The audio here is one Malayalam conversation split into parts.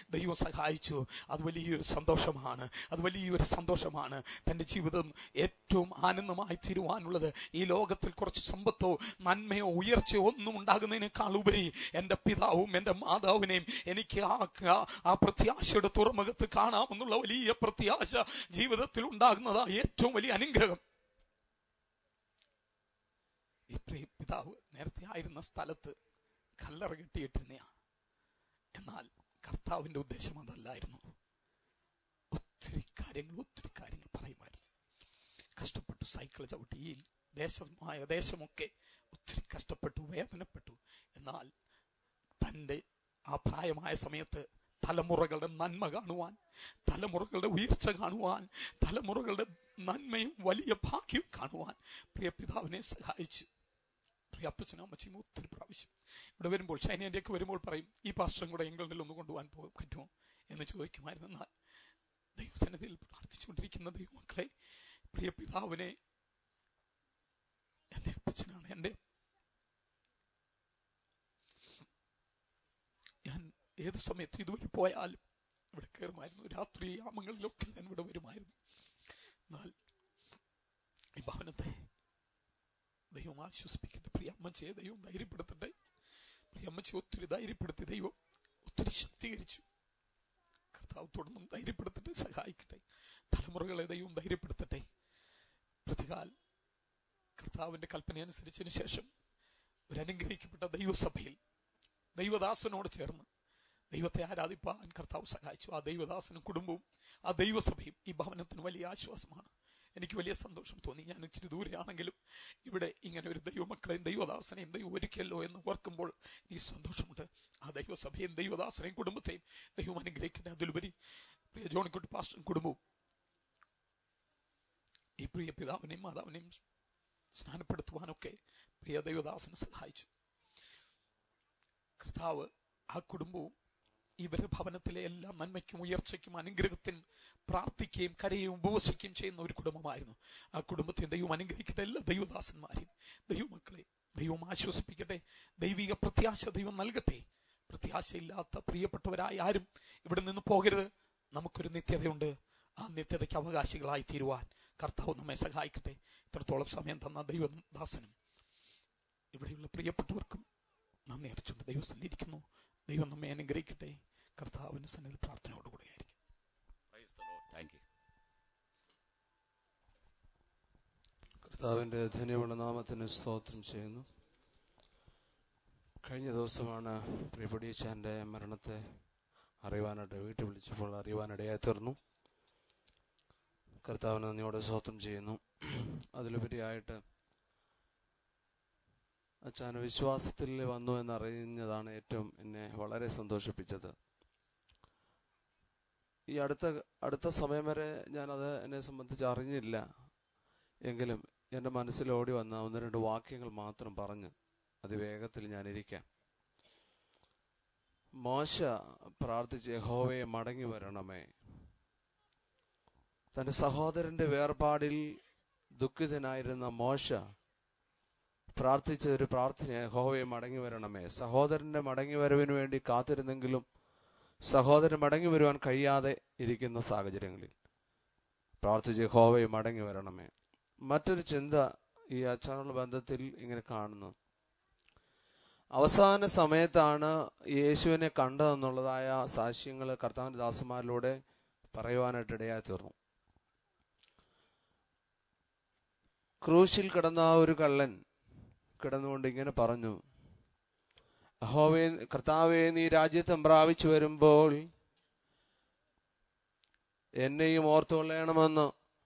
ദൈവം സഹായിച്ചു അത് വലിയൊരു സന്തോഷമാണ് അത് വലിയൊരു സന്തോഷമാണ് തൻ്റെ ജീവിതം ഏറ്റവും ആനന്ദമായി തീരുവാനുള്ളത് ഈ ലോകത്തിൽ കുറച്ച് സമ്പത്തോ നന്മയോ ഉയർച്ചയോ ഒന്നും ഉണ്ടാകുന്നതിനേക്കാൾ ഉപരി എൻ്റെ പിതാവും എൻ്റെ മാതാവിനെയും എനിക്ക് ആ ആ- ആ പ്രത്യാശയുടെ തുറമുഖത്ത് കാണാമെന്നുള്ള വലിയ പ്രത്യാശ ജീവിതത്തിൽ ഉണ്ടാകുന്നതാ ഏറ്റവും വലിയ അനുഗ്രഹം ഈ പ്രിയ പിതാവ് നേരത്തെ ആയിരുന്ന സ്ഥലത്ത് കല്ലറ കെട്ടിയിട്ടിരുന്ന എന്നാൽ കർത്താവിന്റെ ഉദ്ദേശം അതല്ലായിരുന്നു ഒത്തിരി കാര്യങ്ങൾ ഒത്തിരി കാര്യങ്ങൾ പറയുമായിരുന്നു കഷ്ടപ്പെട്ടു സൈക്കിൾ ചവിട്ടി ഈ ദേശമായ ദേശമൊക്കെ ഒത്തിരി കഷ്ടപ്പെട്ടു വേദനപ്പെട്ടു എന്നാൽ തൻ്റെ ആ പ്രായമായ സമയത്ത് തലമുറകളുടെ നന്മ കാണുവാൻ തലമുറകളുടെ ഉയർച്ച കാണുവാൻ തലമുറകളുടെ നന്മയും വലിയ ഭാഗ്യവും കാണുവാൻ പ്രിയ പിതാവിനെ സഹായിച്ചു പ്രിയ അപ്പച്ചനും അമ്മച്ചിയും ഒത്തിരി പ്രാവശ്യം ഇവിടെ വരുമ്പോൾ ഷൈനേൻ്റെയൊക്കെ വരുമ്പോൾ പറയും ഈ പാസ്റ്ററും കൂടെ എങ്കിലും ഒന്ന് കൊണ്ടുപോകാൻ പോകും പറ്റുമോ എന്ന് ചോദിക്കുമായിരുന്നു എന്നാൽ ദൈവസന്നിധിയിൽ പ്രാർത്ഥിച്ചുകൊണ്ടിരിക്കുന്ന ദൈവമക്കളെ പ്രിയ പിതാവിനെ എൻ്റെ അപ്പച്ചനാണ് എൻ്റെ ഞാൻ ഏത് സമയത്ത് ഇതുവരെ പോയാലും ഇവിടെ കയറുമായിരുന്നു രാത്രി യാമങ്ങളിലൊക്കെ ഞാൻ ഇവിടെ വരുമായിരുന്നു എന്നാൽ ഈ ഭവനത്തെ ദൈവം ആശ്വസിപ്പിക്കട്ടെ പ്രിയ അമ്മച്ചയെ ദൈവം ധൈര്യപ്പെടുത്തട്ടെ പ്രിയ അമ്മച്ചയെ ഒത്തിരി ധൈര്യപ്പെടുത്തി ദൈവം ഒത്തിരി ശക്തീകരിച്ചു കർത്താവ് തുടർന്നും ധൈര്യപ്പെടുത്തട്ടെ സഹായിക്കട്ടെ തലമുറകളെ ദൈവം ധൈര്യപ്പെടുത്തട്ടെ പ്രതികാൽ കർത്താവിന്റെ കൽപ്പന അനുസരിച്ചതിന് ശേഷം ഒരു അനുഗ്രഹിക്കപ്പെട്ട ദൈവസഭയിൽ ദൈവദാസനോട് ചേർന്ന് ദൈവത്തെ ആരാധിപ്പാൻ കർത്താവ് സഹായിച്ചു ആ ദൈവദാസനും കുടുംബവും ആ ദൈവസഭയും ഈ ഭവനത്തിന് വലിയ ആശ്വാസമാണ് എനിക്ക് വലിയ സന്തോഷം തോന്നി ഞാൻ ഇച്ചിരി ദൂരെയാണെങ്കിലും ഇവിടെ ഇങ്ങനെ ഒരു ദൈവമക്കളെയും ദൈവദാസനെയും ദൈവം ഒരുക്കല്ലോ എന്ന് ഓർക്കുമ്പോൾ എനിക്ക് സന്തോഷമുണ്ട് ആ ദൈവസഭയും ദൈവദാസനെയും കുടുംബത്തെയും ദൈവം അനുഗ്രഹിക്കട്ടെ അതിലുപരി പ്രിയ ജോണിക്കുട്ടി പാസ്റ്ററും കുടുംബവും ഈ പ്രിയ പിതാവിനെയും മാതാവിനെയും സ്നാനപ്പെടുത്തുവാനൊക്കെ പ്രിയ ദൈവദാസനെ സഹായിച്ചു കർത്താവ് ആ കുടുംബവും ഇവരുടെ ഭവനത്തിലെ എല്ലാ നന്മയ്ക്കും ഉയർച്ചയ്ക്കും അനുഗ്രഹത്തിനും പ്രാർത്ഥിക്കുകയും കരയുകയും ഉപവസിക്കുകയും ചെയ്യുന്ന ഒരു കുടുംബമായിരുന്നു ആ കുടുംബത്തെ ദൈവം അനുഗ്രഹിക്കട്ടെ എല്ലാ ദൈവദാസന്മാരെയും ദൈവമക്കളെ ദൈവം ആശ്വസിപ്പിക്കട്ടെ ദൈവിക പ്രത്യാശ ദൈവം നൽകട്ടെ പ്രത്യാശയില്ലാത്ത പ്രിയപ്പെട്ടവരായ ആരും ഇവിടെ നിന്ന് പോകരുത് നമുക്കൊരു നിത്യതയുണ്ട് ആ നിത്യതയ്ക്ക് അവകാശികളായി തീരുവാൻ കർത്താവ് നമ്മെ സഹായിക്കട്ടെ ഇത്രത്തോളം സമയം തന്ന ദൈവദാസനും ഇവിടെയുള്ള പ്രിയപ്പെട്ടവർക്കും നന്ദി അർച്ചുകൊണ്ട് ദൈവം സന്നിരിക്കുന്നു ദൈവം നമ്മെ അനുഗ്രഹിക്കട്ടെ കർത്താവിന്റെ സന്നിധി പ്രാർത്ഥനയോടുകൂടി ആയിരിക്കും Praise the Lord. Thank you. കർത്താവിൻ്റെ ധന്യമുള്ള നാമത്തിന് സ്തോത്രം ചെയ്യുന്നു കഴിഞ്ഞ ദിവസമാണ് പ്രിയപ്പെട്ടീച്ചാൻ്റെ മരണത്തെ അറിയുവാനായിട്ട് വീട്ടിൽ വിളിച്ചപ്പോൾ അറിയുവാനിടയായി തീർന്നു കർത്താവിന് നന്ദിയോടെ സ്തോത്രം ചെയ്യുന്നു അതിലുപരിയായിട്ട് അച്ഛന് വിശ്വാസത്തിൽ വന്നു എന്നറിയുന്നതാണ് ഏറ്റവും എന്നെ വളരെ സന്തോഷിപ്പിച്ചത് ഈ അടുത്ത അടുത്ത സമയം വരെ ഞാനത് എന്നെ സംബന്ധിച്ച് അറിഞ്ഞില്ല എങ്കിലും എൻ്റെ മനസ്സിൽ ഓടി വന്ന ഒന്ന് രണ്ട് വാക്യങ്ങൾ മാത്രം പറഞ്ഞ് അതിവേഗത്തിൽ ഞാൻ ഇരിക്കാം മോശ പ്രാർത്ഥിച്ച് യഹോവയെ മടങ്ങി വരണമേ തന്റെ സഹോദരന്റെ വേർപാടിൽ ദുഃഖിതനായിരുന്ന മോശ പ്രാർത്ഥിച്ച ഒരു പ്രാർത്ഥന യഹോവയെ മടങ്ങി വരണമേ സഹോദരന്റെ മടങ്ങി വരവിന് വേണ്ടി കാത്തിരുന്നെങ്കിലും സഹോദരൻ മടങ്ങി വരുവാൻ കഴിയാതെ ഇരിക്കുന്ന സാഹചര്യങ്ങളിൽ പ്രാർത്ഥിച്ച് യഹോവയെ മടങ്ങി വരണമേ മറ്റൊരു ചിന്ത ഈ അച്ഛനുള്ള ബന്ധത്തിൽ ഇങ്ങനെ കാണുന്നു അവസാന സമയത്താണ് യേശുവിനെ കണ്ടതെന്നുള്ളതായ സാക്ഷ്യങ്ങൾ കർത്താവിന്റെ ദാസന്മാരിലൂടെ പറയുവാനായിട്ട് ഇടയായി തീർന്നു ക്രൂശിൽ കിടന്ന ആ ഒരു കള്ളൻ കിടന്നുകൊണ്ട് ഇങ്ങനെ പറഞ്ഞു അഹോവേ കർത്താവെ നീ രാജ്യത്വം പ്രാപിച്ചു വരുമ്പോൾ എന്നെയും ഓർത്തുകൊള്ളണമെന്ന്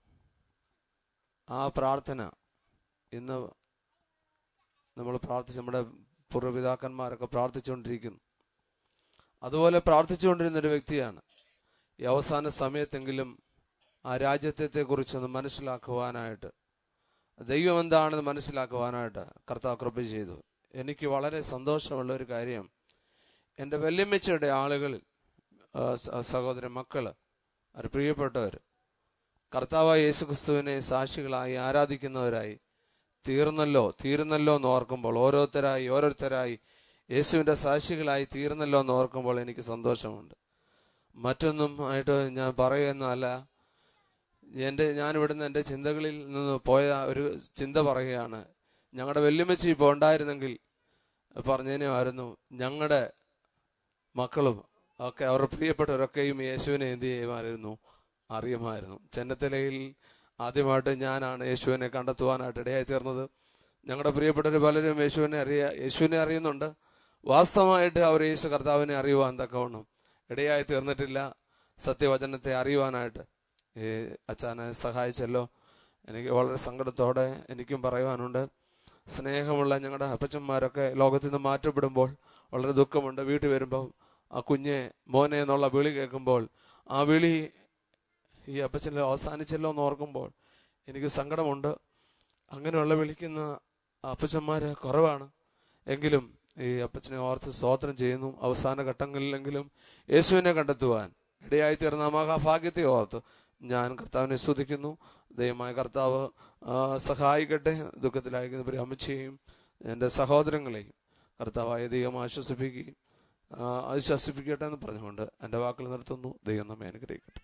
ആ പ്രാർത്ഥന ഇന്ന് നമ്മൾ പ്രാർത്ഥിച്ച് നമ്മുടെ പൂർവ്വപിതാക്കന്മാരൊക്കെ പ്രാർത്ഥിച്ചുകൊണ്ടിരിക്കുന്നു അതുപോലെ പ്രാർത്ഥിച്ചുകൊണ്ടിരുന്ന ഒരു വ്യക്തിയാണ് ഈ അവസാന സമയത്തെങ്കിലും ആ രാജ്യത്തെ കുറിച്ചൊന്ന് മനസ്സിലാക്കുവാനായിട്ട് ദൈവം എന്താണെന്ന് മനസ്സിലാക്കുവാനായിട്ട് കർത്താവ് കൃപ ചെയ്തു എനിക്ക് വളരെ സന്തോഷമുള്ള ഒരു കാര്യം എൻ്റെ വല്യമ്മച്ചയുടെ ആളുകളിൽ ആ, സ- സഹോദര മക്കള് അവർ പ്രിയപ്പെട്ടവർ കർത്താവായ യേശുക്രിസ്തുവിനെ സാക്ഷികളായി ആരാധിക്കുന്നവരായി തീർന്നല്ലോ തീർന്നല്ലോ എന്ന് ഓർക്കുമ്പോൾ ഓരോരുത്തരായി ഓരോരുത്തരായി യേശുവിന്റെ സാക്ഷികളായി തീർന്നല്ലോ എന്ന് ഓർക്കുമ്പോൾ എനിക്ക് സന്തോഷമുണ്ട് മറ്റൊന്നും ആയിട്ട് ഞാൻ പറയുന്നതല്ല എൻ്റെ ഞാൻ ഇവിടുന്ന് എൻ്റെ ചിന്തകളിൽ നിന്ന് പോയ ഒരു ചിന്ത പറയുകയാണ് ഞങ്ങളുടെ വെല്ലുമച്ചി ഇപ്പോൾ ഉണ്ടായിരുന്നെങ്കിൽ പറഞ്ഞതിനുമായിരുന്നു ഞങ്ങളുടെ മക്കളും ഒക്കെ അവരുടെ പ്രിയപ്പെട്ടവരൊക്കെയും യേശുവിനെ എന്ത് ചെയ്യുമായിരുന്നു അറിയുമായിരുന്നു ചെന്നത്തലയിൽ ആദ്യമായിട്ട് ഞാനാണ് യേശുവിനെ കണ്ടെത്തുവാനായിട്ട് ഇടയായി തീർന്നത് ഞങ്ങളുടെ പ്രിയപ്പെട്ടവർ പലരും യേശുവിനെ അറിയ യേശുവിനെ അറിയുന്നുണ്ട് വാസ്തവമായിട്ട് അവർ യേശു കർത്താവിനെ അറിയുവാൻ തക്കവണ്ണം ഇടയായി തീർന്നിട്ടില്ല സത്യവചനത്തെ അറിയുവാനായിട്ട് ഈ അച്ഛനെ സഹായിച്ചല്ലോ എനിക്ക് വളരെ സങ്കടത്തോടെ എനിക്കും പറയുവാനുണ്ട് സ്നേഹമുള്ള ഞങ്ങളുടെ അപ്പച്ചന്മാരൊക്കെ ലോകത്തിൽ നിന്ന് മാറ്റപ്പെടുമ്പോൾ വളരെ ദുഃഖമുണ്ട് വീട്ടിൽ വരുമ്പോൾ ആ കുഞ്ഞെ മോനെ എന്നുള്ള വിളി കേൾക്കുമ്പോൾ ആ വിളി ഈ അപ്പച്ചനിൽ അവസാനിച്ചല്ലോ എന്ന് ഓർക്കുമ്പോൾ എനിക്ക് സങ്കടമുണ്ട് അങ്ങനെയുള്ള വിളിക്കുന്ന അപ്പച്ചന്മാര് കുറവാണ് എങ്കിലും ഈ അപ്പച്ചനെ ഓർത്ത് സ്തോത്രം ചെയ്യുന്നു അവസാന ഘട്ടങ്ങളിലെങ്കിലും യേശുവിനെ കണ്ടെത്തുവാൻ ഇടയായി തീർന്ന ആ മഹാഭാഗ്യത്തെ ഓർത്ത് ഞാൻ കർത്താവിനെ സ്തുതിക്കുന്നു ദയമായ കർത്താവ് ആ, സഹായിക്കട്ടെ ദുഃഖത്തിലായിരിക്കുന്ന ഒരു അമ്മച്ചയെയും എൻ്റെ സഹോദരങ്ങളെയും കർത്താവായ ദൈവം ആശ്വസിപ്പിക്കുകയും ആ, ആശ്വസിപ്പിക്കട്ടെ എന്ന് പറഞ്ഞുകൊണ്ട് എൻ്റെ വാക്കുകൾ നിർത്തുന്നു ദൈവം നമ്മെ അനുഗ്രഹിക്കട്ടെ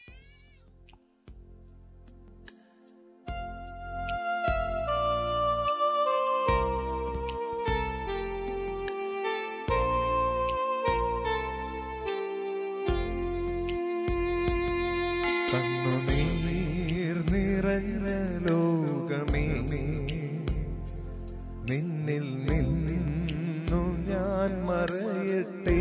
കണ്ണുനീർ നിറഞ്ഞ ലോകമേ നിന്നിൽ നിന്നു ഞാൻ മറയട്ടെ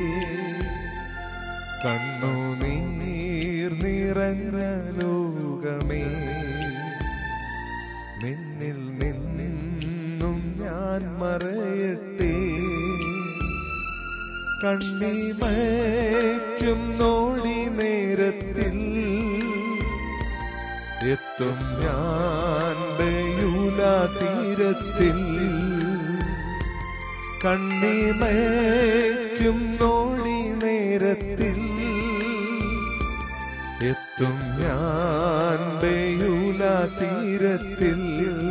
കണ്ണുനീർ നിറഞ്ഞ ലോകമേ നിന്നിൽ നിന്നും ഞാൻ മറയട്ടെ കണ്ണിമയ്ക്കും നോടി നേരത്തിൽ എത്തും ഞാൻ ബയൂലാ തീരത്തിൽ കണ്ണിമയ്ക്കും നോടി നേരത്തിൽ എത്തും ഞാൻ ബയൂലാ തീരത്തിൽ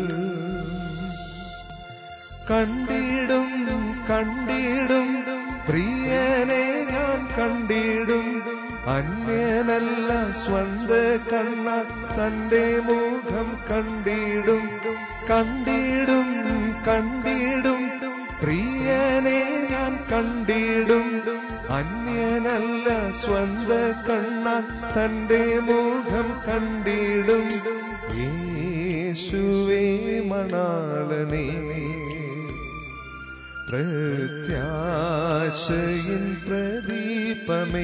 കണ്ടിടും കണ്ടിടും പ്രിയനെ ഞാൻ കണ്ടിടും അന്യനല്ല സ്വന്ത കണ്ണ തന്റെ മുഖം കണ്ടിടും കണ്ടിടും കണ്ടിടും പ്രിയനെ ഞാൻ കണ്ടിടും അന്യനല്ല സ്വന്ത കണ്ണ തന്റെ മുഖം കണ്ടിടും യേശുവേ മണാളനേ പ്രത്യാശയിൻ പ്രദീപമേ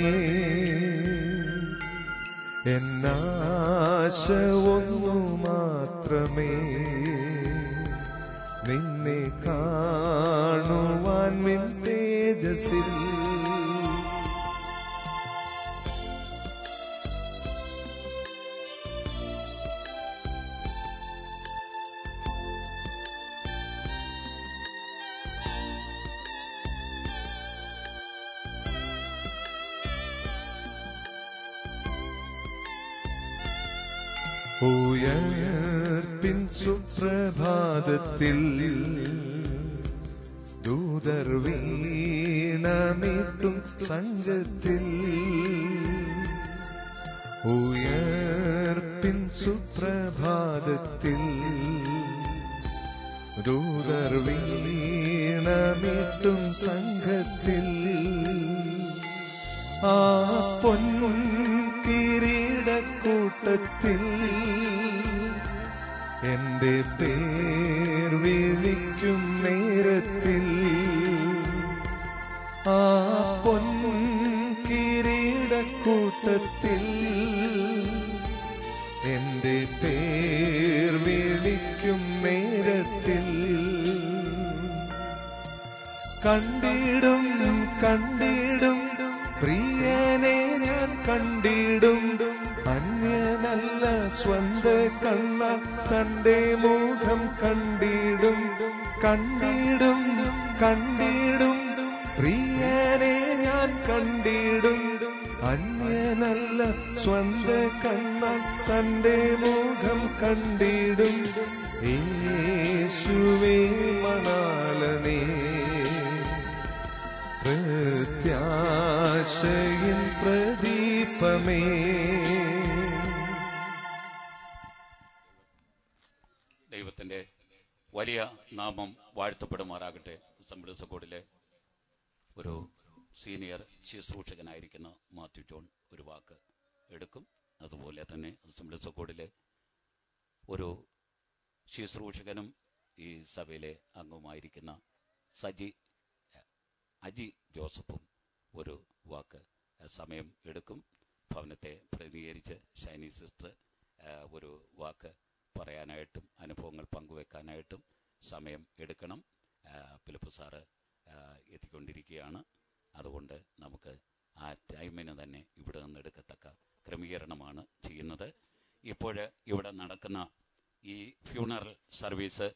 എന്നാശ ഒന്നു മാത്രമേ നിന്നെ കാണുവാൻ നിൻ തേജസ്സിൽ ഉയർപ്പിൻ സുപ്രഭാതത്തിൽ ദൂതർ വീണമിട്ടും സംഘത്തിൽ ഉയർപ്പിൻ സുപ്രഭാതത്തിൽ ദൂതർ വീണമിട്ടും സംഘത്തിൽ ആ പൊന്നും കിരീടക്കൂട്ടത്തിൽ എന്റെ പേർ വിളിക്കും നേരത്തിൽ ആ പൊന്നും കിരീടക്കൂട്ടത്തിൽ എന്റെ പേർ വിളിക്കും നേരത്തിൽ കണ്ടിടും കണ്ടിടും പ്രിയനെ ഞാൻ കണ്ടിടും അന്യനല്ല സ്വന്ത കണ്ണ തന്റെ മുഖം കണ്ടിടും കണ്ടിടും കണ്ടിടും പ്രിയനെ ഞാൻ കണ്ടിടും അന്യനല്ല സ്വന്ത കണ്ണ തന്റെ മുഖം കണ്ടിടും യേശുവേ മണാലനേ പ്രത്യാശയിൻ പ്രതി ശില്പമേ ദൈവത്തിന്റെ വലിയ നാമം വാഴ്ത്തപ്പെടുമാറാകട്ടെ സംബിഡ ബോർഡിലെ ഒരു സീനിയർ ശുശ്രൂഷകനായിരിക്കുന്ന മാത്യു ജോൺ ഒരു വാക്ക് എടുക്കും അതുപോലെ തന്നെ സംബിഡ ബോർഡിലെ ഒരു ശുശ്രൂഷകനും ഈ സഭയിലെ അംഗവുമായിരിക്കുന്ന സജി അജി ജോസഫും ഒരു വാക്ക് ആ, സമയം എടുക്കും ഭവനത്തെ പ്രതിനിധീകരിച്ച് ഷൈനി സിസ്റ്റർ ആ, ഒരു വാക്ക് പറയാനായിട്ടും അനുഭവങ്ങൾ പങ്കുവെക്കാനായിട്ടും സമയം എടുക്കണം ആ, ഫിലിപ്പ് സാറ് ആ, എത്തിക്കൊണ്ടിരിക്കുകയാണ് അതുകൊണ്ട് നമുക്ക് ആ ടൈമിന് തന്നെ ഇവിടെ നിന്ന് എടുക്കത്തക്ക ക്രമീകരണമാണ് ചെയ്യുന്നത് ഇപ്പോൾ ഇവിടെ നടക്കുന്ന ഈ ഫ്യൂണറൽ സർവീസ്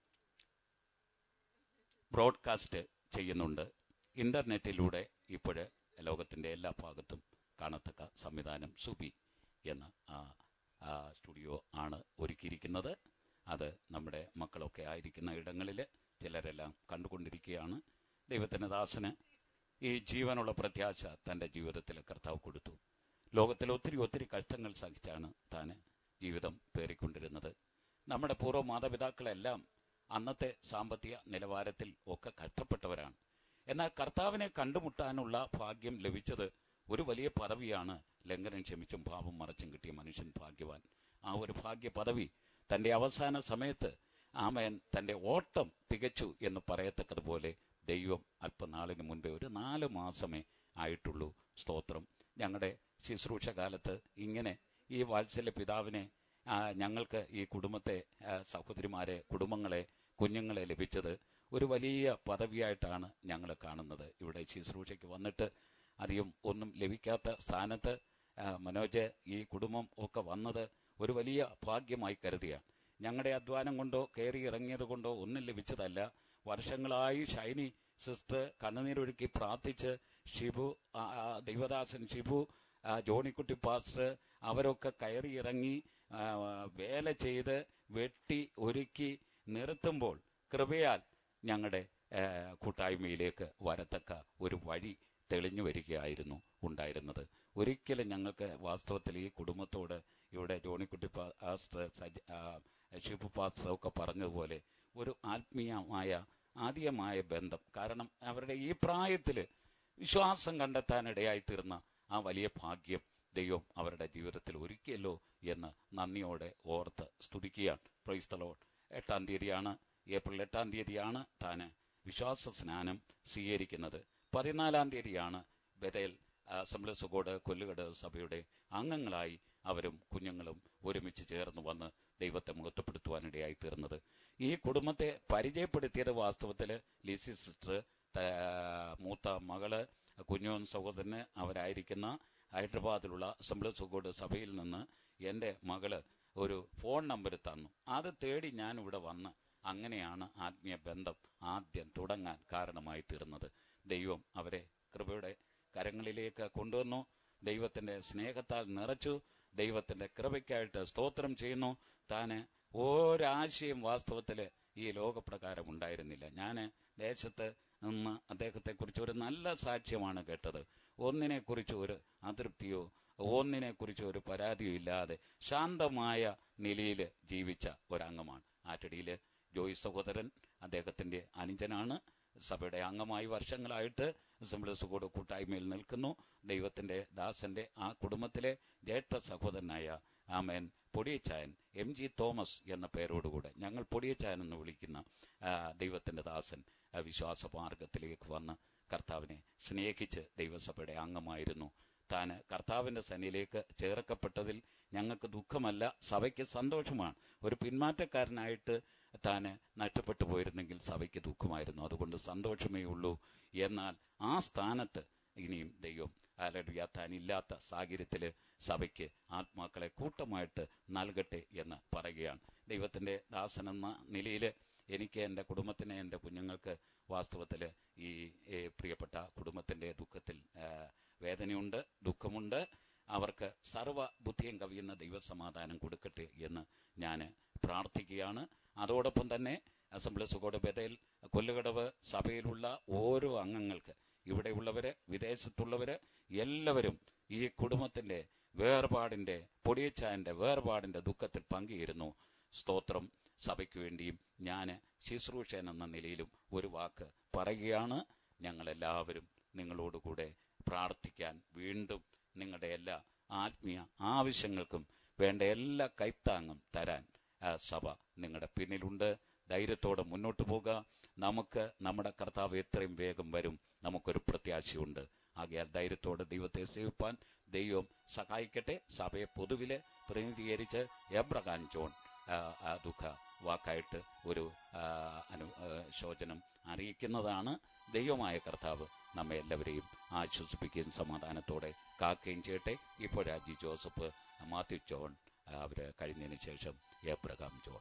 ബ്രോഡ്കാസ്റ്റ് ചെയ്യുന്നുണ്ട് ഇന്റർനെറ്റിലൂടെ ഇപ്പോൾ ലോകത്തിന്റെ എല്ലാ ഭാഗത്തും കാണത്തക്ക സംവിധാനം സുബി എന്ന ആ ആ സ്റ്റുഡിയോ ആണ് ഒരുക്കിയിരിക്കുന്നത് അത് നമ്മുടെ മക്കളൊക്കെ ആയിരിക്കുന്ന ഇടങ്ങളിൽ ചിലരെല്ലാം കണ്ടുകൊണ്ടിരിക്കുകയാണ് ദൈവത്തിന്റെ ദാസന് ഈ ജീവനുള്ള പ്രത്യാശ തന്റെ ജീവിതത്തിൽ കർത്താവ് കൊടുത്തു ലോകത്തിൽ ഒത്തിരി ഒത്തിരി കഷ്ടങ്ങൾ സഹിച്ചാണ് താൻ ജീവിതം പേറിക്കൊണ്ടിരുന്നത് നമ്മുടെ പൂർവ്വ മാതാപിതാക്കളെല്ലാം അന്നത്തെ സാമ്പത്തിക നിലവാരത്തിൽ ഒക്കെ കഷ്ടപ്പെട്ടവരാണ് എന്നാൽ കർത്താവിനെ കണ്ടുമുട്ടാനുള്ള ഭാഗ്യം ലഭിച്ചത് ഒരു വലിയ പദവിയാണ് ലംഘനം ക്ഷമിച്ചും പാപം മറച്ചും കിട്ടിയ മനുഷ്യൻ ഭാഗ്യവാൻ ആ ഒരു ഭാഗ്യ പദവി തന്റെ അവസാന സമയത്ത് ആമയൻ തന്റെ ഓട്ടം തികച്ചു എന്ന് പറയത്തക്കതുപോലെ ദൈവം അല്പനാളിന് മുൻപേ ഒരു നാല് മാസമേ ആയിട്ടുള്ളൂ സ്തോത്രം ഞങ്ങളുടെ ശുശ്രൂഷ കാലത്ത് ഇങ്ങനെ ഈ വാത്സല്യ പിതാവിനെ ആ, ഞങ്ങൾക്ക് ഈ കുടുംബത്തെ ആ, സഹോദരിമാരെ കുടുംബങ്ങളെ കുഞ്ഞുങ്ങളെ ലഭിച്ചത് ഒരു വലിയ പദവിയായിട്ടാണ് ഞങ്ങൾ കാണുന്നത് ഇവിടെ ശുശ്രൂഷയ്ക്ക് വന്നിട്ട് അധികം ഒന്നും ലഭിക്കാത്ത സ്ഥാനത്ത് ആ, മനോജ് ഈ കുടുംബം ഒക്കെ വന്നത് ഒരു വലിയ ഭാഗ്യമായി കരുതിയാണ് ഞങ്ങളുടെ അധ്വാനം കൊണ്ടോ കയറി ഇറങ്ങിയത് കൊണ്ടോ ഒന്നും ലഭിച്ചതല്ല വർഷങ്ങളായി ഷൈനി സിസ്റ്റർ കണ്ണുനീരൊഴുക്കി പ്രാർത്ഥിച്ച് ഷിബു ആ, ആ, ദൈവദാസൻ ഷിബു ആ, ജോണിക്കുട്ടി പാസ്റ്റർ അവരൊക്കെ കയറി ഇറങ്ങി ആ, വേല ചെയ്ത് വെട്ടി ഒരുക്കി നിർത്തുമ്പോൾ കൃപയാൽ ഞങ്ങളുടെ ആ, കൂട്ടായ്മയിലേക്ക് വരത്തക്ക ഒരു വഴി തെളിഞ്ഞു വരികയായിരുന്നു ഉണ്ടായിരുന്നത് ഒരിക്കലും ഞങ്ങൾക്ക് വാസ്തവത്തിൽ ഈ കുടുംബത്തോട് ഇവിടെ ജോണിക്കുട്ടി പാസ്റ്റർ സജ ആ, ഷിബു പാസ്റ്റർ ഒക്കെ പറഞ്ഞതുപോലെ ഒരു ആത്മീയമായ ആദ്യമായ ബന്ധം കാരണം അവരുടെ ഈ പ്രായത്തിൽ വിശ്വാസം കണ്ടെത്താനിടയായി തീർന്ന ആ വലിയ ഭാഗ്യം ദൈവം അവരുടെ ജീവിതത്തിൽ ഒരുക്കിയല്ലോ എന്ന് നന്ദിയോടെ ഓർത്ത് സ്തുതിക്കുകയാണ് പ്രൈസ് the Lord. എട്ടാം തീയതിയാണ് ഏപ്രിൽ എട്ടാം തീയതിയാണ് താന് വിശ്വാസ സ്നാനം സ്വീകരിക്കുന്നത് പതിനാലാം തീയതിയാണ് ബദൽ അസംബ്ലീസ് കോഡ് കൊല്ലുകട് സഭയുടെ അംഗങ്ങളായി അവരും കുഞ്ഞുങ്ങളും ഒരുമിച്ച് ചേർന്ന് വന്ന് ദൈവത്തെ മുഖത്തപ്പെടുത്തുവാനിടയായി തീർന്നത് ഈ കുടുംബത്തെ പരിചയപ്പെടുത്തിയത് വാസ്തവത്തില് ലിസി സിസ്റ്റർ ത- മൂത്ത മകള് കുഞ്ഞോൻ സഹോദരന് അവരായിരിക്കുന്ന ഹൈദരാബാദിലുള്ള അസംബ്ലീസ് കോഡ് സഭയിൽ നിന്ന് എൻ്റെ മകള് ഒരു ഫോൺ നമ്പർ തന്നു അത് തേടി ഞാൻ ഇവിടെ വന്ന് അങ്ങനെയാണ് ആത്മീയ ബന്ധം ആദ്യം തുടങ്ങാൻ കാരണമായി തീർന്നത് ദൈവം അവരെ കൃപയുടെ കരങ്ങളിലേക്ക് കൊണ്ടുവന്നു ദൈവത്തിന്റെ സ്നേഹത്താൽ നിറച്ചു ദൈവത്തിന്റെ കൃപയ്ക്കായിട്ട് സ്തോത്രം ചെയ്യുന്നു താന് ഒരാശയം വാസ്തവത്തില് ഈ ലോകപ്രകാരം ഉണ്ടായിരുന്നില്ല ഞാൻ ദേശത്ത് നിന്ന് അദ്ദേഹത്തെക്കുറിച്ച് ഒരു നല്ല സാക്ഷ്യമാണ് കേട്ടത് ഒന്നിനെ കുറിച്ച് ഒരു അതൃപ്തിയോ ഒന്നിനെ കുറിച്ച് ഒരു പരാതിയോ ഇല്ലാതെ ശാന്തമായ നിലയിൽ ജീവിച്ച ഒരംഗമാണ് ആറ്റടിയില് ജോയ് സഹോദരൻ അദ്ദേഹത്തിന്റെ അനുജനാണ് സഭയുടെ അംഗമായി വർഷങ്ങളായിട്ട് അസംബ്ലീസ് കൂടെ കൂട്ടായ്മയിൽ നിൽക്കുന്നു ദൈവത്തിന്റെ ദാസന്റെ ആ കുടുംബത്തിലെ ജ്യേഷ്ഠ സഹോദരനായ ആമേൻ പൊടിയച്ചായൻ എം ജി തോമസ് എന്ന പേരോടുകൂടെ ഞങ്ങൾ പൊടിയച്ചായൻ എന്ന് വിളിക്കുന്ന ആ, ദൈവത്തിന്റെ ദാസൻ ആ, വിശ്വാസ മാർഗത്തിലേക്ക് വന്ന് കർത്താവിനെ സ്നേഹിച്ച് ദൈവസഭയുടെ അംഗമായിരുന്നു താന് കർത്താവിന്റെ സന്നിയിലേക്ക് ചേർക്കപ്പെട്ടതിൽ ഞങ്ങൾക്ക് ദുഃഖമല്ല സഭയ്ക്ക് സന്തോഷമാണ് ഒരു പിന്മാറ്റക്കാരനായിട്ട് താന് നഷ്ടപ്പെട്ടു പോയിരുന്നെങ്കിൽ സഭയ്ക്ക് ദുഃഖമായിരുന്നു അതുകൊണ്ട് സന്തോഷമേ ഉള്ളൂ എന്നാൽ ആ സ്ഥാനത്ത് ഇനിയും ദൈവം ആലറിയ താനില്ലാത്ത സാഹചര്യത്തില് സഭയ്ക്ക് ആത്മാക്കളെ കൂട്ടമായിട്ട് നൽകട്ടെ എന്ന് പറയുകയാണ് ദൈവത്തിന്റെ ദാസൻ എന്ന നിലയിൽ എനിക്ക് എൻ്റെ കുടുംബത്തിന് എൻ്റെ കുഞ്ഞുങ്ങൾക്ക് വാസ്തവത്തിൽ ഈ ഏ, പ്രിയപ്പെട്ട കുടുംബത്തിന്റെ ദുഃഖത്തിൽ ആ, വേദനയുണ്ട് ദുഃഖമുണ്ട് അവർക്ക് സർവ്വ ബുദ്ധിയും കവിയുന്ന ദൈവസമാധാനം കൊടുക്കട്ടെ എന്ന് ഞാൻ പ്രാർത്ഥിക്കുകയാണ് അതോടൊപ്പം തന്നെ അസംബ്ലീസ് കോട് ബദൽ കൊല്ലുകടവ് സഭയിലുള്ള ഓരോ അംഗങ്ങൾക്ക് ഇവിടെയുള്ളവര് വിദേശത്തുള്ളവര് എല്ലാവരും ഈ കുടുംബത്തിന്റെ വേർപാടിന്റെ പൊടിയച്ചായന്റെ വേർപാടിന്റെ ദുഃഖത്തിൽ പങ്കുചേരുന്നു സ്തോത്രം സഭയ്ക്ക് വേണ്ടിയും ഞാൻ ശുശ്രൂഷൻ എന്ന നിലയിലും ഒരു വാക്ക് പറയുകയാണ് ഞങ്ങളെല്ലാവരും നിങ്ങളോടുകൂടെ പ്രാർത്ഥിക്കാൻ വീണ്ടും നിങ്ങളുടെ എല്ലാ ആത്മീയ ആവശ്യങ്ങൾക്കും വേണ്ട എല്ലാ കൈത്താങ്ങും തരാൻ ആ സഭ നിങ്ങളുടെ പിന്നിലുണ്ട് ധൈര്യത്തോടെ മുന്നോട്ട് പോകുക നമുക്ക് നമ്മുടെ കർത്താവ് എത്രയും വേഗം വരും നമുക്കൊരു പ്രത്യാശയുണ്ട് ആകയാൽ ധൈര്യത്തോടെ ദൈവത്തെ സേവിപ്പാൻ ദൈവം സഹായിക്കട്ടെ സഭയെ പൊതുവില് പ്രതിനിധീകരിച്ച് എബ്രഹാൻ ജോൺ ആ, ആ ദുഃഖ വാക്കായിട്ട് ഒരു ആ, അനു ആ, ശോചനം അറിയിക്കുന്നതാണ് ദൈവമായ കർത്താവ് നമ്മെ എല്ലാവരെയും ആശ്വസിപ്പിക്കുകയും സമാധാനത്തോടെ കാക്കുകയും ചെയ്യട്ടെ ഇപ്പോൾ രാജി ജോസഫ് മാത്യു ജോൺ ആ, അവര് കഴിഞ്ഞതിന് ശേഷം എബ്രഹാം ജോൺ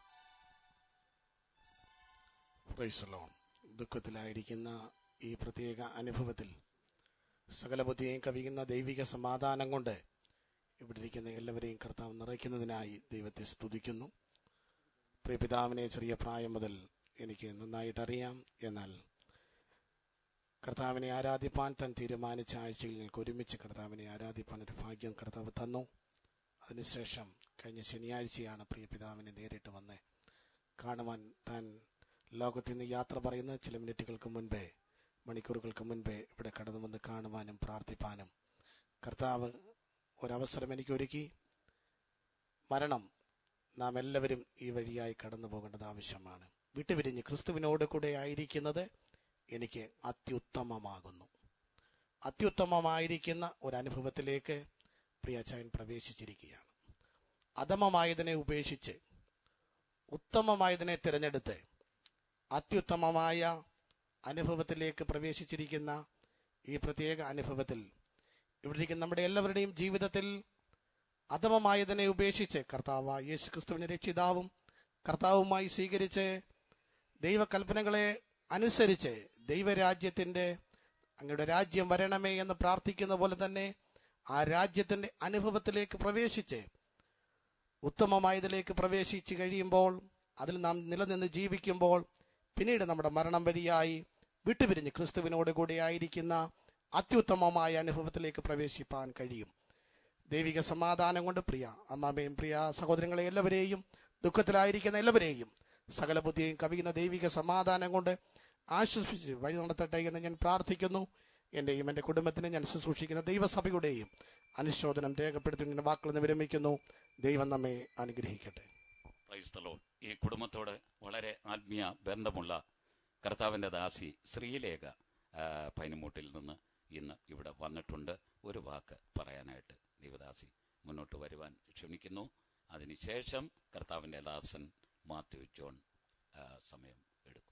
പ്രൈസലോൺ ദുഃഖത്തിലായിരിക്കുന്ന ഈ പ്രത്യേക അനുഭവത്തിൽ സകല ബുദ്ധിയെയും കവിയുന്ന ദൈവിക സമാധാനം കൊണ്ട് ഇവിടെ ഇരിക്കുന്ന എല്ലാവരെയും കർത്താവ് നിറയ്ക്കുന്നതിനായി ദൈവത്തെ സ്തുതിക്കുന്നു പ്രിയപിതാവിനെ ചെറിയ പ്രായം മുതൽ എനിക്ക് നന്നായിട്ട് അറിയാം എന്നാൽ കർത്താവിനെ ആരാധിപ്പാൻ താൻ തീരുമാനിച്ച ആഴ്ചയിൽ ഞങ്ങൾക്ക് ഒരുമിച്ച് കർത്താവിനെ ആരാധിപ്പാൻ ഒരു ഭാഗ്യം കർത്താവ് തന്നു അതിനുശേഷം കഴിഞ്ഞ ശനിയാഴ്ചയാണ് പ്രിയപിതാവിനെ നേരിട്ട് വന്ന് കാണുവാൻ താൻ ലോകത്തിൽ നിന്ന് യാത്ര പറയുന്ന ചില മിനിറ്റുകൾക്ക് മുൻപേ മണിക്കൂറുകൾക്ക് മുൻപേ ഇവിടെ കടന്നു വന്ന് കാണുവാനും പ്രാർത്ഥിപ്പാനും കർത്താവ് ഒരവസരം എനിക്ക് ഒരുക്കി മരണം നാം എല്ലാവരും ഈ വഴിയായി കടന്നു പോകേണ്ടത് ആവശ്യമാണ് വിട്ടുപിരിഞ്ഞ് ക്രിസ്തുവിനോട് കൂടെ ആയിരിക്കുന്നത് എനിക്ക് അത്യുത്തമമാകുന്നു അത്യുത്തമമായിരിക്കുന്ന ഒരനുഭവത്തിലേക്ക് പ്രിയാച്ചായൻ പ്രവേശിച്ചിരിക്കുകയാണ് അധമമായതിനെ ഉപേക്ഷിച്ച് ഉത്തമമായതിനെ തിരഞ്ഞെടുത്ത് അത്യുത്തമമായ അനുഭവത്തിലേക്ക് പ്രവേശിച്ചിരിക്കുന്ന ഈ പ്രത്യേക അനുഭവത്തിൽ ഇവിടെ ഇരിക്കുന്ന നമ്മുടെ എല്ലാവരുടെയും ജീവിതത്തിൽ അധമമായതിനെ ഉപേക്ഷിച്ച് കർത്താവ് യേശു ക്രിസ്തുവിനെ രക്ഷിതാവും കർത്താവുമായി സ്വീകരിച്ച് ദൈവകൽപ്പനകളെ അനുസരിച്ച് ദൈവരാജ്യത്തിന്റെ അങ്ങയുടെ രാജ്യം വരണമേ എന്ന് പ്രാർത്ഥിക്കുന്ന പോലെ തന്നെ ആ രാജ്യത്തിന്റെ അനുഭവത്തിലേക്ക് പ്രവേശിച്ച് ഉത്തമമായതിലേക്ക് പ്രവേശിച്ച് കഴിയുമ്പോൾ അതിൽ നാം നിലനിന്ന് ജീവിക്കുമ്പോൾ പിന്നീട് നമ്മുടെ മരണം വഴിയായി വിട്ടുപിരിഞ്ഞ് ക്രിസ്തുവിനോട് കൂടെ ആയിരിക്കുന്ന അത്യുത്തമമായ അനുഭവത്തിലേക്ക് പ്രവേശിപ്പാൻ കഴിയും ദൈവിക സമാധാനം കൊണ്ട് പ്രിയ അമ്മാമയും പ്രിയ സഹോദരങ്ങളെ എല്ലാവരെയും ദുഃഖത്തിലായിരിക്കുന്ന എല്ലാവരെയും സകല ബുദ്ധിയും കവിയുന്ന ദൈവിക സമാധാനം കൊണ്ട് ആശ്വസിപ്പിച്ച് വഴി നടത്തട്ടെ എന്ന് ഞാൻ പ്രാർത്ഥിക്കുന്നു എൻ്റെയും എൻ്റെ കുടുംബത്തിനെ ഞാൻ ശുശ്രൂഷിക്കുന്ന ദൈവസഭയുടെയും അനുശോചനം രേഖപ്പെടുത്തി ഇങ്ങനെ വാക്കുകൾ നിന്ന് വിരമിക്കുന്നു ദൈവം നമ്മെ അനുഗ്രഹിക്കട്ടെ പ്രൈസ് ദ ലോർഡ്. ഈ കുടുംബത്തോട് വളരെ ആത്മീയ ബന്ധമുള്ള കർത്താവിന്റെ ദാസി ശ്രീലേഖ ആ, പൈനമൂട്ടിൽ നിന്ന് ഇന്ന് ഇവിടെ വന്നിട്ടുണ്ട് ഒരു വാക്ക് പറയാനായിട്ട് ദൈവദാസി മുന്നോട്ട് വരുവാൻ ക്ഷണിക്കുന്നു അതിനുശേഷം കർത്താവിന്റെ ദാസൻ മാത്യു ജോൺ ആ, സമയം എടുക്കും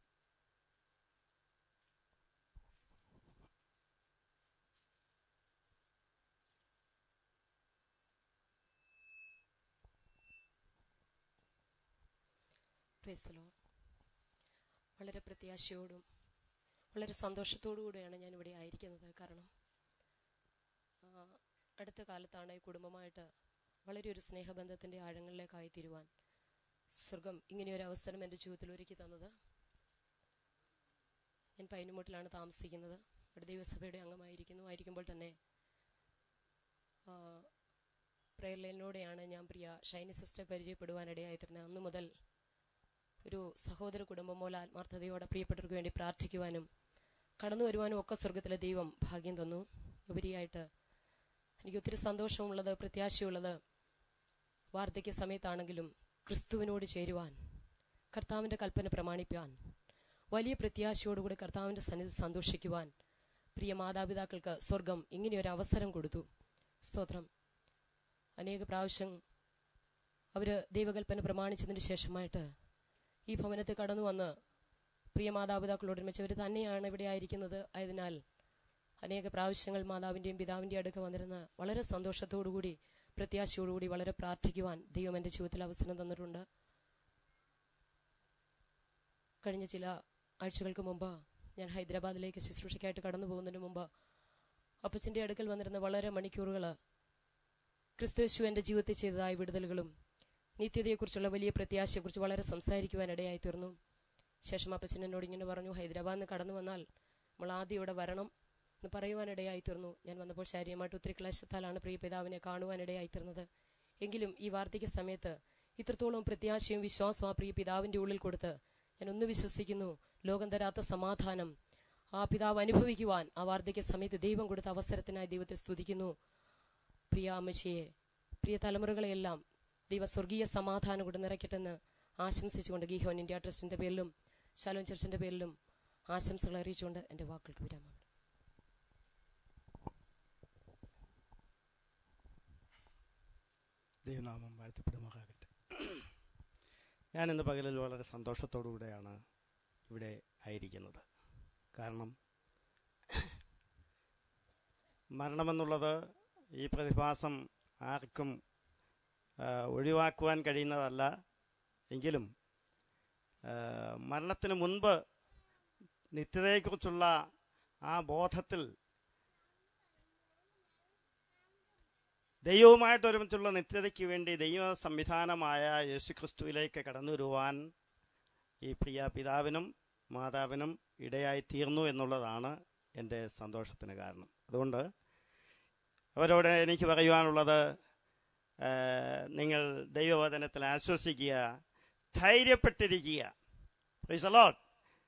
Praise the Lord. വളരെ പ്രത്യാശയോടും വളരെ സന്തോഷത്തോടു കൂടിയാണ് ഞാൻ ഇവിടെ ആയിരിക്കുന്നത് കാരണം ആ, അടുത്ത കാലത്താണ് ഈ കുടുംബമായിട്ട് വളരെ ഒരു സ്നേഹബന്ധത്തിന്റെ ആഴങ്ങളിലേക്കായി തീരുവാൻ സ്വർഗം ഇങ്ങനെയൊരു അവസരം എൻ്റെ ജീവിതത്തിൽ ഒരുക്കി തന്നത് ഞാൻ പൈനുമൂട്ടിലാണ് താമസിക്കുന്നത് ഇവിടെ ദൈവസഭയുടെ അംഗമായിരിക്കുന്നു ആയിരിക്കുമ്പോൾ തന്നെ പ്രയർ ലൈനിലൂടെയാണ് ഞാൻ പ്രിയ ഷൈനി സിസ്റ്ററെ പരിചയപ്പെടുവാനിടയായിത്തീർന്നത് അന്നു മുതൽ ഒരു സഹോദര കുടുംബം പോലെ ആത്മാർത്ഥതയോടെ പ്രിയപ്പെട്ടവർക്ക് വേണ്ടി പ്രാർത്ഥിക്കുവാനും കടന്നു വരുവാനും ഒക്കെ സ്വർഗത്തിലെ ദൈവം ഭാഗ്യം തന്നു ഉപരിയായിട്ട് എനിക്ക് ഒത്തിരി സന്തോഷമുള്ളത് പ്രത്യാശയുള്ളത് വാർദ്ധക്യ സമയത്താണെങ്കിലും ക്രിസ്തുവിനോട് ചേരുവാൻ കർത്താവിന്റെ കൽപ്പന പ്രമാണിപ്പാൻ വലിയ പ്രത്യാശയോടുകൂടി കർത്താവിന്റെ സന്നിധി സന്തോഷിക്കുവാൻ പ്രിയ മാതാപിതാക്കൾക്ക് സ്വർഗം ഇങ്ങനെയൊരു അവസരം കൊടുത്തു സ്തോത്രം അനേക പ്രാവശ്യം അവര് ദൈവകൽപ്പന പ്രമാണിച്ചതിന് ശേഷമായിട്ട് ഈ ഭവനത്തിൽ കടന്നു വന്ന് പ്രിയ മാതാപിതാക്കളോട് ഒരുമിച്ച് അവർ തന്നെയാണ് ഇവിടെ ആയിരിക്കുന്നത് ആയതിനാൽ അനേക പ്രാവശ്യങ്ങൾ മാതാവിന്റെയും പിതാവിന്റെയും അടുക്ക വന്നിരുന്ന് വളരെ സന്തോഷത്തോടുകൂടി പ്രത്യാശയോടുകൂടി വളരെ പ്രാർത്ഥിക്കുവാൻ ദൈവം എൻ്റെ ജീവിതത്തിൽ അവസരം തന്നിട്ടുണ്ട് കഴിഞ്ഞ ചില ആഴ്ചകൾക്ക് മുമ്പ് ഞാൻ ഹൈദരാബാദിലേക്ക് ശുശ്രൂഷയ്ക്കായിട്ട് കടന്നു പോകുന്നതിന് മുമ്പ് അപ്പച്ചൻ്റെ അടുക്കൽ വന്നിരുന്ന വളരെ മണിക്കൂറുകൾ ക്രിസ്തുയേശു എൻ്റെ ജീവിതത്തിൽ ചെയ്തതായ വിടുതലുകളും നിത്യതയെക്കുറിച്ചുള്ള വലിയ പ്രത്യാശയെക്കുറിച്ച് വളരെ സംസാരിക്കുവാനിടയായി തീർന്നു ശേഷം അപ്പച്ചൻ എന്നോട് ഇങ്ങനെ പറഞ്ഞു ഹൈദരാബാദിൽ നിന്ന് കടന്നു വന്നാൽ നമ്മൾ ആദ്യം ഇവിടെ വരണം എന്ന് പറയുവാനിടയായി തീർന്നു ഞാൻ വന്നപ്പോൾ ശാരീരികമായിട്ട് ഒത്തിരി ക്ലേശത്താലാണ് പ്രിയ പിതാവിനെ കാണുവാനിടയായി തീർന്നത് എങ്കിലും ഈ വാർദ്ധക്യ സമയത്ത് ഇത്രത്തോളം പ്രത്യാശയും വിശ്വാസവും ആ പ്രിയ പിതാവിന്റെ ഉള്ളിൽ കൊടുത്ത് ഞാൻ ഒന്ന് വിശ്വസിക്കുന്നു ലോകം തരാത്ത സമാധാനം ആ പിതാവ് അനുഭവിക്കുവാൻ ആ വാർദ്ധക്യ സമയത്ത് ദൈവം കൊടുത്ത അവസരത്തിനായി ദൈവത്തെ സ്തുതിക്കുന്നു പ്രിയ അമ്മച്ചിയെ പ്രിയ തലമുറകളെയെല്ലാം ദൈവ സ്വർഗീയ സമാധാനം കൊണ്ട് നിറയ്ക്കട്ടെന്ന് ആശംസിച്ചുകൊണ്ട് ഗീഹോൻ ഇന്ത്യ ട്രസ്റ്റിന്റെ പേരിലും ശാലോൻ ചർച്ചിന്റെ പേരിലും ആശംസകൾ അറിയിച്ചുകൊണ്ട് എന്റെ വാക്കുകൾക്ക് വിരാമം ദൈവനാമം വാഴ്ത്തപ്പെടുമാറാകട്ടെ ഞാൻ ഇന്ന് പകലിൽ വളരെ സന്തോഷത്തോടുകൂടെയാണ് ഇവിടെ ആയിരിക്കുന്നത് കാരണം മരണമെന്നുള്ളത് ഈ പ്രതിഭാസം ആർക്കും ആ, ഒഴിവാക്കുവാൻ കഴിയുന്നതല്ല എങ്കിലും ആ, മരണത്തിന് മുൻപ് നിത്യതയെക്കുറിച്ചുള്ള ആ ബോധത്തിൽ ദൈവവുമായിട്ട് ഒരുമിച്ചുള്ള നിത്യതയ്ക്ക് വേണ്ടി ദൈവ സംവിധാനമായ യേശുക്രിസ്തുവിലേക്ക് കടന്നു വരുവാൻ ഈ പ്രിയ പിതാവിനും മാതാവിനും ഇടയായി തീർന്നു എന്നുള്ളതാണ് എൻ്റെ സന്തോഷത്തിന് കാരണം അതുകൊണ്ട് അവരോട് എനിക്ക് പറയുവാനുള്ളത് ആ, നിങ്ങൾ ദൈവവചനത്തിൽ ആശ്വസിക്കുക ധൈര്യപ്പെട്ടിരിക്കുക Praise the Lord.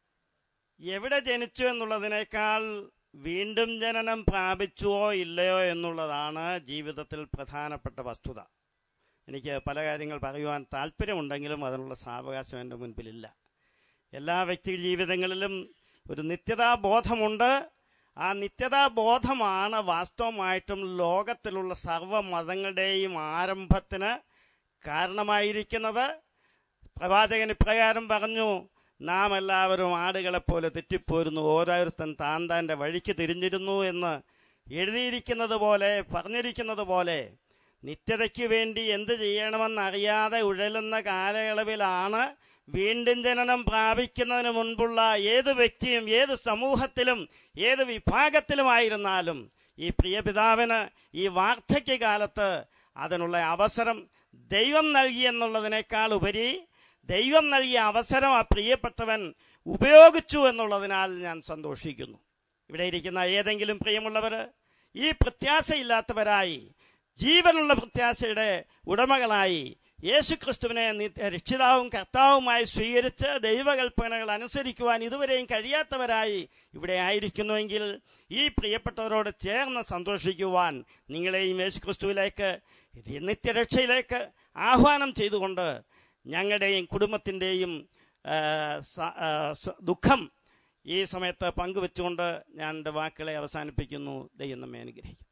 എവിടെ ജനിച്ചു എന്നുള്ളതിനേക്കാൾ വീണ്ടും ജനനം പ്രാപിച്ചുവോ ഇല്ലയോ എന്നുള്ളതാണ് ജീവിതത്തിൽ പ്രധാനപ്പെട്ട വസ്തുത എനിക്ക് പല കാര്യങ്ങൾ പറയുവാൻ താല്പര്യമുണ്ടെങ്കിലും അതിനുള്ള സാവകാശം എൻ്റെ മുൻപിലില്ല എല്ലാ വ്യക്തി ജീവിതങ്ങളിലും ഒരു നിത്യതാ ബോധമുണ്ട് ആ നിത്യതാ ബോധമാണ് വാസ്തവമായിട്ടും ലോകത്തിലുള്ള സർവ്വ മതങ്ങളുടെയും ആരംഭത്തിന് കാരണമായിരിക്കുന്നത് പ്രവാചകൻ ഇപ്രകാരം പറഞ്ഞു നാം എല്ലാവരും ആടുകളെപ്പോലെ തെറ്റിപ്പോരുന്നു ഓരോരുത്തൻ താൻ താൻ്റെ വഴിക്ക് തിരിഞ്ഞിരുന്നു എന്ന് എഴുതിയിരിക്കുന്നത് പോലെ പറഞ്ഞിരിക്കുന്നത് പോലെ നിത്യതയ്ക്ക് വേണ്ടി എന്ത് ചെയ്യണമെന്നറിയാതെ ഉഴലുന്ന കാലയളവിലാണ് വീണ്ടും ജനനം പ്രാപിക്കുന്നതിന് മുൻപുള്ള ഏത് വ്യക്തിയും ഏത് സമൂഹത്തിലും ഏത് വിഭാഗത്തിലുമായിരുന്നാലും ഈ പ്രിയപിതാവിന് ഈ വാർദ്ധക്യകാലത്ത് അതിനുള്ള അവസരം ദൈവം നൽകി എന്നുള്ളതിനേക്കാൾ ഉപരി ദൈവം നൽകിയ അവസരം ആ പ്രിയപ്പെട്ടവൻ ഉപയോഗിച്ചു എന്നുള്ളതിനാൽ ഞാൻ സന്തോഷിക്കുന്നു ഇവിടെ ഇരിക്കുന്ന ഏതെങ്കിലും പ്രിയമുള്ളവർ ഈ പ്രത്യാശയില്ലാത്തവരായി ജീവനുള്ള പ്രത്യാശയുടെ ഉടമകളായി യേശുക്രിസ്തുവിനെ നിത്യ രക്ഷിതാവും കർത്താവുമായി സ്വീകരിച്ച് ദൈവകൽപ്പനകൾ അനുസരിക്കുവാൻ ഇതുവരെയും കഴിയാത്തവരായി ഇവിടെ ആയിരിക്കുന്നുവെങ്കിൽ ഈ പ്രിയപ്പെട്ടവരോട് ചേർന്ന് സന്തോഷിക്കുവാൻ നിങ്ങളെയും യേശുക്രിസ്തുവിലേക്ക് നിത്യരക്ഷയിലേക്ക് ആഹ്വാനം ചെയ്തുകൊണ്ട് ഞങ്ങളുടെയും കുടുംബത്തിൻ്റെയും ആ, സ- ആ, സ- ദുഃഖം ഈ സമയത്ത് പങ്കുവെച്ചുകൊണ്ട് ഞാൻ എൻ്റെ വാക്കുകളെ അവസാനിപ്പിക്കുന്നു ദൈവം നമ്മെ അനുഗ്രഹിക്കട്ടെ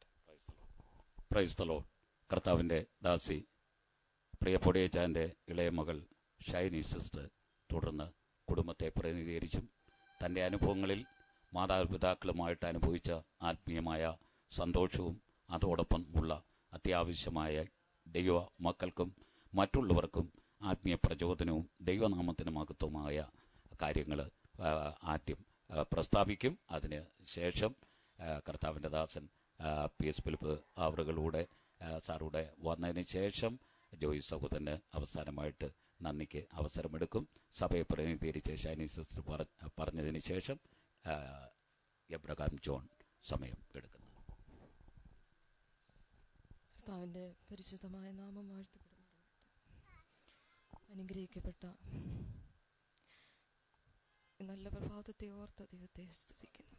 പ്രൈസ് തലോ കർത്താവിൻ്റെ ദാസി പ്രിയ പൊടിയച്ചാൻ്റെ ഇളയ മകൾ ഷൈനി സിസ്റ്റർ തുടർന്ന് കുടുംബത്തെ പ്രതിനിധീകരിച്ചും തൻ്റെ അനുഭവങ്ങളിൽ മാതാപിതാക്കളുമായിട്ട് അനുഭവിച്ച ആത്മീയമായ സന്തോഷവും അതോടൊപ്പം ഉള്ള അത്യാവശ്യമായ ദൈവ മക്കൾക്കും മറ്റുള്ളവർക്കും ആത്മീയ പ്രചോദനവും ദൈവനാമത്തിന് മഹത്വമായ കാര്യങ്ങൾ ആദ്യം ആ, പ്രസ്താവിക്കും അതിന് ശേഷം ആ, കർത്താവിൻ്റെ ദാസൻ ആ, പി എസ് ഫിലിപ്പ് അവറുകളുടെ ആ, സാറുടെ വന്നതിന് ശേഷം ജോയി സഹോദരന് അവസാനമായിട്ട് നന്ദിക്ക് അവസരമെടുക്കും സഭയെ പ്രതിനിധീകരിച്ച് ഷൈനി സിസ്റ്റർ പറ- പറഞ്ഞതിന് ശേഷം ആ, എബ്രഹാം ജോൺ സമയം എടുക്കുന്നു കർത്താവിന്റെ പരിശുദ്ധമായ നാമം വാഴ്ത്തപ്പെടുമാറാകട്ടെ അനുഗ്രഹിക്കപ്പെട്ട ഈ നല്ല പ്രഭാതത്തെ ഓർത്ത ദൈവത്തെ സ്തുതിക്കുന്നു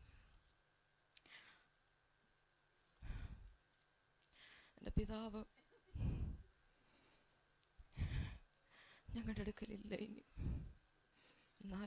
എൻ്റെ പിതാവ് ഞങ്ങളുടെ അടുക്കലില്ല ഇനി എന്നാൽ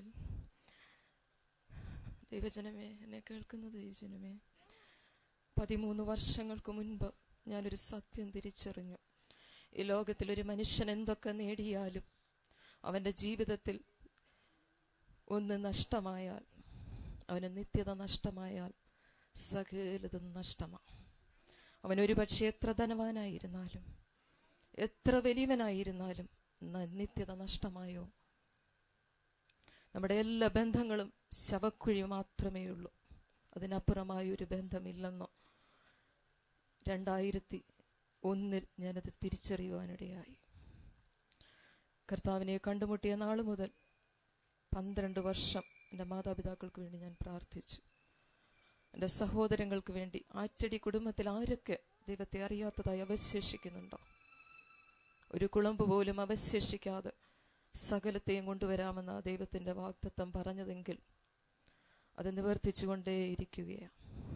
ദൈവജനമേ എന്നെ കേൾക്കുന്ന ദൈവജനമേ പതിമൂന്ന് വർഷങ്ങൾക്ക് മുൻപ് ഞാനൊരു സത്യം തിരിച്ചറിഞ്ഞു ഈ ലോകത്തിൽ ഒരു മനുഷ്യൻ എന്തൊക്കെ നേടിയാലും അവന്റെ ജീവിതത്തിൽ ഒന്ന് നഷ്ടമായാൽ അവന് നിത്യത നഷ്ടമായാൽ സകലതും നഷ്ടമാണ് അവൻ ഒരുപക്ഷെ എത്ര ധനവാനായിരുന്നാലും എത്ര വലിയവനായിരുന്നാലും ന- നിത്യത നഷ്ടമായോ നമ്മുടെ എല്ലാ ബന്ധങ്ങളും ശവക്കുഴി മാത്രമേ ഉള്ളൂ അതിനപ്പുറമായ ഒരു ബന്ധമില്ലെന്നോ രണ്ടായിരത്തി ഒന്നിൽ ഞാനത് തിരിച്ചറിയുവാനിടയായി കർത്താവിനെ കണ്ടുമുട്ടിയ നാൾ മുതൽ പന്ത്രണ്ട് വർഷം എൻ്റെ മാതാപിതാക്കൾക്ക് വേണ്ടി ഞാൻ പ്രാർത്ഥിച്ചു എൻ്റെ സഹോദരങ്ങൾക്ക് വേണ്ടി ആറ്റടി കുടുംബത്തിൽ ആരൊക്കെ ദൈവത്തെ അറിയാത്തതായി അവശേഷിക്കുന്നുണ്ടോ ഒരു കുളമ്പ് പോലും അവശേഷിക്കാതെ സകലത്തെയും കൊണ്ടുവരാമെന്ന ദൈവത്തിന്റെ വാഗ്ദത്തം പറഞ്ഞതെങ്കിൽ അത് നിവർത്തിച്ചുകൊണ്ടേയിരിക്കുകയാണ്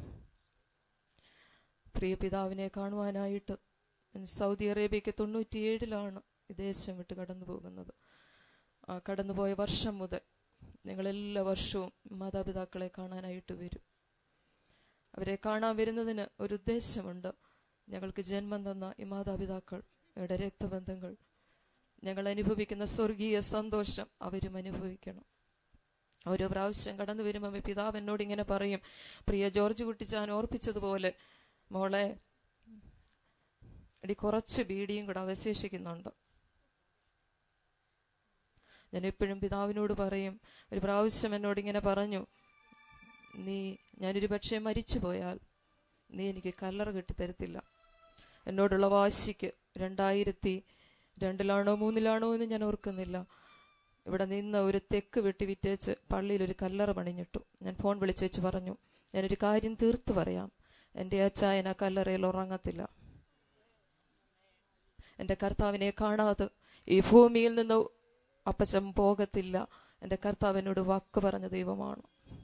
പ്രിയ പിതാവിനെ കാണുവാനായിട്ട് ഞാൻ സൗദി അറേബ്യക്ക് തൊണ്ണൂറ്റിയേഴിലാണ് ഈ ദേശം വിട്ട് കടന്നു പോകുന്നത് ആ കടന്നുപോയ വർഷം മുതൽ ഞങ്ങൾ എല്ലാ വർഷവും മാതാപിതാക്കളെ കാണാനായിട്ട് വരും അവരെ കാണാൻ വരുന്നതിന് ഒരു ഉദ്ദേശമുണ്ട് ഞങ്ങൾക്ക് ജന്മം തന്ന ഈ മാതാപിതാക്കൾ അവരുടെ രക്തബന്ധങ്ങൾ ഞങ്ങൾ അനുഭവിക്കുന്ന സ്വർഗീയ സന്തോഷം അവരും അനുഭവിക്കണം ഓരോ പ്രാവശ്യം കടന്നു വരുമ്പോൾ പിതാവ് എന്നോട് ഇങ്ങനെ പറയും പ്രിയ ജോർജ് കുട്ടിച്ചാൻ ഓർപ്പിച്ചതുപോലെ മോളെ എടി കുറച്ച് ബീഡിയും കൂടെ അവശേഷിക്കുന്നുണ്ട് ഞാൻ എപ്പോഴും പിതാവിനോട് പറയും ഒരു പ്രാവശ്യം എന്നോട് ഇങ്ങനെ പറഞ്ഞു നീ ഞാനൊരു പക്ഷേ മരിച്ചു പോയാൽ നീ എനിക്ക് കല്ലറ കെട്ടിത്തരത്തില്ല എന്നോടുള്ള വാശിക്ക് രണ്ടായിരത്തി രണ്ടിലാണോ മൂന്നിലാണോ എന്ന് ഞാൻ ഓർക്കുന്നില്ല ഇവിടെ നിന്ന് ഒരു തെക്ക് വെട്ടി വിറ്റേച്ച് പള്ളിയിൽ ഒരു കല്ലറ പണിഞ്ഞിട്ടു ഞാൻ ഫോൺ വിളിച്ചേച്ച് പറഞ്ഞു ഞാനൊരു കാര്യം തീർത്തു പറയാം എൻ്റെ അച്ചായൻ ആ കല്ലറയിൽ ഉറങ്ങത്തില്ല എൻ്റെ കർത്താവിനെ കാണാതെ ഈ ഭൂമിയിൽ നിന്ന് അപ്പച്ചൻ പോകത്തില്ല എൻ്റെ കർത്താവിനോട് വാക്ക് പറഞ്ഞ ദൈവമാണ്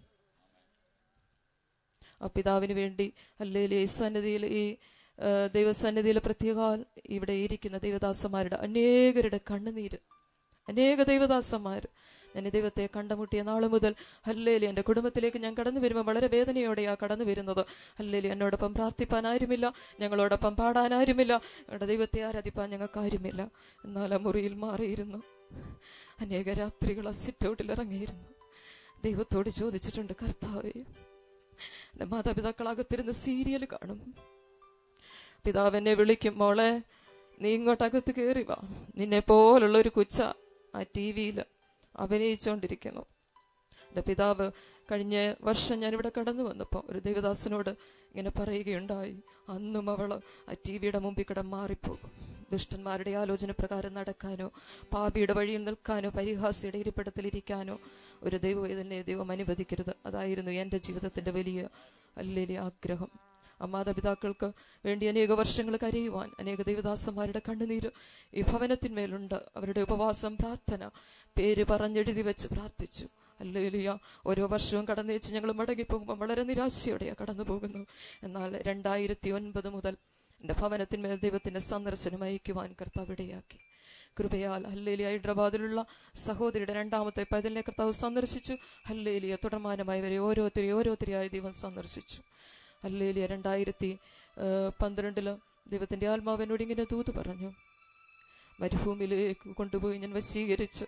ആ പിതാവിന് വേണ്ടി അല്ലെങ്കിൽ ഈ സന്നിധിയിൽ ഈ ആ, ദൈവസന്നിധിയിൽ പ്രത്യേക ഇവിടെ ഇരിക്കുന്ന ദൈവദാസന്മാരുടെ അനേകരുടെ കണ്ണുനീര് അനേക ദൈവദാസന്മാർ ഞാൻ ഈ ദൈവത്തെ കണ്ടുമുട്ടിയ നാള് മുതൽ ഹല്ലേലി എൻ്റെ കുടുംബത്തിലേക്ക് ഞാൻ കടന്നു വരുമ്പോൾ വളരെ വേദനയോടെയാ കടന്നു വരുന്നത് ഹല്ലേലി എന്നോടൊപ്പം പ്രാർത്ഥിപ്പാൻ ആരുമില്ല ഞങ്ങളോടൊപ്പം പാടാൻ ആരുമില്ല ഞങ്ങളുടെ ദൈവത്തെ ആരാധിപ്പാൻ ഞങ്ങൾക്ക് ആരുമില്ല എന്നാൽ ആ മുറിയിൽ മാറിയിരുന്നു അനേക രാത്രികൾ ആ സിറ്റൗട്ടിൽ ഇറങ്ങിയിരുന്നു ദൈവത്തോട് ചോദിച്ചിട്ടുണ്ട് കർത്താവേ എൻ്റെ മാതാപിതാക്കളകത്തിരുന്ന് സീരിയൽ കാണും പിതാവ് എന്നെ വിളിക്കും മോളെ നീ ഇങ്ങോട്ടകത്ത് കയറി വാ നിന്നെ പോലുള്ള ഒരു കുച്ച ആ ടി വിയിൽ അഭിനയിച്ചുകൊണ്ടിരിക്കുന്നു എൻ്റെ പിതാവ് കഴിഞ്ഞ വർഷം ഞാനിവിടെ കടന്നു വന്നപ്പോൾ ഒരു ദേവദാസനോട് ഇങ്ങനെ പറയുകയുണ്ടായി അന്നും അവൾ ആ ടി വിയുടെ മുമ്പിൽ കിട മാറിപ്പോകും ദുഷ്ടന്മാരുടെ ആലോചന പ്രകാരം നടക്കാനോ പാപിയുടെ വഴിയിൽ നിൽക്കാനോ പരിഹാസിയുടെ ഇരിപ്പിടത്തിലിരിക്കാനോ ഒരു ദൈവം ഇതിനെ ദൈവം അനുവദിക്കരുത് അതായിരുന്നു എൻ്റെ ജീവിതത്തിന്റെ വലിയ വലിയ ആഗ്രഹം ആ മാതാപിതാക്കൾക്ക് വേണ്ടി അനേക വർഷങ്ങൾ കരയുവാൻ അനേക ദൈവദാസന്മാരുടെ കണ്ണുനീര് ഈ ഭവനത്തിന്മേലുണ്ട് അവരുടെ ഉപവാസം പ്രാർത്ഥന പേര് പറഞ്ഞെഴുതി വെച്ച് പ്രാർത്ഥിച്ചു അല്ലേലിയ ഓരോ വർഷവും കടന്നേച്ച് ഞങ്ങൾ മടങ്ങിപ്പോകുമ്പോൾ വളരെ നിരാശയോടെയാണ് കടന്നു പോകുന്നു എന്നാൽ രണ്ടായിരത്തി ഒൻപത് മുതൽ എൻ്റെ ഭവനത്തിന്മേൽ ദൈവത്തിന്റെ സന്ദർശനം അയക്കുവാൻ കർത്താവ് ഇടയാക്കി കൃപയാൽ ഹല്ലേലി ഹൈദരാബാദിലുള്ള സഹോദരിയുടെ രണ്ടാമത്തെ പതിലിനെ കർത്താവ് സന്ദർശിച്ചു ഹല്ലേലിയ തുടർമാനമായവരെ ഓരോരുത്തരെ ഓരോരുത്തരെയായി ദൈവം സന്ദർശിച്ചു ഹല്ലേലിയ രണ്ടായിരത്തി ഏഹ്, പന്ത്രണ്ടില് ദൈവത്തിന്റെ ആത്മാവിനോട് ഇങ്ങനെ തൂത് പറഞ്ഞു മരുഭൂമിയിലേക്ക് കൊണ്ടുപോയി ഞാൻ വശീകരിച്ച്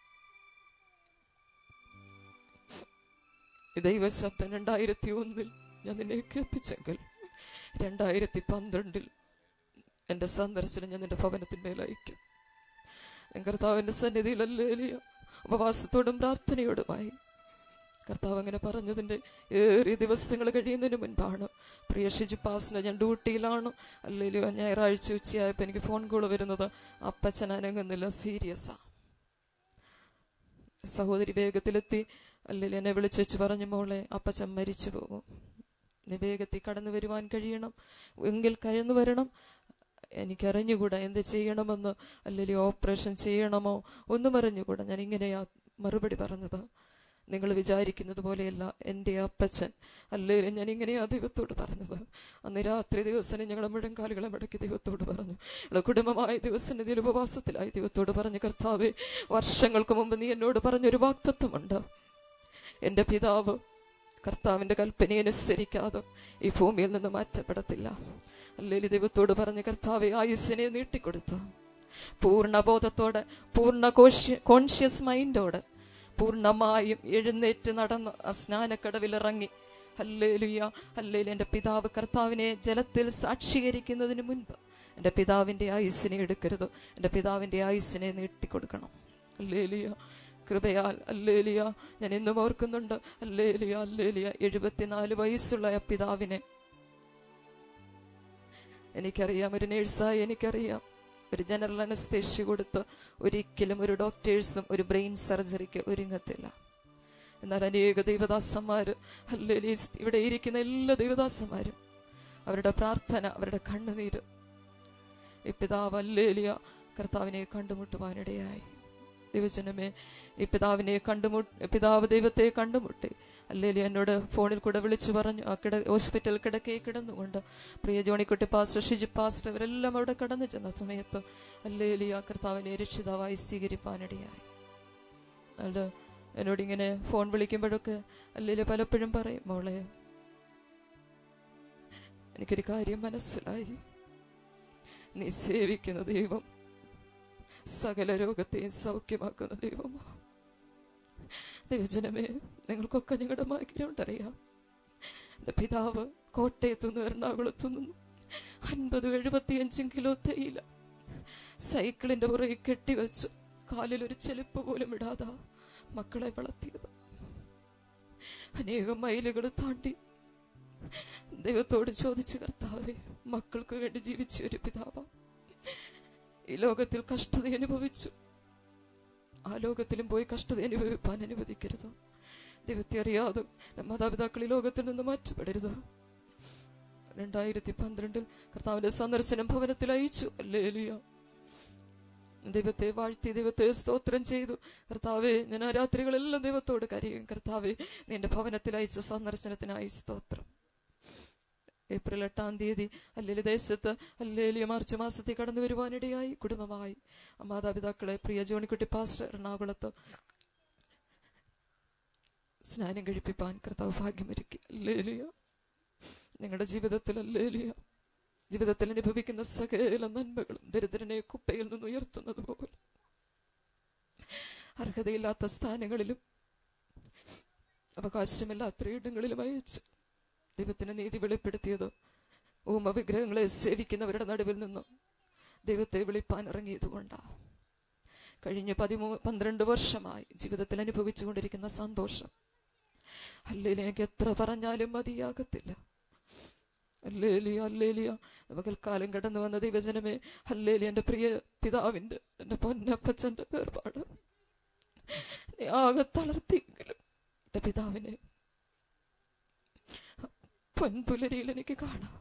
ഈ ദൈവശബ്ദം രണ്ടായിരത്തി ഒന്നിൽ ഞാൻ നിന്നെ കേൾപ്പിച്ചെങ്കിൽ രണ്ടായിരത്തി പന്ത്രണ്ടിൽ എന്റെ സന്ദർശനം ഞാൻ നിന്റെ ഭവനത്തിന്മേൽ അയക്കും ഞാൻ കർത്താവിന്റെ സന്നിധിയിലല്ലേലിയ ഉപവാസത്തോടും പ്രാർത്ഥനയോടുമായി കർത്താവ് അങ്ങനെ പറഞ്ഞതിന്റെ ഏറിയ ദിവസങ്ങൾ കഴിയുന്നതിന് മുൻപാണ് പ്രിയ ഷിജു പാസിന് ഞാൻ ഡ്യൂട്ടിയിലാണ് അല്ലെങ്കിലും ഞായറാഴ്ച ഉച്ചയായപ്പോൾ എനിക്ക് ഫോൺ കോൾ വരുന്നത് അപ്പച്ചൻ അനങ്ങുന്നില്ല സീരിയസാ സഹോദരി വേഗത്തിലെത്തി അല്ലെങ്കിൽ എന്നെ വിളിച്ചു പറഞ്ഞു മോളെ അപ്പച്ചൻ മരിച്ചു പോകും നീ വേഗത്തിൽ കടന്നു വരുവാൻ കഴിയണം എങ്കിൽ കടന്നു വരണം എനിക്കറിഞ്ഞുകൂടാ എന്ത് ചെയ്യണമെന്ന് അല്ലെങ്കിൽ ഓപ്പറേഷൻ ചെയ്യണമോ ഒന്നും അറിഞ്ഞുകൂടാ ഞാൻ ഇങ്ങനെയാ മറുപടി പറഞ്ഞത് നിങ്ങൾ വിചാരിക്കുന്നത് പോലെയല്ല എൻ്റെ അപ്പച്ചൻ അല്ലെങ്കിൽ ഞാൻ ഇങ്ങനെയാ ദൈവത്തോട് പറഞ്ഞത് അന്ന് രാത്രി ദിവസം ഞങ്ങളെ മുഴങ്കാലുകളെ മടക്കി ദൈവത്തോട് പറഞ്ഞു ഞങ്ങളെ കുടുംബമായ ദിവസനിധിയിൽ ഉപവാസത്തിലായി ദൈവത്തോട് പറഞ്ഞു കർത്താവെ വർഷങ്ങൾക്ക് മുമ്പ് നീ എന്നോട് പറഞ്ഞൊരു വാക്തത്വമുണ്ട് എൻ്റെ പിതാവ് കർത്താവിന്റെ കൽപ്പനയനുസരിക്കാതെ ഈ ഭൂമിയിൽ നിന്ന് മാറ്റപ്പെടത്തില്ല അല്ലെങ്കിൽ ദൈവത്തോട് പറഞ്ഞ് കർത്താവെ ആയുസ്സിനെ നീട്ടിക്കൊടുത്തു പൂർണ്ണബോധത്തോടെ പൂർണ്ണ കോൺഷ്യസ് മൈൻഡോടെ പൂർണ്ണമായും എഴുന്നേറ്റ് നടന്ന് ആ സ്നാനക്കടവിലിറങ്ങി ഹല്ലേലുയ ഹല്ലേലു എൻ്റെ പിതാവ് കർത്താവിനെ ജലത്തിൽ സാക്ഷീകരിക്കുന്നതിന് മുൻപ് എൻ്റെ പിതാവിൻ്റെ ആയുസ്സിനെ എടുക്കരുത് എൻ്റെ പിതാവിൻ്റെ ആയുസ്സിനെ നീട്ടിക്കൊടുക്കണം ഹല്ലേലുയ കൃപയാൽ അല്ലേലിയ ഞാൻ ഇന്നും ഓർക്കുന്നുണ്ട് അല്ലേലിയ അല്ലേലിയ എഴുപത്തിനാല് വയസ്സുള്ള ആ പിതാവിനെ എനിക്കറിയാം ഒരു നേഴ്സായി എനിക്കറിയാം ഒരു ജനറൽ അനസ്തേഷ്യ കൊടുത്ത് ഒരിക്കലും ഒരു ഡോക്ടേഴ്സും ഒരു ബ്രെയിൻ സർജറിക്ക് ഒരുങ്ങത്തില്ല എന്നാൽ അനേക ദൈവദാസന്മാര് അല്ലേലി ഇവിടെ ഇരിക്കുന്ന എല്ലാ ദൈവദാസന്മാരും അവരുടെ പ്രാർത്ഥന അവരുടെ കണ്ണുനീര് ഈ പിതാവ് അല്ലേലിയ കർത്താവിനെ കണ്ടുമുട്ടുവാനിടയായി ദൈവജനമേ ഈ പിതാവിനെ കണ്ടുമുട്ട് പിതാവ് ദൈവത്തെ കണ്ടുമുട്ടി അല്ലേലി എന്നോട് ഫോണിൽ കൂടെ വിളിച്ചു പറഞ്ഞു ആ കിട ഹോസ്പിറ്റൽ കിടക്കേ കിടന്നുകൊണ്ട് പ്രിയ ജോണിക്കുട്ടി പാസ്റ്റർ ഷിജി പാസ്റ്റർ ഇവരെല്ലാം അവിടെ കടന്നു ചെന്ന സമയത്ത് അല്ലേലി ആ കർത്താവിനെ രക്ഷിതാവായി സ്വീകരിപ്പാനിടയായി അത് എന്നോട് ഇങ്ങനെ ഫോൺ വിളിക്കുമ്പോഴൊക്കെ അല്ലേലി പലപ്പോഴും പറയും മോളെ എനിക്കൊരു കാര്യം മനസ്സിലായി നീ സേവിക്കുന്ന ദൈവം സകല രോഗത്തെയും സൗഖ്യമാക്കുന്ന ദൈവമോ ദൈവജനമേ നിങ്ങൾക്കൊക്കെ ഞങ്ങളുടെ മാഗ്യമുണ്ടറിയാം എന്റെ പിതാവ് കോട്ടയത്തുനിന്ന് എറണാകുളത്തുനിന്ന് അൻപത് എഴുപത്തിയഞ്ചും കിലോ തേയില സൈക്കിളിന്റെ പുറകെ കെട്ടിവെച്ച് കാലിൽ ഒരു ചെരുപ്പ് പോലും ഇടാതെ മക്കളെ വളർത്തിയത് അനേകം മൈലുകൾ താണ്ടി ദൈവത്തോട് ചോദിച്ചു കർത്താവെ മക്കൾക്ക് വേണ്ടി ജീവിച്ച ഒരു പിതാവ് ഈ ലോകത്തിൽ കഷ്ടത അനുഭവിച്ചു ആ ലോകത്തിലും പോയി കഷ്ടത അനുഭവിപ്പാൻ അനുവദിക്കരുത് ദൈവത്തെ അറിയാതെ മാതാപിതാക്കൾ ഈ ലോകത്തിൽ നിന്ന് മാറ്റപ്പെടരുത് രണ്ടായിരത്തി പന്ത്രണ്ടിൽ കർത്താവിന്റെ സന്ദർശനം ഭവനത്തിൽ അയച്ചു അല്ലേലിയ ദൈവത്തെ വാഴ്ത്തി ദൈവത്തെ സ്തോത്രം ചെയ്തു കർത്താവെ ഞാൻ ആ രാത്രികളെല്ലാം ദൈവത്തോട് കരയും കർത്താവെ നിന്റെ ഭവനത്തിൽ അയച്ച സന്ദർശനത്തിനായി സ്തോത്രം ഏപ്രിൽ എട്ടാം തീയതി അല്ലേലി ദേശത്ത് അല്ലേലി മാർച്ച് മാസത്തിൽ കടന്നു വരുവാനിടയായി കുടുംബമായി മാതാപിതാക്കളെ പ്രിയ ജോണിക്കുട്ടി പാസ്റ്റർ എറണാകുളത്ത് സ്നാനം കഴിപ്പിപ്പാൻ കർത്താവ് ഭാഗ്യമൊരുക്കി അല്ലേലിയ നിങ്ങളുടെ ജീവിതത്തിൽ അല്ലേലിയ ജീവിതത്തിൽ അനുഭവിക്കുന്ന സകല നന്മകളും ദരിദ്രനെ കുപ്പയിൽ നിന്ന് ഉയർത്തുന്നത് പോലെ അർഹതയില്ലാത്ത സ്ഥാനങ്ങളിലും അവകാശമില്ലാത്ത ഇടങ്ങളിലും അയച്ച് ദൈവത്തിന് നീതി വെളിപ്പെടുത്തിയത് ഊമ വിഗ്രഹങ്ങളെ സേവിക്കുന്നവരുടെ നടുവിൽ നിന്നും ദൈവത്തെ വിളിപ്പാൻ ഇറങ്ങിയതുകൊണ്ടാ കഴിഞ്ഞ പതിമൂ പന്ത്രണ്ട് വർഷമായി ജീവിതത്തിൽ അനുഭവിച്ചുകൊണ്ടിരിക്കുന്ന സന്തോഷം അല്ലേലി എനിക്ക് എത്ര പറഞ്ഞാലും മതിയാകത്തില്ല അല്ലേലിയ അല്ലേലിയ നമുക്കൽക്കാലം കടന്നു വന്ന ദൈവജനമേ അല്ലേലി എന്റെ പ്രിയ പിതാവിന്റെ എന്റെ പൊന്നപ്പച്ചന്റെ വേർപാട് നീ ആകെ തളർത്തിയെങ്കിലും എന്റെ പിതാവിനെ പൊൻപുലരിയിൽ എനിക്ക് കാണാം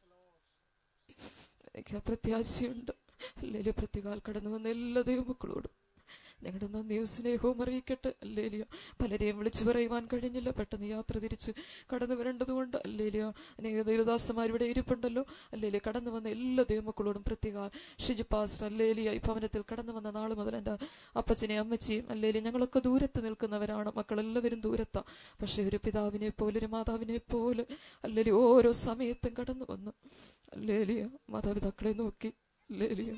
എനിക്ക് ആ പ്രത്യാശയുണ്ട് അല്ലേലിയ പ്രത്യേകാൽ കടന്നു വന്ന എല്ലാ ദൈവമക്കളോടും ഞങ്ങളുടെ നന്ദിയും സ്നേഹവും അറിയിക്കട്ടെ അല്ലേലിയ പലരെയും വിളിച്ചു പറയുവാൻ കഴിഞ്ഞില്ല പെട്ടെന്ന് യാത്ര തിരിച്ച് കടന്നു വരേണ്ടതുകൊണ്ട് അല്ലേലിയ അനേക ദൈവദാസന്മാർ ഇവിടെ ഇരിപ്പുണ്ടല്ലോ അല്ലേലിയ കടന്നു വന്ന എല്ലാ ദൈവമക്കളോടും പ്രത്യേക ഷിജു പാസ്റ്റ് അല്ലേലിയ ഈ ഭവനത്തിൽ കടന്നു വന്ന നാൾ മുതൽ എൻ്റെ അപ്പച്ചനെയും അമ്മച്ചിയും അല്ലേലിയ ഞങ്ങളൊക്കെ ദൂരത്ത് നിൽക്കുന്നവരാണ് മക്കളെല്ലാവരും ദൂരത്താ പക്ഷെ ഒരു പിതാവിനെ പോലെ ഒരു മാതാവിനെ പോലെ അല്ലേലിയ ഓരോ സമയത്തും കടന്നു വന്നു അല്ലേലിയ മാതാപിതാക്കളെ നോക്കി അല്ലേലിയ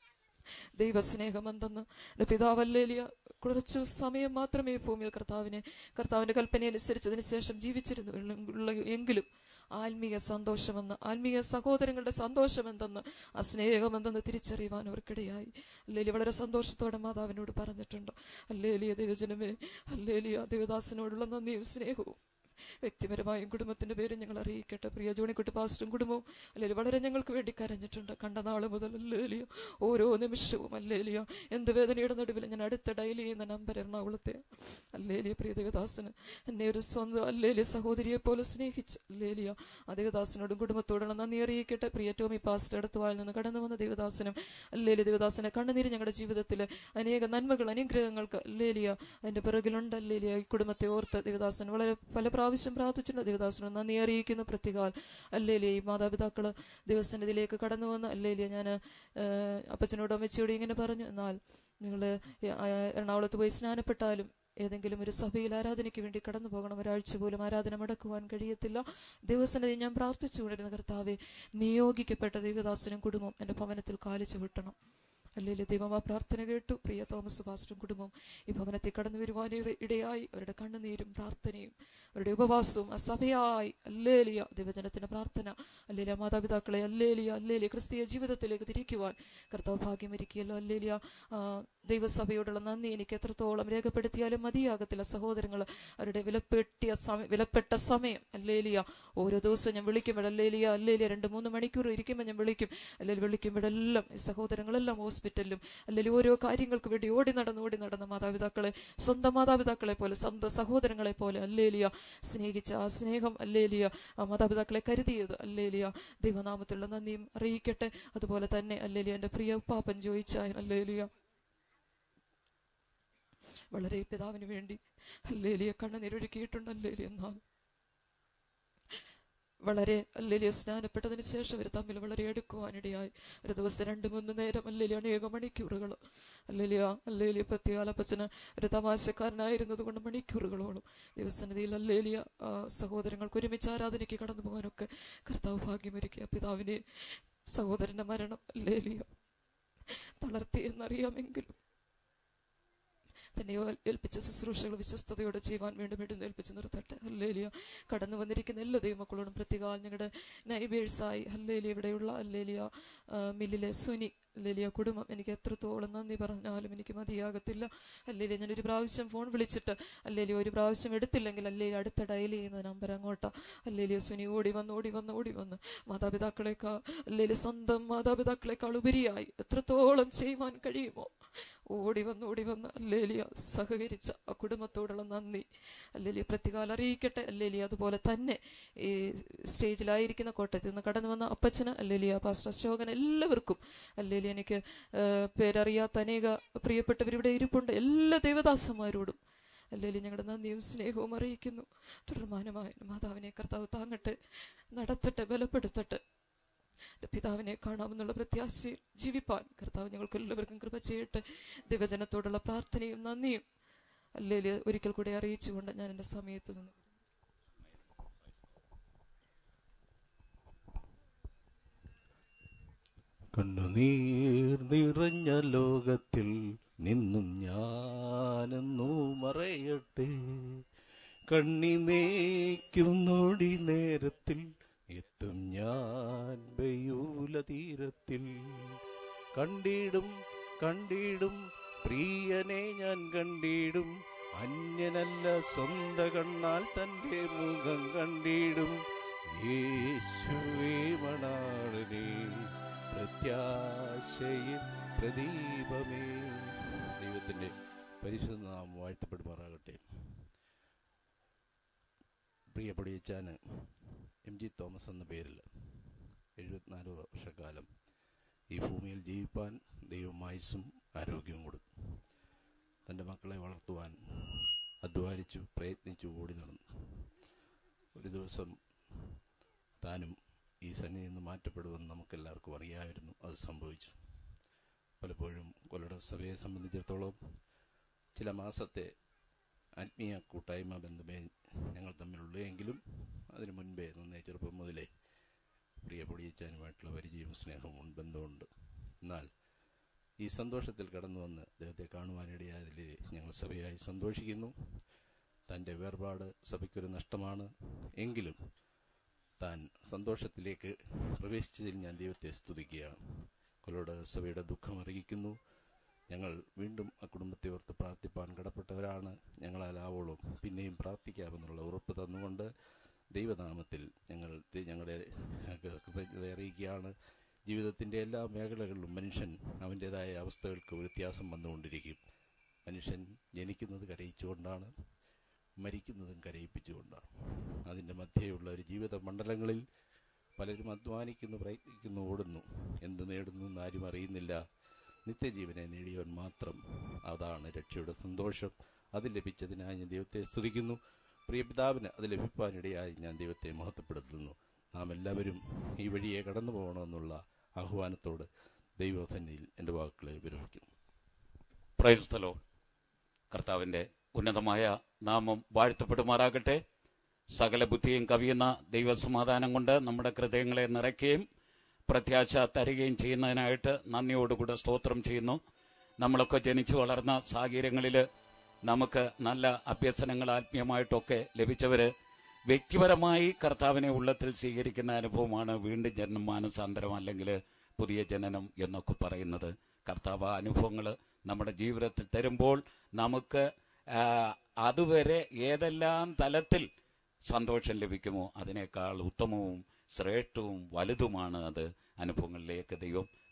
ദൈവസ്നേഹം എന്തെന്ന് എൻ്റെ പിതാവല്ലേലിയ കുറച്ചു സമയം മാത്രമേ ഈ ഭൂമിയിൽ കർത്താവിനെ കർത്താവിന്റെ കൽപ്പന അനുസരിച്ചതിന് ശേഷം ജീവിച്ചിരുന്നു ഉള്ള- എങ്കിലും ആത്മീയ സന്തോഷമെന്ന് ആത്മീയ സഹോദരങ്ങളുടെ സന്തോഷമെന്തെന്ന് ആ സ്നേഹമെന്തെന്ന് തിരിച്ചറിയുവാൻ അവർക്കിടയായി അല്ലേലി വളരെ സന്തോഷത്തോടെ മാതാവിനോട് പറഞ്ഞിട്ടുണ്ട് അല്ലേലിയ ദൈവജനമേ അല്ലേലിയ ദേവദാസനോടുള്ള നന്ദിയും സ്നേഹവും വ്യക്തിപരമായും കുടുംബത്തിന്റെ പേരും ഞങ്ങൾ അറിയിക്കട്ടെ പ്രിയ ജോണിക്കുട്ടി പാസ്റ്റും കുടുംബവും അല്ലെങ്കിൽ വളരെ ഞങ്ങൾക്ക് വേണ്ടി കരഞ്ഞിട്ടുണ്ട് കണ്ട നാള് മുതൽ അല്ലേലിയ ഓരോ നിമിഷവും അല്ലേലിയ എന്ത് വേദനയുടെ നടുവിൽ ഞാൻ അടുത്ത ഡയൽ ചെയ്യുന്ന നമ്പർ എറണാകുളത്തെ അല്ലേലിയ പ്രിയ ദേവദാസന് എന്നെ ഒരു സ്വന്തം അല്ലേലിയ സഹോദരിയെ പോലെ സ്നേഹിച്ച് അല്ലേലിയ ആ ദേവദാസനോടും കുടുംബത്തോടുള്ള നന്ദി അറിയിക്കട്ടെ പ്രിയ ടോമി പാസ്റ്റ് അടുത്തുവായിൽ നിന്ന് കടന്നു വന്ന ദേവദാസനും അല്ലേലിയ ദേവദാസനെ കണ്ണുനീര് ഞങ്ങളുടെ ജീവിതത്തിൽ അനേക നന്മകൾ അനുഗ്രഹങ്ങൾക്ക് അല്ലേലിയ അതിന്റെ പിറകിലുണ്ട് അല്ലേലിയ ഈ കുടുംബത്തെ ഓർത്ത് ദേവദാസൻ വളരെ പല പ്രാവശ്യം പ്രാർത്ഥിച്ചിട്ടുണ്ട് ദേവദാസനോട് നന്ദി അറിയിക്കുന്നു പ്രത്യേകാൽ അല്ലേലിയ ഈ മാതാപിതാക്കള് ദിവസത്തിലേക്ക് കടന്നു വന്ന് അല്ലേലിയ ഞാൻ അപ്പച്ചനോടും അമ്മച്ചിയോടും ഇങ്ങനെ പറഞ്ഞു എന്നാൽ നിങ്ങൾ എറണാകുളത്ത് പോയി സ്നാനപ്പെട്ടാലും ഏതെങ്കിലും ഒരു സഭയിൽ ആരാധനയ്ക്ക് വേണ്ടി കടന്നു പോകണം ഒരാഴ്ച പോലും ആരാധന മുടക്കുവാൻ കഴിയത്തില്ല ദിവസനതി ഞാൻ പ്രാർത്ഥിച്ചുകൊണ്ടിരുന്ന കർത്താവെ നിയോഗിക്കപ്പെട്ട ദൈവദാസനും കുടുംബം എൻ്റെ ഭവനത്തിൽ കാലിച്ചു വിട്ടണം അല്ലെങ്കിൽ ദൈവം ആ പ്രാർത്ഥന കേട്ടു പ്രിയ തോമസ് പാസ്റ്റും കുടുംബം ഈ ഭവനത്തിൽ കടന്നു വരുവാൻ ഇട- ഇടയായി അവരുടെ കണ്ണുനീരും പ്രാർത്ഥനയും അവരുടെ ഉപവാസവും ആ സഭയായി അല്ലേലിയ ദൈവജനത്തിന്റെ പ്രാർത്ഥന അല്ലേലിയ മാതാപിതാക്കളെ അല്ലേലിയ അല്ലേലിയ ക്രിസ്തീയ ജീവിതത്തിലേക്ക് തിരിക്കുവാൻ കർത്താവ് ഭാഗ്യമൊരുക്കിയല്ലോ അല്ലേലിയ ആ, ദൈവസഭയോടുള്ള നന്ദി എനിക്ക് എത്രത്തോളം രേഖപ്പെടുത്തിയാലും മതിയാകത്തില്ല സഹോദരങ്ങൾ അവരുടെ വിലപ്പെട്ടിയ സമയം വിലപ്പെട്ട സമയം അല്ലേലിയ ഓരോ ദിവസവും ഞാൻ വിളിക്കുമ്പോൾ അല്ലേലിയ അല്ലേലിയ രണ്ട് മൂന്ന് മണിക്കൂർ ഇരിക്കുമ്പോൾ ഞാൻ വിളിക്കും അല്ലെങ്കിൽ വിളിക്കുമ്പോഴെല്ലാം ഈ സഹോദരങ്ങളെല്ലാം ഹോസ്പിറ്റൽ ഹോസ്പിറ്റലിലും അല്ലെങ്കിൽ ഓരോ കാര്യങ്ങൾക്ക് വേണ്ടി ഓടി നടന്ന് ഓടി നടന്ന മാതാപിതാക്കളെ സ്വന്തം മാതാപിതാക്കളെ പോലെ സ്വന്തം സഹോദരങ്ങളെ പോലെ അല്ലേലിയ സ്നേഹിച്ച ആ സ്നേഹം അല്ലേലിയ ആ മാതാപിതാക്കളെ കരുതിയത് അല്ലേലിയ ദൈവനാമത്തിലുള്ള നന്ദിയും അറിയിക്കട്ടെ അതുപോലെ തന്നെ അല്ലേലിയ എൻ്റെ പ്രിയ ഉപ്പാപ്പൻ ചോദിച്ചായ അല്ലേലിയ വളരെ പിതാവിന് വേണ്ടി അല്ലേലിയ കണ്ണുനീരൊഴുക്കിയിട്ടുണ്ട് അല്ലേലിയ എന്നാൽ വളരെ അല്ലേലിയ സ്നാനപ്പെട്ടതിന് ശേഷം അവർ തമ്മിൽ വളരെ അടുക്കുവാനിടയായി ഒരു ദിവസം രണ്ട് മൂന്ന് നേരം അല്ലേലിയ അനേക മണിക്കൂറുകൾ അല്ലേലിയ അല്ലേലിയ പ്രത്യേകാലപ്പച്ചന് ഒരു തമാശക്കാരനായിരുന്നത് കൊണ്ട് മണിക്കൂറുകളോളം ദിവസനിധിയിൽ അല്ലേലിയ ആ, സഹോദരങ്ങൾക്ക് ഒരുമിച്ച് ആരാധനയ്ക്ക് കടന്നു പോകാനൊക്കെ കർത്താവ് ഭാഗ്യമൊരുക്കിയ പിതാവിനെ സഹോദരന്റെ മരണം അല്ലേലിയ തളർത്തി എന്നറിയാമെങ്കിലും തന്നെ ഏൽപ്പിച്ച ശുശ്രൂഷകൾ വിശ്വസ്തയോടെ ചെയ്യുവാൻ വീണ്ടും വീണ്ടും ഏൽപ്പിച്ച് നിർത്തട്ടെ ഹല്ലേലിയ കടന്നു വന്നിരിക്കുന്ന എല്ലാ ദൈവമക്കളോടും പ്രത്യേക ഞങ്ങളുടെ നൈബേഴ്സായി ഹല്ലേലിയ ഇവിടെയുള്ള ഹല്ലേലിയ ആ, മില്ലിലെ സുനി ഹല്ലേലിയ കുടുംബം എനിക്ക് എത്രത്തോളം നന്ദി പറഞ്ഞാലും എനിക്ക് മതിയാകത്തില്ല ഹല്ലേലിയ ഞാനൊരു പ്രാവശ്യം ഫോൺ വിളിച്ചിട്ട് ഹല്ലേലിയ ഒരു പ്രാവശ്യം എടുത്തില്ലെങ്കിൽ ഹല്ലേലിയ അടുത്ത ഡയൽ ചെയ്യുന്ന നമ്പർ അങ്ങോട്ടാ ഹല്ലേലിയ സുനി ഓടി വന്ന് ഓടി വന്ന് ഓടി വന്ന് മാതാപിതാക്കളെക്കാൾ ഹല്ലേലിയ സ്വന്തം മാതാപിതാക്കളെക്കാൾ ഉപരിയായി എത്രത്തോളം ചെയ്യുവാൻ കഴിയുമോ ഓടി വന്ന് ഓടി വന്ന് അല്ലേലിയ സഹകരിച്ച ആ കുടുംബത്തോടുള്ള നന്ദി അല്ലേലിയ പ്രത്യേകാൽ അറിയിക്കട്ടെ അല്ലേലിയ അതുപോലെ തന്നെ ഈ സ്റ്റേജിലായിരിക്കുന്ന കോട്ടയത്ത് നിന്ന് കടന്നു വന്ന അപ്പച്ചന് അല്ലേലിയ പാസ്റ്റർ അശോകൻ എല്ലാവർക്കും അല്ലേലിയ എനിക്ക് ആ, പേരറിയാത്ത അനേക പ്രിയപ്പെട്ടവർ ഇവിടെ ഇരിപ്പുണ്ട് എല്ലാ ദേവദാസന്മാരോടും അല്ലേലും ഞങ്ങളുടെ നന്ദിയും സ്നേഹവും അറിയിക്കുന്നു തുടർമാനമായ മാതാവിനെ കർത്താവ് താങ്ങട്ടെ നടത്തട്ടെ ബലപ്പെടുത്തട്ടെ എൻ്റെ പിതാവിനെ കാണാമെന്നുള്ള പ്രത്യാശയിൽ ജീവിപ്പാൻ കർത്താവ് ഞങ്ങൾക്ക് എല്ലാവർക്കും കൃപ ചെയ്യട്ടെ ദൈവജനത്തോടുള്ള പ്രാർത്ഥനയും നന്ദിയും അല്ലേല് ഒരിക്കൽ കൂടെ അറിയിച്ചുകൊണ്ട് ഞാൻ എൻ്റെ സമയത്ത് നിന്ന് കണ്ണുനീർ നിറഞ്ഞ ലോകത്തിൽ നിന്നും ഞാനെന്നു മറയട്ടെ കണ്ണിമേക്കും നൊടി നേരത്തിൽ എത്തും ഞാൻ ബയൂല തീരത്തിൽ കണ്ടിടും കണ്ടിടും പ്രിയനെ ഞാൻ കണ്ടിടും അന്യനല്ല സ്വന്ത കണ്ണാൽ തന്റെ മുഖം കണ്ടിടും യേശുവേ മണാളനെ പ്രത്യാശയിൽ പ്രദീപമേ ദൈവത്തിന്റെ പരിശുദ്ധ നാം വാഴ്ത്തപ്പെടുമാറാകട്ടെ പ്രിയപ്പെടിയച്ചാന് എം ജി തോമസ് എന്ന പേരിൽ എഴുപത്തിനാല് വർഷക്കാലം ഈ ഭൂമിയിൽ ജീവിപ്പാൻ ദൈവം ആയുസ്സും ആരോഗ്യവും കൊടുത്തു തൻ്റെ മക്കളെ വളർത്തുവാൻ അധ്വാനിച്ചു പ്രയത്നിച്ചു ഓടി നടന്നു ഒരു ദിവസം താനും ഈ സന്നിധിയിൽ നിന്ന് മാറ്റപ്പെടുമെന്ന് നമുക്കെല്ലാവർക്കും അറിയാമായിരുന്നു അത് സംഭവിച്ചു പലപ്പോഴും കൊല്ലട സഭയെ സംബന്ധിച്ചിടത്തോളം ചില മാസത്തെ ആത്മീയ കൂട്ടായ്മ ബന്ധമേ ഞങ്ങൾ തമ്മിലുള്ളൂ എങ്കിലും അതിനു മുൻപേ നന്നേ ചെറുപ്പം മുതലേ പ്രിയ പൊടിയച്ചാനുമായിട്ടുള്ള പരിചയവും സ്നേഹവും ബന്ധമുണ്ട് എന്നാൽ ഈ സന്തോഷത്തിൽ കടന്നു വന്ന് അദ്ദേഹത്തെ കാണുവാനിടയായതിൽ ഞങ്ങൾ സഭയായി സന്തോഷിക്കുന്നു തൻ്റെ വേർപാട് സഭയ്ക്കൊരു നഷ്ടമാണ് എങ്കിലും താൻ സന്തോഷത്തിലേക്ക് പ്രവേശിച്ചതിൽ ഞാൻ ദൈവത്തെ സ്തുതിക്കുകയാണ് കൊലോട് സഭയുടെ ദുഃഖം അറിയിക്കുന്നു ഞങ്ങൾ വീണ്ടും ആ കുടുംബത്തെ ഓർത്ത് പ്രാർത്ഥിപ്പാൻ കടപ്പെട്ടവരാണ് ഞങ്ങളാലാവോളം പിന്നെയും പ്രാർത്ഥിക്കാമെന്നുള്ള ഉറപ്പ് തന്നുകൊണ്ട് ദൈവനാമത്തിൽ ഞങ്ങൾ തി- ഞങ്ങളുടെ കൃതജ്ഞത അറിയിക്കുകയാണ് ജീവിതത്തിൻ്റെ എല്ലാ മേഖലകളിലും മനുഷ്യൻ അവൻ്റെതായ അവസ്ഥകൾക്ക് വ്യത്യാസം വന്നുകൊണ്ടിരിക്കും മനുഷ്യൻ ജനിക്കുന്നത് കരയിച്ചുകൊണ്ടാണ് മരിക്കുന്നതും കരയിപ്പിച്ചുകൊണ്ടാണ് അതിൻ്റെ മധ്യേയുള്ള ഒരു ജീവിത മണ്ഡലങ്ങളിൽ പലരും അധ്വാനിക്കുന്നു പ്രയത്നിക്കുന്നു ഓടുന്നു എന്ത് നേടുന്നു എന്ന് ആരും അറിയുന്നില്ല നിത്യജീവനെ നേടിയവൻ മാത്രം അതാണ് രക്ഷയുടെ സന്തോഷം അത് ലഭിച്ചതിനായി ഞാൻ ദൈവത്തെ സ്തുതിക്കുന്നു പ്രിയ പിതാവിന് അത് ലഭിക്കാനിടയായി ഞാൻ ദൈവത്തെ മഹത്വപ്പെടുത്തുന്നു നാം എല്ലാവരും ഈ വഴിയെ കടന്നു പോകണമെന്നുള്ള ആഹ്വാനത്തോട് ദൈവസന്നിധിയിൽ എൻ്റെ വാക്കുകളെ വിരമിക്കുന്നു പ്രൈസ്തലോ കർത്താവിന്റെ ഉന്നതമായ നാമം വാഴ്ത്തപ്പെടുമാറാകട്ടെ സകല ബുദ്ധിയും കവിയുന്ന ദൈവസമാധാനം കൊണ്ട് നമ്മുടെ ഹൃദയങ്ങളെ നിറയ്ക്കുകയും പ്രത്യാശ തരികയും ചെയ്യുന്നതിനായിട്ട് നന്ദിയോടുകൂടെ സ്തോത്രം ചെയ്യുന്നു നമ്മളൊക്കെ ജനിച്ചു വളർന്ന സാഹചര്യങ്ങളിൽ നമുക്ക് നല്ല അഭ്യസനങ്ങൾ ആത്മീയമായിട്ടൊക്കെ ലഭിച്ചവര് വ്യക്തിപരമായി കർത്താവിനെ ഉള്ളത്തിൽ സ്വീകരിക്കുന്ന അനുഭവമാണ് വീണ്ടും ജനനം മാനസാന്തരം അല്ലെങ്കിൽ പുതിയ ജനനം എന്നൊക്കെ പറയുന്നത് കർത്താവ് ആ അനുഭവങ്ങൾ നമ്മുടെ ജീവിതത്തിൽ തരുമ്പോൾ നമുക്ക് ആ, അതുവരെ ഏതെല്ലാം തലത്തിൽ സന്തോഷം ലഭിക്കുമോ അതിനേക്കാൾ ഉത്തമവും ശ്രേഷ്ഠവും വലുതുമാണ് അത് അനുഭവങ്ങളിലേക്ക് ദൈവം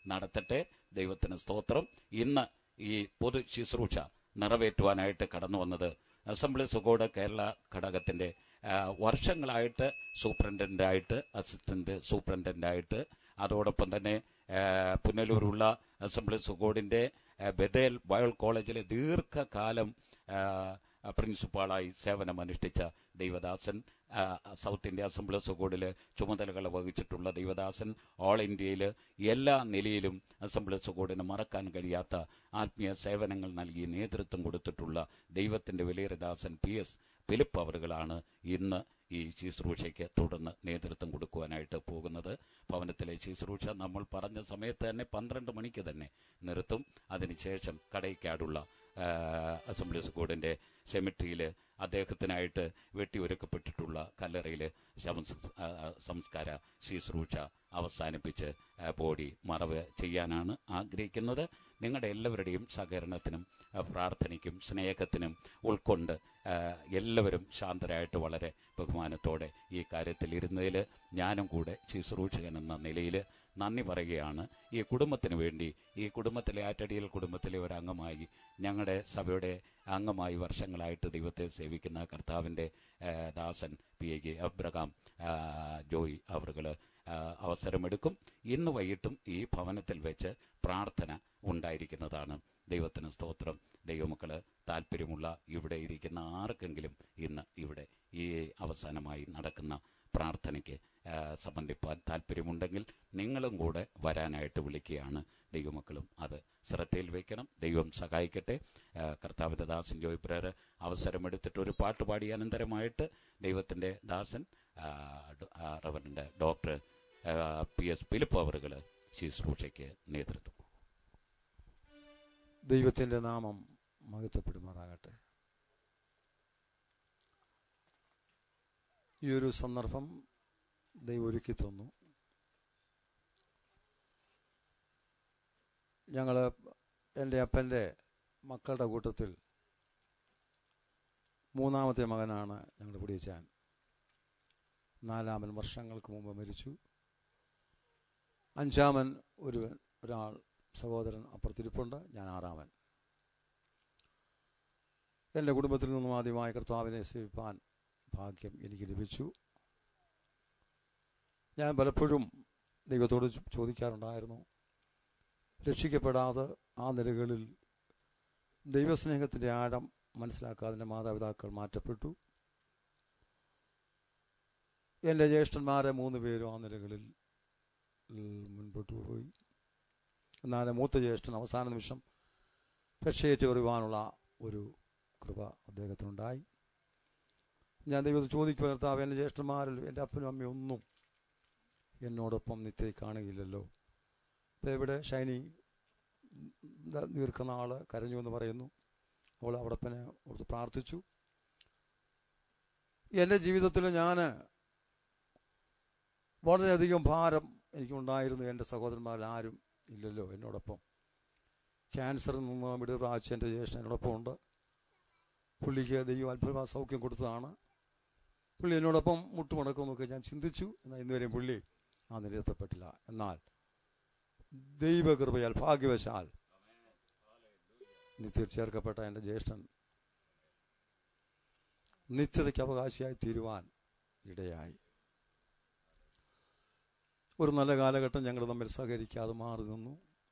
നടത്തട്ടെ ദൈവത്തിന് സ്തോത്രം ഇന്ന് ഈ പൊതു ശുശ്രൂഷ നിറവേറ്റുവാനായിട്ട് കടന്നു വന്നത് അസംബ്ലി സുഗോഡ് കേരള ഘടകത്തിന്റെ ആ, വർഷങ്ങളായിട്ട് സൂപ്രണ്ടന്റായിട്ട് അസിസ്റ്റന്റ് സൂപ്രണ്ടന്റായിട്ട് അതോടൊപ്പം തന്നെ ആ, പുനലൂരുള്ള അസംബ്ലി സുഗോഡിന്റെ ആ, ബദേൽ ബയോൾ കോളേജിലെ ദീർഘകാലം ആ, പ്രിൻസിപ്പാളായി സേവനമനുഷ്ഠിച്ച ദൈവദാസൻ ആ, സൗത്ത് ഇന്ത്യ അസംബ്ലി സുഗോഡിൽ ചുമതലകൾ വഹിച്ചിട്ടുള്ള ദൈവദാസൻ ഓൾ ഇന്ത്യയിൽ എല്ലാ നിലയിലും അസംബ്ലി സുഗോഡിന് മറക്കാൻ കഴിയാത്ത ആത്മീയ സേവനങ്ങൾ നൽകി നേതൃത്വം കൊടുത്തിട്ടുള്ള ദൈവത്തിന്റെ വിലയേറിദാസൻ പി എസ് ഫിലിപ്പ് അവറുകളാണ് ഇന്ന് ഈ ശുശ്രൂഷയ്ക്ക് തുടർന്ന് നേതൃത്വം കൊടുക്കുവാനായിട്ട് പോകുന്നത് ഭവനത്തിലെ ശുശ്രൂഷ നമ്മൾ പറഞ്ഞ സമയത്ത് തന്നെ പന്ത്രണ്ട് മണിക്ക് തന്നെ നിർത്തും അതിനുശേഷം കടയ്ക്കാടുള്ള ആ, അസംബ്ലി സ്കൂഡിന്റെ സെമിട്രിയിൽ അദ്ദേഹത്തിനായിട്ട് വെട്ടിയൊരുക്കപ്പെട്ടിട്ടുള്ള കല്ലറയിൽ ശവം- ആ, ആ, സംസ്കാര ശുശ്രൂഷ അവസാനിപ്പിച്ച് ആ, ബോഡി മറവ് ചെയ്യാനാണ് ആഗ്രഹിക്കുന്നത് നിങ്ങളുടെ എല്ലാവരുടെയും സഹകരണത്തിനും ആ, പ്രാർത്ഥനയ്ക്കും സ്നേഹത്തിനും ഉൾക്കൊണ്ട് ആ, എല്ലാവരും ശാന്തരായിട്ട് വളരെ ബഹുമാനത്തോടെ ഈ കാര്യത്തിൽ ഇരുന്നതിൽ ഞാനും കൂടെ ശുശ്രൂഷകൻ എന്ന നിലയിൽ നന്ദി പറയുകയാണ് ഈ കുടുംബത്തിന് വേണ്ടി ഈ കുടുംബത്തിലെ ആറ്റടിയൽ കുടുംബത്തിലെ ഒരു അംഗമായി ഞങ്ങളുടെ സഭയുടെ അംഗമായി വർഷങ്ങളായിട്ട് ദൈവത്തെ സേവിക്കുന്ന കർത്താവിൻ്റെ ആ, ദാസൻ പി എ കെ അബ്രഹാം ആ, ജോയ് അവറുകൾ അവസരമെടുക്കും ഇന്ന് വൈകിട്ടും ഈ ഭവനത്തിൽ വെച്ച് പ്രാർത്ഥന ഉണ്ടായിരിക്കുന്നതാണ് ദൈവത്തിന് സ്തോത്രം ദൈവമക്കള് താല്പര്യമുള്ള ഇവിടെ ഇരിക്കുന്ന ആർക്കെങ്കിലും ഇന്ന് ഇവിടെ ഈ അവസാനമായി നടക്കുന്ന പ്രാർത്ഥനയ്ക്ക് ആ, സംബന്ധിപ്പാൻ താല്പര്യമുണ്ടെങ്കിൽ നിങ്ങളും കൂടെ വരാനായിട്ട് വിളിക്കുകയാണ് ദൈവമക്കളും അത് ശ്രദ്ധയിൽ വയ്ക്കണം ദൈവം സഹായിക്കട്ടെ ആ, കർത്താവിന്റെ ദാസൻ ജോയ് ബ്രർ അവസരമെടുത്തിട്ട് ഒരു പാട്ട് പാടി അനന്തരമായിട്ട് ദൈവത്തിന്റെ ദാസൻ ആ, ഡോ- ആ, റവറൻഡ് ഡോക്ടർ ആ, പി എസ് ഫിലിപ്പ് അവറുകൾ ശുശ്രൂഷയ്ക്ക് നേതൃത്വം ദൈവത്തിന്റെ നാമം മഹത്വപ്പെടുമാറാകട്ടെ ഈ ഒരു സന്ദർഭം ദൈവം ഒരുക്കി തന്നു ഞങ്ങൾ എൻ്റെ അപ്പൻ്റെ മക്കളുടെ കൂട്ടത്തിൽ മൂന്നാമത്തെ മകനാണ് ഞങ്ങളുടെ പിടിച്ചാൻ നാലാമൻ വർഷങ്ങൾക്ക് മുമ്പ് മരിച്ചു അഞ്ചാമൻ ഒരു ഒരാൾ സഹോദരൻ അപ്പുറത്തിരിപ്പുണ്ട് ഞാൻ ആറാമൻ എൻ്റെ കുടുംബത്തിൽ നിന്നും ആദ്യമായി കർത്താവിനെ സേവിപ്പാൻ ഭാഗ്യം എനിക്ക് ലഭിച്ചു ഞാൻ പലപ്പോഴും ദൈവത്തോട് ചോ- ചോദിക്കാറുണ്ടായിരുന്നു രക്ഷിക്കപ്പെടാതെ ആ നിലകളിൽ ദൈവസ്നേഹത്തിൻ്റെ ആഴം മനസ്സിലാക്കാതെ എൻ്റെ മാതാപിതാക്കൾ മാറ്റപ്പെട്ടു എൻ്റെ ജ്യേഷ്ഠന്മാരെ മൂന്ന് പേരും ആ നിലകളിൽ ഉം, മുൻപോട്ട് പോയി എന്നാൽ മൂത്ത ജ്യേഷ്ഠൻ അവസാന നിമിഷം രക്ഷയേറ്റ് വരുവാനുള്ള ഒരു കൃപ അദ്ദേഹത്തിനുണ്ടായി ഞാൻ ദൈവത്തെ ചോദിക്കുക കർത്താവ് എൻ്റെ ജ്യേഷ്ഠന്മാരിൽ എൻ്റെ അപ്പനും അമ്മയും ഒന്നും എന്നോടൊപ്പം നിത്യത കാണുകയില്ലല്ലോ അപ്പോൾ ഇവിടെ ഷൈനി ദ- ദീർഘനാൾ കരഞ്ഞു എന്ന് പറയുന്നു അവൾ അവിടെ പിന്നെ ഓർത്ത് പ്രാർത്ഥിച്ചു എൻ്റെ ജീവിതത്തിൽ ഞാൻ വളരെയധികം ഭാരം എനിക്കുണ്ടായിരുന്നു എൻ്റെ സഹോദരന്മാരിൽ ആരും ഇല്ലല്ലോ എന്നോടൊപ്പം ക്യാൻസറിൽ നിന്ന് വിടുതൽ പ്രാപിച്ച എൻ്റെ ജ്യേഷ്ഠൻ എന്നോടൊപ്പം ഉണ്ട് പുള്ളിക്ക് ദൈവം അത്ഭുത സൗഖ്യം കൊടുത്തതാണ് പുള്ളി എന്നോടൊപ്പം മുട്ടുമടക്കുമെന്നൊക്കെ ഞാൻ ചിന്തിച്ചു എന്നാൽ ഇന്നുവരെയും പുള്ളി ആ നിലയെത്തപ്പെട്ടില്ല എന്നാൽ ദൈവകൃപയാൽ ഭാഗ്യവശാൽ നിത്യ ചേർക്കപ്പെട്ട എൻ്റെ ജ്യേഷ്ഠൻ നിത്യതയ്ക്ക് അവകാശിയായി തീരുവാൻ ഇടയായി ഒരു നല്ല കാലഘട്ടം ഞങ്ങൾ തമ്മിൽ സഹകരിക്കാതെ മാറി നിന്നു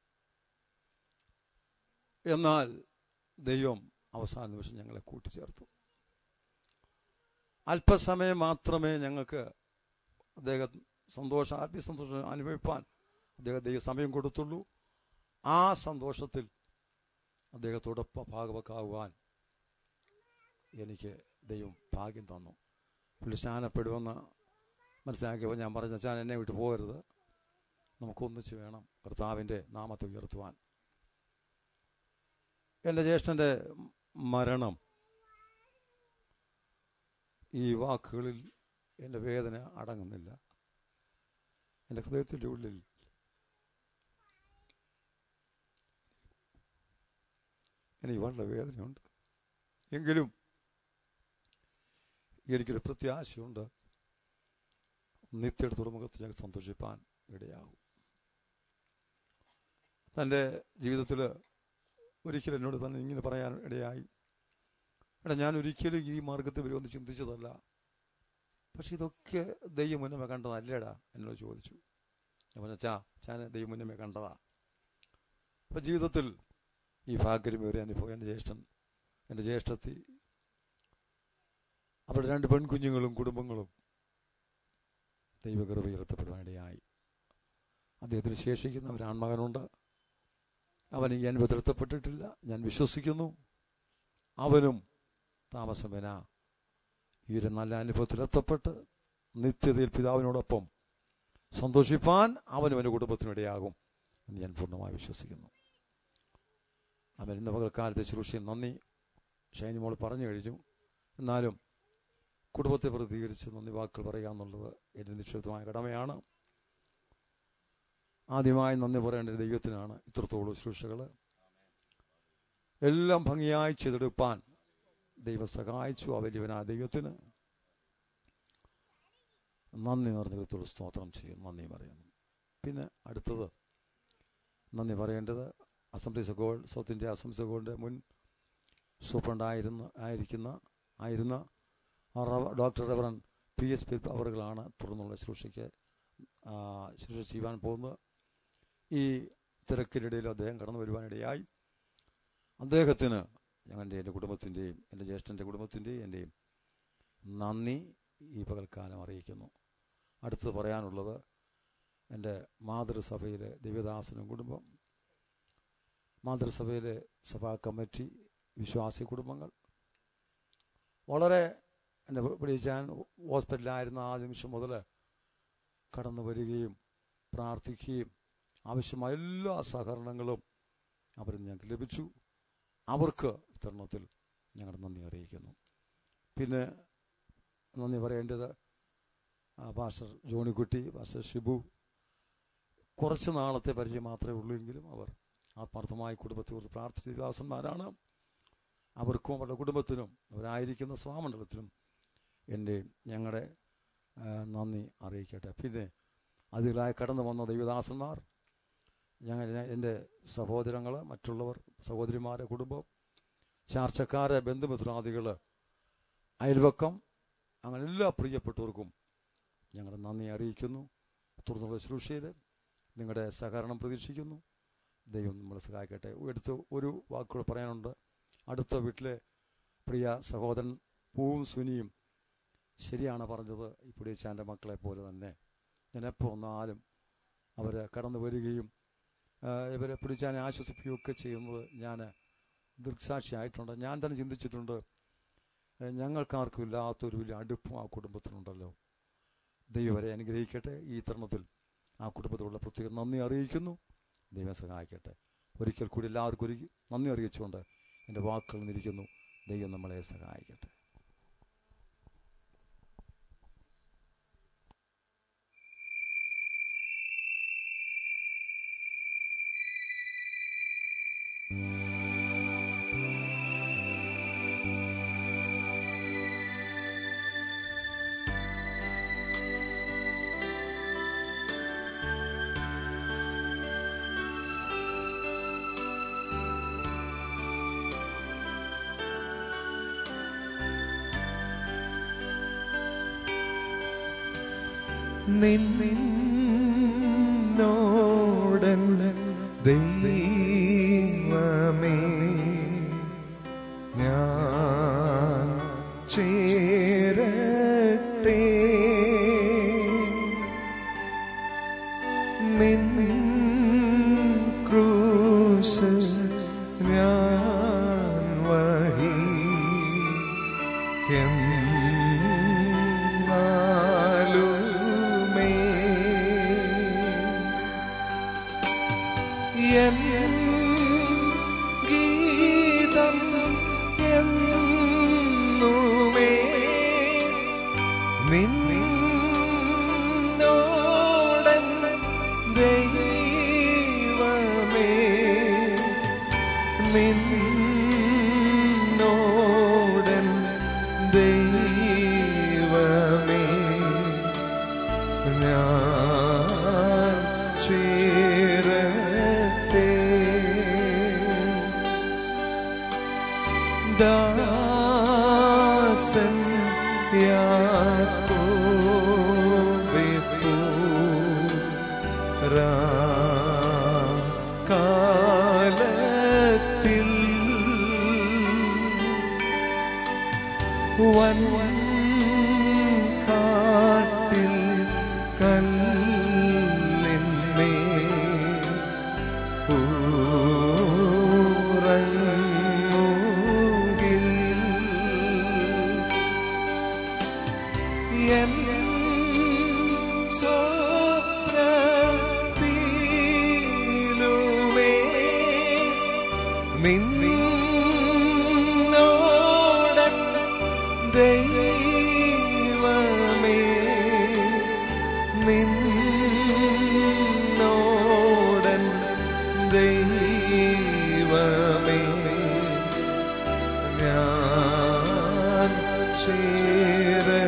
എന്നാൽ ദൈവം അവസാന നിമിഷം ഞങ്ങളെ കൂട്ടിച്ചേർത്തു അല്പസമയം മാത്രമേ ഞങ്ങൾക്ക് അദ്ദേഹം സന്തോഷം ആത്മീയ സന്തോഷം അനുഭവിപ്പാൻ അദ്ദേഹം ദൈവം സമയം കൊടുത്തുള്ളൂ ആ സന്തോഷത്തിൽ അദ്ദേഹത്തോടൊപ്പം ഭാഗവക്കാവുവാൻ എനിക്ക് ദൈവം ഭാഗ്യം തന്നു പുള്ളി സ്നാനപ്പെടുമെന്ന് മനസ്സിലാക്കിയപ്പോൾ ഞാൻ പറഞ്ഞു അച്ഛൻ എന്നെ വിട്ടു പോകരുത് നമുക്കൊന്നിച്ച് വേണം കർത്താവിൻ്റെ നാമത്തെ ഉയർത്തുവാൻ എൻ്റെ ജ്യേഷ്ഠൻ്റെ മരണം ഈ വാക്കുകളിൽ എൻ്റെ വേദന അടങ്ങുന്നില്ല എൻ്റെ ഹൃദയത്തിൻ്റെ ഉള്ളിൽ എനിക്ക് വളരെ വേദനയുണ്ട് എങ്കിലും എനിക്കൊരു പ്രത്യാശയുണ്ട് നിത്യയുടെ തുറമുഖത്ത് ഞങ്ങൾക്ക് സന്തോഷിപ്പാൻ ഇടയാകും തൻ്റെ ജീവിതത്തിൽ ഒരിക്കലും എന്നോട് തന്നെ ഇങ്ങനെ പറയാൻ ഇടയായി എടാ ഞാൻ ഒരിക്കലും ഈ മാർഗത്തിൽ വരുമെന്ന് ചിന്തിച്ചതല്ല പക്ഷെ ഇതൊക്കെ ദൈവം മുന്നമേ കണ്ടതല്ലേടാ എന്നോട് ചോദിച്ചു ഞാൻ പറഞ്ഞു ചാ ഞാൻ ദൈവം മുന്നമേ കണ്ടതാ അപ്പം ജീവിതത്തിൽ ഈ ഭാഗ്യമേറിയ അനുഭവം എൻ്റെ ജ്യേഷ്ഠൻ എൻ്റെ ജ്യേഷ്ഠത്തി അവിടെ രണ്ട് പെൺകുഞ്ഞുങ്ങളും കുടുംബങ്ങളും ദൈവകൃപ ഉയർത്തപ്പെടുവാനിടയായി അദ്ദേഹത്തിന് ശേഷിക്കുന്ന ഒരു ആൺമകനുണ്ട് അവൻ ഈ അനുഭവത്തിലെത്തപ്പെട്ടിട്ടില്ല ഞാൻ വിശ്വസിക്കുന്നു അവനും താമസമേന ഈ ഒരു നല്ല അനുഭവത്തിലെത്തപ്പെട്ട് നിത്യതയിൽ പിതാവിനോടൊപ്പം സന്തോഷിപ്പാൻ അവനും എൻ്റെ കുടുംബത്തിനും ഇടയാകും എന്ന് ഞാൻ പൂർണ്ണമായി വിശ്വസിക്കുന്നു അവൻ ഇന്ന് പകൽക്കാലത്തെ ശുശ്രൂഷയിൽ നന്ദി ഷൈനി മോൾ പറഞ്ഞു കഴിഞ്ഞു എന്നാലും കുടുംബത്തെ പ്രതികരിച്ച് നന്ദി വാക്കുകൾ പറയുക എന്നുള്ളത് എൻ്റെ നിശ്ചിതമായ കടമയാണ് ആദ്യമായി നന്ദി പറയേണ്ടത് ദൈവത്തിനാണ് ഇത്രത്തോളം ശുശ്രൂഷകൾ എല്ലാം ഭംഗിയായി ചെയ്തെടുപ്പാൻ ദൈവം സഹായിച്ചു ആ വലിയവനായ ദൈവത്തിന് നന്ദി നിറഞ്ഞ ദൈവത്തോട് സ്തോത്രം ചെയ്യും നന്ദി പറയുന്നു പിന്നെ അടുത്തത് നന്ദി പറയേണ്ടത് അസംബ്ലി സഗോൾ സൗത്ത് ഇന്ത്യ അസംബ്ലി സഗോളിൻ്റെ മുൻ സൂപ്രണ്ടായിരുന്ന ആയിരിക്കുന്ന ആയിരുന്ന ആ റവ- doctor reverend P S P അവറുകളാണ് തുടർന്നുള്ള ശുശ്രൂഷയ്ക്ക് ആ, ശുശ്രൂഷ ചെയ്യുവാൻ പോകുന്നത് ഈ തിരക്കിനിടയിൽ അദ്ദേഹം കടന്നു വരുവാനിടയായി അദ്ദേഹത്തിന് ഞങ്ങളുടെ എൻ്റെ കുടുംബത്തിൻ്റെയും എൻ്റെ ജ്യേഷ്ഠൻ്റെ കുടുംബത്തിൻ്റെയും എൻ്റെയും നന്ദി ഈ പകൽക്കാലം അറിയിക്കുന്നു അടുത്തത് പറയാനുള്ളത് എൻ്റെ മാതൃസഭയിലെ ദിവ്യദാസനും കുടുംബം മാതൃസഭയിലെ സഭാ കമ്മിറ്റി വിശ്വാസി കുടുംബങ്ങൾ വളരെ എന്നെ വിളിച്ചാൻ ഹോസ്പിറ്റലിലായിരുന്ന ആ നിമിഷം മുതൽ കടന്നു വരികയും പ്രാർത്ഥിക്കുകയും ആവശ്യമായ എല്ലാ സഹകരണങ്ങളും അവരിൽ ഞങ്ങൾക്ക് ലഭിച്ചു അവർക്ക് തരുണത്തിൽ ഞങ്ങളുടെ നന്ദി അറിയിക്കുന്നു പിന്നെ നന്ദി പറയേണ്ടത് ആ, പാസ്റ്റർ ജോണിക്കുട്ടി പാസ്റ്റർ ഷിബു കുറച്ച് നാളത്തെ പരിചയം മാത്രമേ ഉള്ളൂ എങ്കിലും അവർ ആത്മാർത്ഥമായി കുടുംബത്തെ കുറിച്ച് പ്രാർത്ഥിച്ച ദാസന്മാരാണ് അവർക്കും അവരുടെ കുടുംബത്തിനും അവരായിരിക്കുന്ന സ്വാമണ്ഡലത്തിനും എൻ്റെ ഞങ്ങളുടെ ആ, നന്ദി അറിയിക്കട്ടെ പിന്നെ അതിലായി കടന്നു വന്ന ദൈവദാസന്മാർ ഞങ്ങൾ എൻ്റെ സഹോദരങ്ങൾ മറ്റുള്ളവർ സഹോദരിമാരെ കുടുംബം ചാർച്ചക്കാരെ ബന്ധുമിത്രാദികൾ അയൽവക്കം അങ്ങനെ എല്ലാ പ്രിയപ്പെട്ടവർക്കും ഞങ്ങളുടെ നന്ദി അറിയിക്കുന്നു തുടർന്നുള്ള ശുശ്രൂഷയിൽ നിങ്ങളുടെ സഹകരണം പ്രതീക്ഷിക്കുന്നു ദൈവം നമ്മളെ സഹായിക്കട്ടെ എടുത്ത് ഒരു വാക്കുകൂടെ പറയാനുണ്ട് അടുത്ത വീട്ടിലെ പ്രിയ സഹോദരൻ പൂവും സുനിയും ശരിയാണ് പറഞ്ഞത് ഈ പുടിയച്ചാൻ്റെ മക്കളെ പോലെ തന്നെ ഞാൻ എപ്പോൾ വന്നാലും അവർ കടന്നു വരികയും ആ, ഇവരെ പിടിച്ചാനെ ആശ്വസിപ്പിക്കുകയൊക്കെ ചെയ്യുന്നത് ഞാൻ ദൃക്സാക്ഷിയായിട്ടുണ്ട് ഞാൻ തന്നെ ചിന്തിച്ചിട്ടുണ്ട് ഏ, ഞങ്ങൾക്കാർക്കും ഇല്ലാത്തൊരു വലിയ അടുപ്പം ആ കുടുംബത്തിനുണ്ടല്ലോ ദൈവം വരെ അനുഗ്രഹിക്കട്ടെ ഈ തരുണത്തിൽ ആ കുടുംബത്തിലുള്ള പ്രത്യേക നന്ദി അറിയിക്കുന്നു ദൈവം സഹായിക്കട്ടെ ഒരിക്കൽ കൂടി എല്ലാവർക്കും ഒരു നന്ദി അറിയിച്ചുകൊണ്ട് എൻ്റെ വാക്കുകൾ നിന്നിരിക്കുന്നു ദൈവം നമ്മളെ സഹായിക്കട്ടെ നിന്നോടൻ ദൈവമേ ഞാൻ ചേരട്ടെ നിൻ ക്രൂശ് ഞാൻ വഹിക്കുന്നാലുമേ എൻ ഗീതം എന്നുമേ നിന്നോടൻ ദൈവമേ നിന്നോടൻ ദൈവമേ ഞാൻ ചേരട്ടെ ദാസൻ യാക്കോബിത്തു കാലത്തിൽ വൻ കാട്ടിൽ കല്ലിന്മേ ഊറങ്ങുകിൽ എൻ സ്വപ്നത്തിലുമേ നിന്നോടൻ ദൈവമേ നിന്നോടൻ ദൈവമേ ഞാൻ ചേരട്ടെ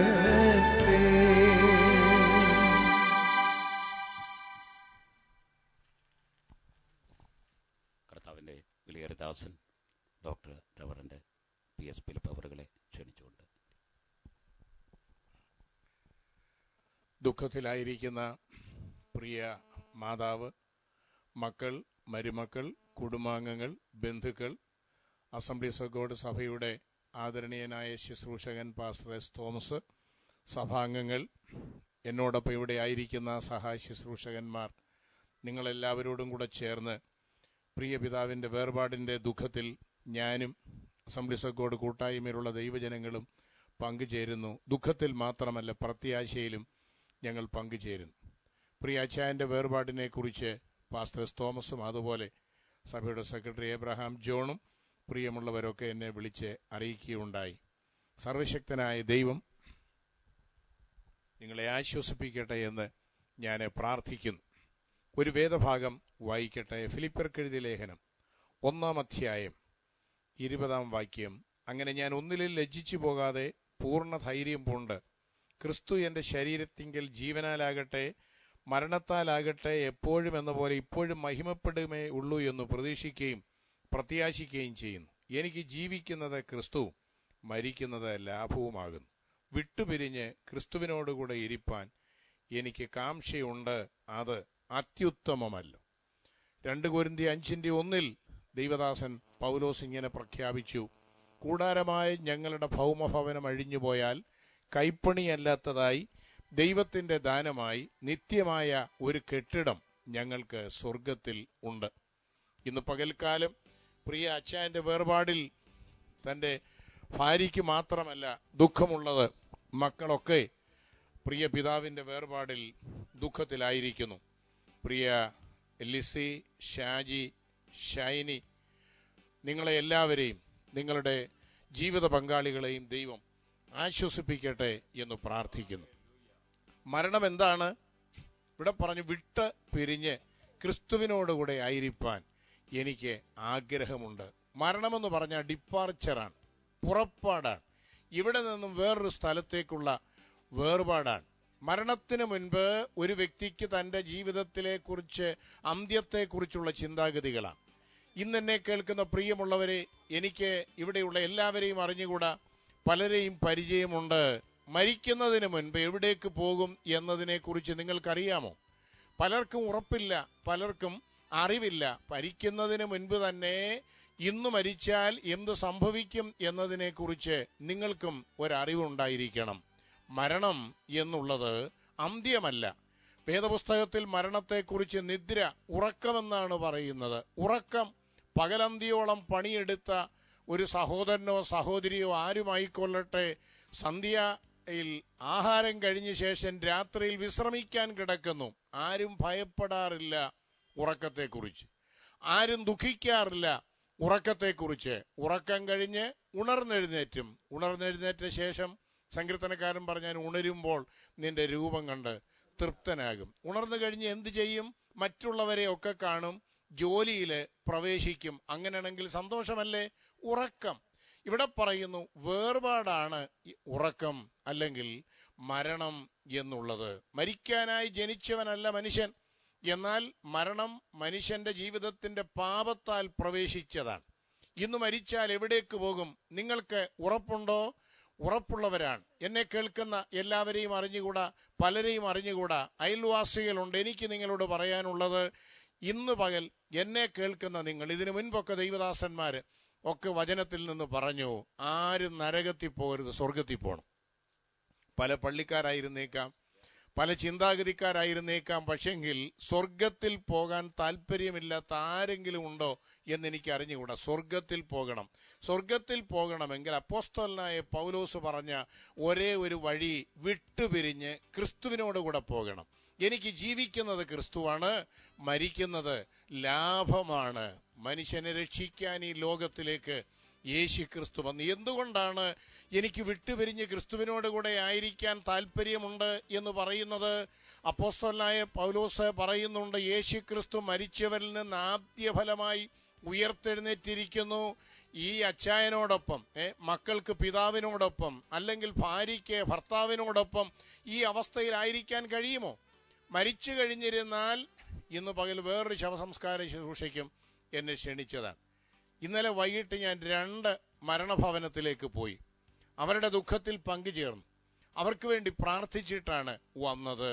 കർത്താവിൻ്റെ വിളിയരദാസൻ ഡോക്ടർ റവറൻ്റെ പി എസ് ഫിലിപ്പ് അവറുകളെ ക്ഷണിച്ചുകൊണ്ട് ദുഃഖത്തിലായിരിക്കുന്ന പ്രിയ മാതാവ് മക്കൾ മരുമക്കൾ കുടുംബാംഗങ്ങൾ ബന്ധുക്കൾ അസംബ്ലീസ് ഓഫ് ഗോഡ് സഭയുടെ ആദരണീയനായ ശുശ്രൂഷകൻ പാസ്റ്റർ എസ് തോമസ് സഭാംഗങ്ങൾ എന്നോടൊപ്പം ഇവിടെ ആയിരിക്കുന്ന സഹായ ശുശ്രൂഷകന്മാർ നിങ്ങളെല്ലാവരോടും കൂടെ ചേർന്ന് പ്രിയ പിതാവിൻ്റെ വേർപാടിൻ്റെ ദുഃഖത്തിൽ ഞാനും അസംബ്ലീസ് ഓഫ് ഗോഡ് കൂട്ടായ്മയിലുള്ള ദൈവജനങ്ങളും പങ്കുചേരുന്നു ദുഃഖത്തിൽ മാത്രമല്ല പ്രത്യാശയിലും ഞങ്ങൾ പങ്കുചേരുന്നു പ്രിയ അച്ചായൻ്റെ വേർപാടിനെ കുറിച്ച് പാസ്റ്റർ എസ് തോമസും അതുപോലെ സഭയുടെ സെക്രട്ടറി എബ്രഹാം ജോണും പ്രിയമുള്ളവരൊക്കെ എന്നെ വിളിച്ച് അറിയിക്കുകയുണ്ടായി സർവശക്തനായ ദൈവം നിങ്ങളെ ആശ്വസിപ്പിക്കട്ടെ എന്ന് ഞാൻ പ്രാർത്ഥിക്കുന്നു ഒരു വേദഭാഗം വായിക്കട്ടെ ഫിലിപ്പർക്കെഴുതിയ ലേഖനം ഒന്നാം അധ്യായം ഇരുപതാം വാക്യം അങ്ങനെ ഞാൻ ഒന്നിലും ലജ്ജിച്ചു പോകാതെ പൂർണ്ണ ധൈര്യം പൂണ്ട് ക്രിസ്തു എൻ്റെ ശരീരത്തിങ്കൽ ജീവനാലാകട്ടെ മരണത്താലാകട്ടെ എപ്പോഴും എന്ന പോലെ ഇപ്പോഴും മഹിമപ്പെടുമേ ഉള്ളൂ എന്ന് പ്രതീക്ഷിക്കുകയും പ്രത്യാശിക്കുകയും ചെയ്യുന്നു എനിക്ക് ജീവിക്കുന്നത് ക്രിസ്തുവും മരിക്കുന്നത് ലാഭവുമാകുന്നു വിട്ടുപിരിഞ്ഞ് ക്രിസ്തുവിനോടുകൂടെ ഇരിപ്പാൻ എനിക്ക് കാംക്ഷയുണ്ട് അത് അത്യുത്തമമല്ലോ രണ്ട് കോരിന്തി അഞ്ചിന്റെ ഒന്നിൽ ദൈവദാസൻ പൗലോസ് ഇങ്ങനെ പ്രഖ്യാപിച്ചു കൂടാരമായ ഞങ്ങളുടെ ഭൗമഭവനം അഴിഞ്ഞുപോയാൽ കൈപ്പണിയല്ലാത്തതായി ദൈവത്തിന്റെ ദാനമായി നിത്യമായ ഒരു കെട്ടിടം ഞങ്ങൾക്ക് സ്വർഗത്തിൽ ഉണ്ട് ഇന്ന് പകൽക്കാലം പ്രിയ അച്ചായന്റെ വേർപാടിൽ തന്റെ ഭാര്യയ്ക്ക് മാത്രമല്ല ദുഃഖമുള്ളത് മക്കളൊക്കെ പ്രിയ പിതാവിന്റെ വേർപാടിൽ ദുഃഖത്തിലായിരിക്കുന്നു പ്രിയ ലിസി ഷാജി ഷൈനി നിങ്ങളെ എല്ലാവരെയും നിങ്ങളുടെ ജീവിത പങ്കാളികളെയും ദൈവം ആശ്വസിപ്പിക്കട്ടെ എന്ന് പ്രാർത്ഥിക്കുന്നു മരണം എന്താണ് ഇവിടെ പറഞ്ഞു വിട്ട് പിരിഞ്ഞ് ക്രിസ്തുവിനോടുകൂടെ ആയിരിക്കാൻ എനിക്ക് ആഗ്രഹമുണ്ട് മരണമെന്ന് പറഞ്ഞാൽ ഡിപ്പാർച്ചറാണ് പുറപ്പാടാണ് ഇവിടെ നിന്നും വേറൊരു സ്ഥലത്തേക്കുള്ള വേർപാടാണ് മരണത്തിന് മുൻപ് ഒരു വ്യക്തിക്ക് തന്റെ ജീവിതത്തിലെ കുറിച്ച് അന്ത്യത്തെക്കുറിച്ചുള്ള ചിന്താഗതികളാണ് ഇന്ന് എന്നെ കേൾക്കുന്ന പ്രിയമുള്ളവരെ എനിക്ക് ഇവിടെയുള്ള എല്ലാവരെയും അറിഞ്ഞുകൂടാ പലരെയും പരിചയമുണ്ട് മരിക്കുന്നതിന് മുൻപ് എവിടേക്ക് പോകും എന്നതിനെക്കുറിച്ച് നിങ്ങൾക്കറിയാമോ പലർക്കും ഉറപ്പില്ല പലർക്കും അറിവില്ല മരിക്കുന്നതിന് മുൻപ് തന്നെ ഇന്ന് മരിച്ചാൽ എന്ത് സംഭവിക്കും എന്നതിനെക്കുറിച്ച് നിങ്ങൾക്കും ഒരറിവുണ്ടായിരിക്കണം മരണം എന്നുള്ളത് അന്ത്യമല്ല വേദപുസ്തകത്തിൽ മരണത്തെക്കുറിച്ച് നിദ്ര ഉറക്കമെന്നാണ് പറയുന്നത് ഉറക്കം പകലന്തിയോളം പണിയെടുത്ത ഒരു സഹോദരനോ സഹോദരിയോ ആരുമായിക്കൊള്ളട്ടെ സന്ധ്യയിൽ ആഹാരം കഴിഞ്ഞ ശേഷം രാത്രിയിൽ വിശ്രമിക്കാൻ കിടക്കുന്നു ആരും ഭയപ്പെടാറില്ല ഉറക്കത്തെക്കുറിച്ച് ആരും ദുഃഖിക്കാറില്ല ഉറക്കത്തെക്കുറിച്ച് ഉറക്കം കഴിഞ്ഞ് ഉണർന്നെഴുന്നേറ്റും ഉണർന്നെഴുന്നേറ്റ ശേഷം സങ്കീർത്തനക്കാരൻ പറഞ്ഞാൽ ഉണരുമ്പോൾ നിന്റെ രൂപം കണ്ട് തൃപ്തനാകും ഉണർന്നു കഴിഞ്ഞ് എന്ത് ചെയ്യും മറ്റുള്ളവരെ ഒക്കെ കാണും ജോലിയിൽ പ്രവേശിക്കും അങ്ങനെയാണെങ്കിൽ സന്തോഷമല്ലേ ഉറക്കം ഇവിടെ പറയുന്നു വേർപാടാണ് ഈ ഉറക്കം അല്ലെങ്കിൽ മരണം എന്നുള്ളത് മരിക്കാനായി ജനിച്ചവനല്ല മനുഷ്യൻ എന്നാൽ മരണം മനുഷ്യന്റെ ജീവിതത്തിന്റെ പാപത്താൽ പ്രവേശിച്ചതാണ് ഇന്ന് മരിച്ചാൽ എവിടേക്ക് പോകും നിങ്ങൾക്ക് ഉറപ്പുണ്ടോ ഉറപ്പുള്ളവരാണ് എന്നെ കേൾക്കുന്ന എല്ലാവരെയും അറിഞ്ഞുകൂടാ പലരെയും അറിഞ്ഞുകൂടാ അയൽവാസികളുണ്ട് എനിക്ക് നിങ്ങളോട് പറയാനുള്ളത് ഇന്ന് പകൽ എന്നെ കേൾക്കുന്ന നിങ്ങൾ ഇതിനു മുൻപൊക്കെ ദൈവദാസന്മാര് ഒക്കെ വചനത്തിൽ നിന്ന് പറഞ്ഞു ആരും നരകത്തിൽ പോകരുത് സ്വർഗത്തിൽ പോകണം പല പള്ളിക്കാരായിരുന്നേക്കാം പല ചിന്താഗതിക്കാരായിരുന്നേക്കാം പക്ഷെങ്കിൽ സ്വർഗത്തിൽ പോകാൻ താല്പര്യമില്ലാത്ത ആരെങ്കിലും ഉണ്ടോ എന്നെനിക്ക് അറിഞ്ഞുകൂടാ സ്വർഗത്തിൽ പോകണം സ്വർഗത്തിൽ പോകണമെങ്കിൽ അപ്പോസ്തലനായ പൗലോസ് പറഞ്ഞ ഒരേ ഒരു വഴി വിട്ടുപിരിഞ്ഞ് ക്രിസ്തുവിനോട് കൂടെ പോകണം എനിക്ക് ജീവിക്കുന്നത് ക്രിസ്തുവാണ് മരിക്കുന്നത് ലാഭമാണ് മനുഷ്യനെ രക്ഷിക്കാൻ ഈ ലോകത്തിലേക്ക് യേശു ക്രിസ്തു വന്നു എന്തുകൊണ്ടാണ് എനിക്ക് വിട്ടുപിരിഞ്ഞ് ക്രിസ്തുവിനോട് കൂടെ ആയിരിക്കാൻ താല്പര്യമുണ്ട് എന്ന് പറയുന്നത് അപ്പോസ്തലനായ പൗലോസ് പറയുന്നുണ്ട് യേശു ക്രിസ്തു മരിച്ചവരിൽ നിന്ന് ആദ്യ ഫലമായി ഉയർത്തെഴുന്നേറ്റിരിക്കുന്നു ഈ അച്ചായനോടൊപ്പം ഏ, മക്കൾക്ക് പിതാവിനോടൊപ്പം അല്ലെങ്കിൽ ഭാര്യയ്ക്ക് ഭർത്താവിനോടൊപ്പം ഈ അവസ്ഥയിലായിരിക്കാൻ കഴിയുമോ മരിച്ചു കഴിഞ്ഞിരുന്നാൽ ഇന്ന് പകൽ വേറൊരു ശവസംസ്കാര ശുശ്രൂഷയ്ക്കും എന്നെ ക്ഷണിച്ചതാണ് ഇന്നലെ വൈകിട്ട് ഞാൻ രണ്ട് മരണഭവനത്തിലേക്ക് പോയി അവരുടെ ദുഃഖത്തിൽ പങ്കുചേർന്നു അവർക്ക് വേണ്ടി പ്രാർത്ഥിച്ചിട്ടാണ് വന്നത്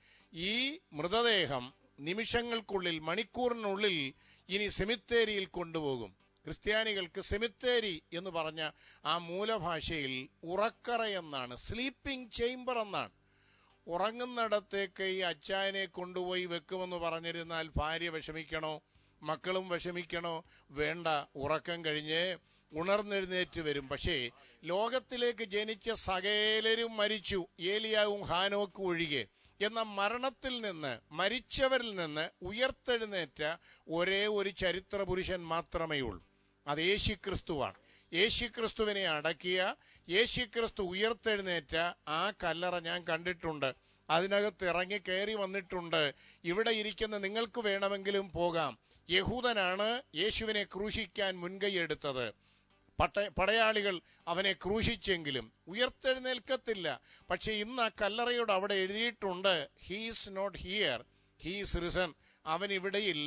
ഈ മൃതദേഹം നിമിഷങ്ങൾക്കുള്ളിൽ മണിക്കൂറിനുള്ളിൽ ഇനി സെമിത്തേരിയിൽ കൊണ്ടുപോകും ക്രിസ്ത്യാനികൾക്ക് സെമിത്തേരി എന്ന് പറഞ്ഞ ആ മൂലഭാഷയിൽ ഉറക്കറ എന്നാണ് സ്ലീപ്പിംഗ് ചേംബർ എന്നാണ് ഉറങ്ങുന്നിടത്തേക്ക് ഈ അച്ചായനെ കൊണ്ടുപോയി വെക്കുമെന്ന് പറഞ്ഞിരുന്നാൽ ഭാര്യ വിഷമിക്കണോ മക്കളും വിഷമിക്കണോ വേണ്ട ഉറക്കം കഴിഞ്ഞ് ഉണർന്നെഴുന്നേറ്റ് വരും പക്ഷേ ലോകത്തിലേക്ക് ജനിച്ച സകലരും മരിച്ചു ഏലിയാവും ഹാനോക്കും ഒഴികെ എന്ന മരണത്തിൽ നിന്ന് മരിച്ചവരിൽ നിന്ന് ഉയർത്തെഴുന്നേറ്റ ഒരേ ഒരു ചരിത്ര പുരുഷൻ മാത്രമേ ഉള്ളൂ അത് യേശുക്രിസ്തുവാണ് യേശുക്രിസ്തുവിനെ അടക്കിയ യേശുക്രിസ്തു ഉയർത്തെഴുന്നേറ്റ ആ കല്ലറ ഞാൻ കണ്ടിട്ടുണ്ട് അതിനകത്ത് ഇറങ്ങി കയറി വന്നിട്ടുണ്ട് ഇവിടെ ഇരിക്കുന്ന നിങ്ങൾക്ക് വേണമെങ്കിലും പോകാം യഹൂദനാണ് യേശുവിനെ ക്രൂശിക്കാൻ മുൻകൈയെടുത്തത് പട്ട പടയാളികൾ അവനെ ക്രൂശിച്ചെങ്കിലും ഉയർത്തെഴുന്നേൽക്കത്തില്ല പക്ഷെ ഇന്ന് ആ കല്ലറയോട് അവിടെ എഴുതിയിട്ടുണ്ട് he's not here he's risen അവൻ ഇവിടെയില്ല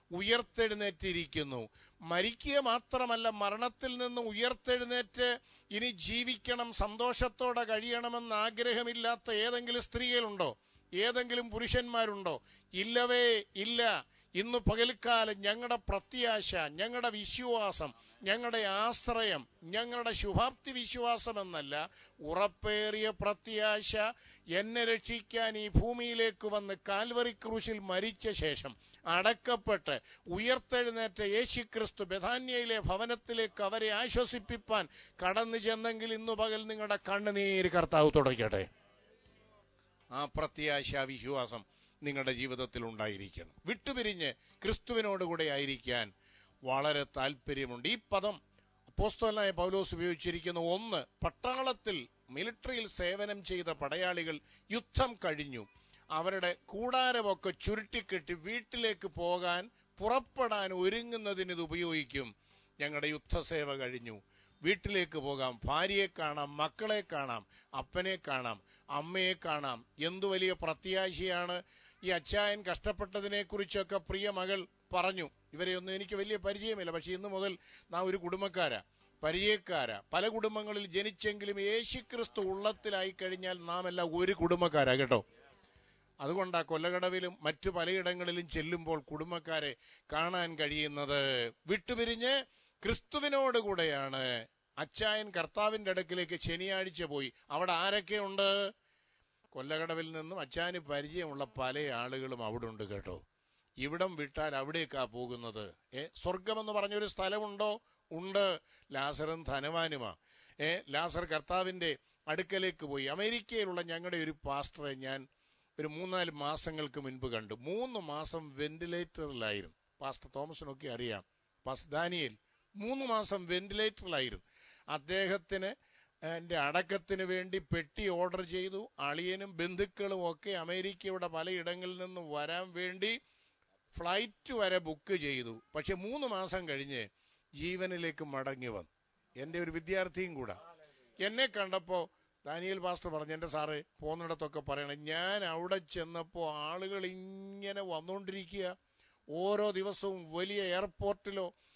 ഉയർത്തെഴുന്നേറ്റിരിക്കുന്നു മരിക്കുക മാത്രമല്ല മരണത്തിൽ നിന്ന് ഉയർത്തെഴുന്നേറ്റ് ഇനി ജീവിക്കണം സന്തോഷത്തോടെ കഴിയണമെന്ന് ആഗ്രഹമില്ലാത്ത ഏതെങ്കിലും സ്ത്രീകളുണ്ടോ ഏതെങ്കിലും പുരുഷന്മാരുണ്ടോ ഇല്ലവേ ഇല്ല ഇന്ന് പകൽക്കാലം ഞങ്ങളുടെ പ്രത്യാശ ഞങ്ങളുടെ വിശ്വാസം ഞങ്ങളുടെ ആശ്രയം ഞങ്ങളുടെ ശുഭാപ്തി വിശ്വാസം എന്നല്ല ഉറപ്പേറിയ പ്രത്യാശ എന്നെ രക്ഷിക്കാൻ ഈ ഭൂമിയിലേക്ക് വന്ന് കാൽവറി ക്രൂശിൽ മരിച്ച ശേഷം അടക്കപ്പെട്ട് ഉയർത്തെഴുന്നേറ്റ യേശുക്രിസ്തു ബഥാന്യയിലെ ഭവനത്തിലേക്ക് അവരെ ആശ്വസിപ്പിപ്പാൻ കടന്നു ചെന്നെങ്കിൽ ഇന്നു പകൽ നിങ്ങളുടെ കണ്ണുനീര് കർത്താവ് തുടയ്ക്കട്ടെ ആ പ്രത്യാശ വിശ്വാസം നിങ്ങളുടെ ജീവിതത്തിൽ ഉണ്ടായിരിക്കണം വിട്ടുപിരിഞ്ഞ് ക്രിസ്തുവിനോടുകൂടെ ആയിരിക്കാൻ വളരെ താല്പര്യമുണ്ട് ഈ പദം അപ്പോസ്തലനായ പൗലോസ് ഉപയോഗിച്ചിരിക്കുന്ന ഒന്ന് പട്ടാളത്തിൽ മിലിറ്ററിയിൽ സേവനം ചെയ്ത പടയാളികൾ യുദ്ധം കഴിഞ്ഞു അവരുടെ കൂടാരമൊക്കെ ചുരുട്ടിക്കെട്ടി വീട്ടിലേക്ക് പോകാൻ പുറപ്പെടാൻ ഒരുങ്ങുന്നതിന് ഇത് ഉപയോഗിക്കും ഞങ്ങളുടെ യുദ്ധസേവ കഴിഞ്ഞു വീട്ടിലേക്ക് പോകാം ഭാര്യയെ കാണാം മക്കളെ കാണാം അപ്പനെ കാണാം അമ്മയെ കാണാം എന്തു വലിയ പ്രത്യാശയാണ് ഈ അച്ചായൻ കഷ്ടപ്പെട്ടതിനെ കുറിച്ചൊക്കെ പ്രിയ മകൾ പറഞ്ഞു ഇവരെയൊന്നും എനിക്ക് വലിയ പരിചയമില്ല പക്ഷെ ഇന്നു മുതൽ നാം ഒരു കുടുംബക്കാരാ പരിചയക്കാരാ പല കുടുംബങ്ങളിൽ ജനിച്ചെങ്കിലും യേശുക്രിസ്തു ഉള്ളത്തിലായി കഴിഞ്ഞാൽ നാം എല്ലാം ഒരു കുടുംബക്കാരാ കേട്ടോ അതുകൊണ്ടാ കൊല്ലകടവിലും മറ്റു പലയിടങ്ങളിലും ചെല്ലുമ്പോൾ കുടുംബക്കാരെ കാണാൻ കഴിയുന്നത് വിട്ടുപിരിഞ്ഞ് ക്രിസ്തുവിനോട് കൂടെയാണ് അച്ചായൻ കർത്താവിന്റെ അടുക്കിലേക്ക് ശനിയാഴ്ച പോയി അവിടെ ആരൊക്കെ ഉണ്ട് കൊല്ലകടവിൽ നിന്നും അച്ചാന് പരിചയമുള്ള പല ആളുകളും അവിടെ ഉണ്ട് കേട്ടോ ഇവിടം വിട്ടാൽ അവിടേക്കാ പോകുന്നത് ഏ സ്വർഗമെന്ന് പറഞ്ഞൊരു സ്ഥലമുണ്ടോ ഉണ്ട് ലാസറും ധനവാനുമാ ഏ ലാസർ കർത്താവിന്റെ അടുക്കലേക്ക് പോയി അമേരിക്കയിലുള്ള ഞങ്ങളുടെ ഒരു പാസ്റ്ററെ ഞാൻ ഒരു മൂന്നാല് മാസങ്ങൾക്ക് മുൻപ് കണ്ടു മൂന്ന് മാസം വെന്റിലേറ്ററിലായിരുന്നു പാസ്റ്റർ തോമസിനൊക്കെ അറിയാം പാസ്റ്റർ ദാനിയേൽ മൂന്ന് മാസം വെന്റിലേറ്ററിലായിരുന്നു അദ്ദേഹത്തിന് എൻ്റെ അടക്കത്തിന് വേണ്ടി പെട്ടി ഓർഡർ ചെയ്തു അളിയനും ബന്ധുക്കളും ഒക്കെ അമേരിക്കയുടെ പലയിടങ്ങളിൽ നിന്നും വരാൻ വേണ്ടി ഫ്ലൈറ്റ് വരെ ബുക്ക് ചെയ്തു പക്ഷെ മൂന്ന് മാസം കഴിഞ്ഞ് ജീവനിലേക്ക് മടങ്ങി വന്നു എൻ്റെ ഒരു വിദ്യാർത്ഥിയും കൂടെ എന്നെ കണ്ടപ്പോ ദാനിയൽ പാസ്റ്റർ പറഞ്ഞു എൻ്റെ സാറേ പോകുന്നിടത്തൊക്കെ പറയണം ഞാൻ അവിടെ ചെന്നപ്പോൾ ആളുകൾ ഇങ്ങനെ വന്നുകൊണ്ടിരിക്കുക ഓരോ ദിവസവും വലിയ എയർപോർട്ടിലോ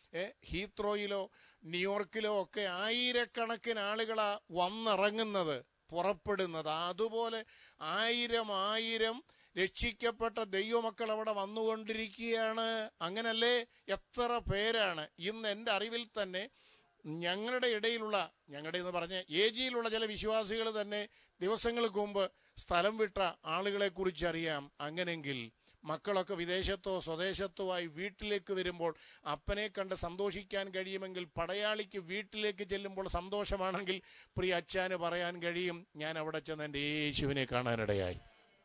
ഏ ഹീത്രോയിലോ ന്യൂയോർക്കിലോ ഒക്കെ ആയിരക്കണക്കിന് ആളുകളാ വന്നിറങ്ങുന്നത് പുറപ്പെടുന്നത് അതുപോലെ ആയിരം ആയിരം രക്ഷിക്കപ്പെട്ട ദൈവമക്കൾ അവിടെ വന്നുകൊണ്ടിരിക്കുകയാണ് അങ്ങനല്ലേ എത്ര പേരാണ് ഇന്ന് എൻ്റെ അറിവിൽ തന്നെ ഞങ്ങളുടെ ഇടയിലുള്ള ഞങ്ങളുടെ എന്ന് പറഞ്ഞ ഏജിയിലുള്ള ചില വിശ്വാസികൾ തന്നെ ദിവസങ്ങൾക്ക് മുമ്പ് സ്ഥലം വിട്ട ആളുകളെ കുറിച്ച് അറിയാം അങ്ങനെങ്കിൽ മക്കളൊക്കെ വിദേശത്തോ സ്വദേശത്തോ ആയി വീട്ടിലേക്ക് വരുമ്പോൾ അപ്പനെ കണ്ട് സന്തോഷിക്കാൻ കഴിയുമെങ്കിൽ പടയാളിക്ക് വീട്ടിലേക്ക് ചെല്ലുമ്പോൾ സന്തോഷമാണെങ്കിൽ പ്രിയ അച്ചാന് പറയാൻ കഴിയും ഞാൻ അവിടെ ചെന്ന് എൻ്റെ യേശുവിനെ കാണാനിടയായി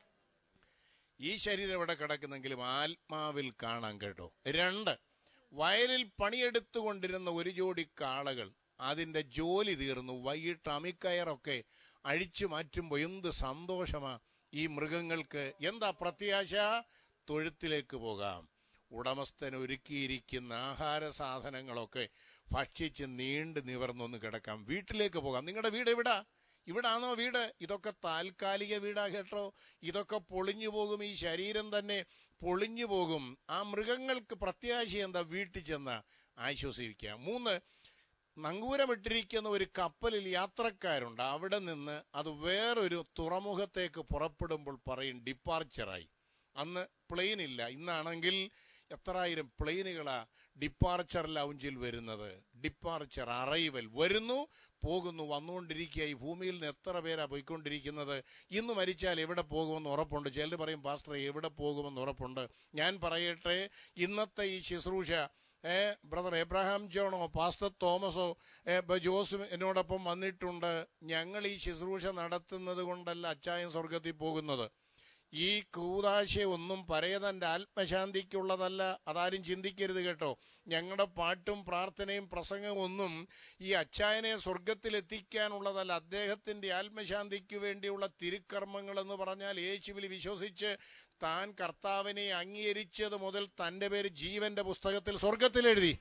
ഈ ശരീരം ഇവിടെ കിടക്കുന്നെങ്കിലും ആത്മാവിൽ കാണാൻ കേട്ടോ രണ്ട് വയലിൽ പണിയെടുത്തുകൊണ്ടിരുന്ന ഒരു ജോഡി കാളകൾ അതിന്റെ ജോലി തീർന്നു വൈകിട്ട് അമിക്കയറൊക്കെ അഴിച്ചു മാറ്റുമ്പോൾ എന്ത് സന്തോഷമാ ഈ മൃഗങ്ങൾക്ക് എന്താ പ്രത്യാശ തൊഴുത്തിലേക്ക് പോകാം ഉടമസ്ഥൻ ഒരുക്കിയിരിക്കുന്ന ആഹാര സാധനങ്ങളൊക്കെ ഭക്ഷിച്ച് നീണ്ടു നിവർന്നൊന്ന് കിടക്കാം വീട്ടിലേക്ക് പോകാം നിങ്ങളുടെ വീട് എവിടാ ഇവിടാണോ വീട് ഇതൊക്കെ താൽക്കാലിക വീടാ കേട്ടോ ഇതൊക്കെ പൊളിഞ്ഞു പോകും ഈ ശരീരം തന്നെ പൊളിഞ്ഞു പോകും ആ മൃഗങ്ങൾക്ക് പ്രത്യാശ എന്താ വീട്ടിൽ ചെന്ന് ആശ്വസിക്കുക മൂന്ന് നങ്കൂരമിട്ടിരിക്കുന്ന ഒരു കപ്പലിൽ യാത്രക്കാരുണ്ട് അവിടെ നിന്ന് അത് വേറൊരു തുറമുഖത്തേക്ക് പുറപ്പെടുമ്പോൾ പറയും ഡിപ്പാർച്ചറായി അന്ന് പ്ലെയിൻ ഇല്ല ഇന്നാണെങ്കിൽ എത്രായിരം പ്ലെയിനുകളാ ഡിപ്പാർച്ചർ ലൗഞ്ചിൽ വരുന്നത് ഡിപ്പാർച്ചർ അറൈവൽ വരുന്നു പോകുന്നു വന്നുകൊണ്ടിരിക്കുക ഈ ഭൂമിയിൽ നിന്ന് എത്ര പേരാ പോയിക്കൊണ്ടിരിക്കുന്നത് ഇന്ന് മരിച്ചാൽ എവിടെ പോകുമെന്ന് ഉറപ്പുണ്ട് ചിലർ പറയും പാസ്റ്റർ എവിടെ പോകുമെന്ന് ഉറപ്പുണ്ട് ഞാൻ പറയട്ടെ ഇന്നത്തെ ഈ ശുശ്രൂഷ ഏ ബ്രദർ എബ്രഹാം ജോണോ പാസ്റ്റർ തോമസോ ഏ, ബ- ജോസും എന്നോടൊപ്പം വന്നിട്ടുണ്ട് ഞങ്ങൾ ഈ ശുശ്രൂഷ നടത്തുന്നത് കൊണ്ടല്ല അച്ചായൻ സ്വർഗത്തിൽ പോകുന്നത് ഈ കൂതാശ ഒന്നും പരേതന്റെ ആത്മശാന്തിക്കുള്ളതല്ല അതാരും ചിന്തിക്കരുത് കേട്ടോ ഞങ്ങളുടെ പാട്ടും പ്രാർത്ഥനയും പ്രസംഗവും ഒന്നും ഈ അച്ചായനെ സ്വർഗത്തിൽ എത്തിക്കാനുള്ളതല്ല അദ്ദേഹത്തിന്റെ ആത്മശാന്തിക്ക് വേണ്ടിയുള്ള തിരുക്കർമ്മങ്ങൾ എന്ന് പറഞ്ഞാൽ യേശുവിൽ വിശ്വസിച്ച് താൻ കർത്താവിനെ അംഗീകരിച്ചത് മുതൽ തന്റെ പേര് ജീവന്റെ പുസ്തകത്തിൽ സ്വർഗത്തിൽ എഴുതി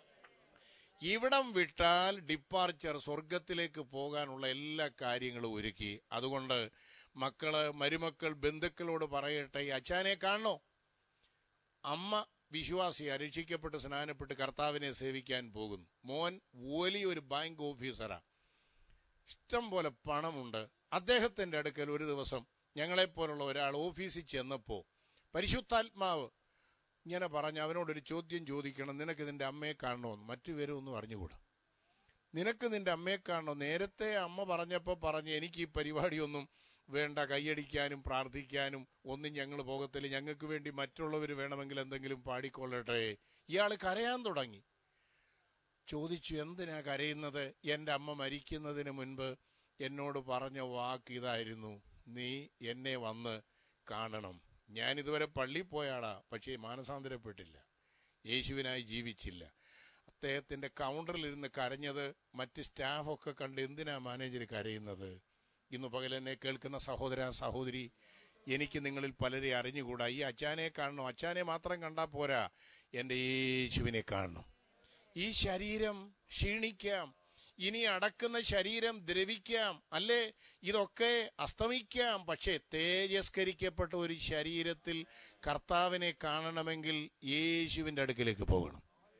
ഇവിടം വിട്ടാൽ ഡിപ്പാർച്ചർ സ്വർഗത്തിലേക്ക് പോകാനുള്ള എല്ലാ കാര്യങ്ങളും ഒരുക്കി അതുകൊണ്ട് മക്കള് മരുമക്കൾ ബന്ധുക്കളോട് പറയട്ടെ ഈ അച്ഛനെ കാണണോ അമ്മ വിശ്വാസി രക്ഷിക്കപ്പെട്ട് സ്നാനപ്പെട്ട് കർത്താവിനെ സേവിക്കാൻ പോകുന്നു മോൻ വലിയൊരു ബാങ്ക് ഓഫീസറാ ഇഷ്ടം പോലെ പണമുണ്ട് അദ്ദേഹത്തിന്റെ അടുക്കൽ ഒരു ദിവസം ഞങ്ങളെപ്പോലുള്ള ഒരാൾ ഓഫീസിൽ ചെന്നപ്പോ പരിശുദ്ധാത്മാവ് ഇങ്ങനെ പറഞ്ഞ് അവനോടൊരു ചോദ്യം ചോദിക്കണം നിനക്ക് നിന്റെ അമ്മയെ കാണണമെന്ന് മറ്റു പേരൊന്നും അറിഞ്ഞുകൂടാ നിനക്ക് നിന്റെ അമ്മയെ കാണണോ നേരത്തെ അമ്മ പറഞ്ഞപ്പോ പറഞ്ഞ് എനിക്ക് ഈ പരിപാടിയൊന്നും വേണ്ട കൈയടിക്കാനും പ്രാർത്ഥിക്കാനും ഒന്നും ഞങ്ങൾ പോകത്തില്ല ഞങ്ങൾക്ക് വേണ്ടി മറ്റുള്ളവർ വേണമെങ്കിൽ എന്തെങ്കിലും പാടിക്കൊള്ളട്ടെ ഇയാൾ കരയാൻ തുടങ്ങി ചോദിച്ചു എന്തിനാ കരയുന്നത് എന്റെ അമ്മ മരിക്കുന്നതിന് മുൻപ് എന്നോട് പറഞ്ഞ വാക്ക് ഇതായിരുന്നു നീ എന്നെ വന്ന് കാണണം ഞാൻ ഇതുവരെ പള്ളിയിൽ പോയാളാ പക്ഷേ മാനസാന്തരപ്പെട്ടില്ല യേശുവിനായി ജീവിച്ചില്ല അദ്ദേഹത്തിന്റെ കൗണ്ടറിൽ ഇരുന്ന് കരഞ്ഞത് മറ്റ് സ്റ്റാഫൊക്കെ കണ്ട് എന്തിനാ മാനേജർ കരയുന്നത് ഇന്ന് പകൽ എന്നെ കേൾക്കുന്ന സഹോദര സഹോദരി എനിക്ക് നിങ്ങളിൽ പലരെ അറിഞ്ഞുകൂടാ ഈ അച്ചാനെ കാണണം അച്ചാനെ മാത്രം കണ്ടാ പോരാ എന്റെ യേശുവിനെ കാണണം ഈ ശരീരം ക്ഷീണിക്കാം ഇനി അടക്കുന്ന ശരീരം ദ്രവിക്കാം അല്ലേ ഇതൊക്കെ അസ്തമിക്കാം പക്ഷേ തേജസ്കരിക്കപ്പെട്ട ഒരു ശരീരത്തിൽ കർത്താവിനെ കാണണമെങ്കിൽ യേശുവിന്റെ അടുക്കിലേക്ക് പോകണം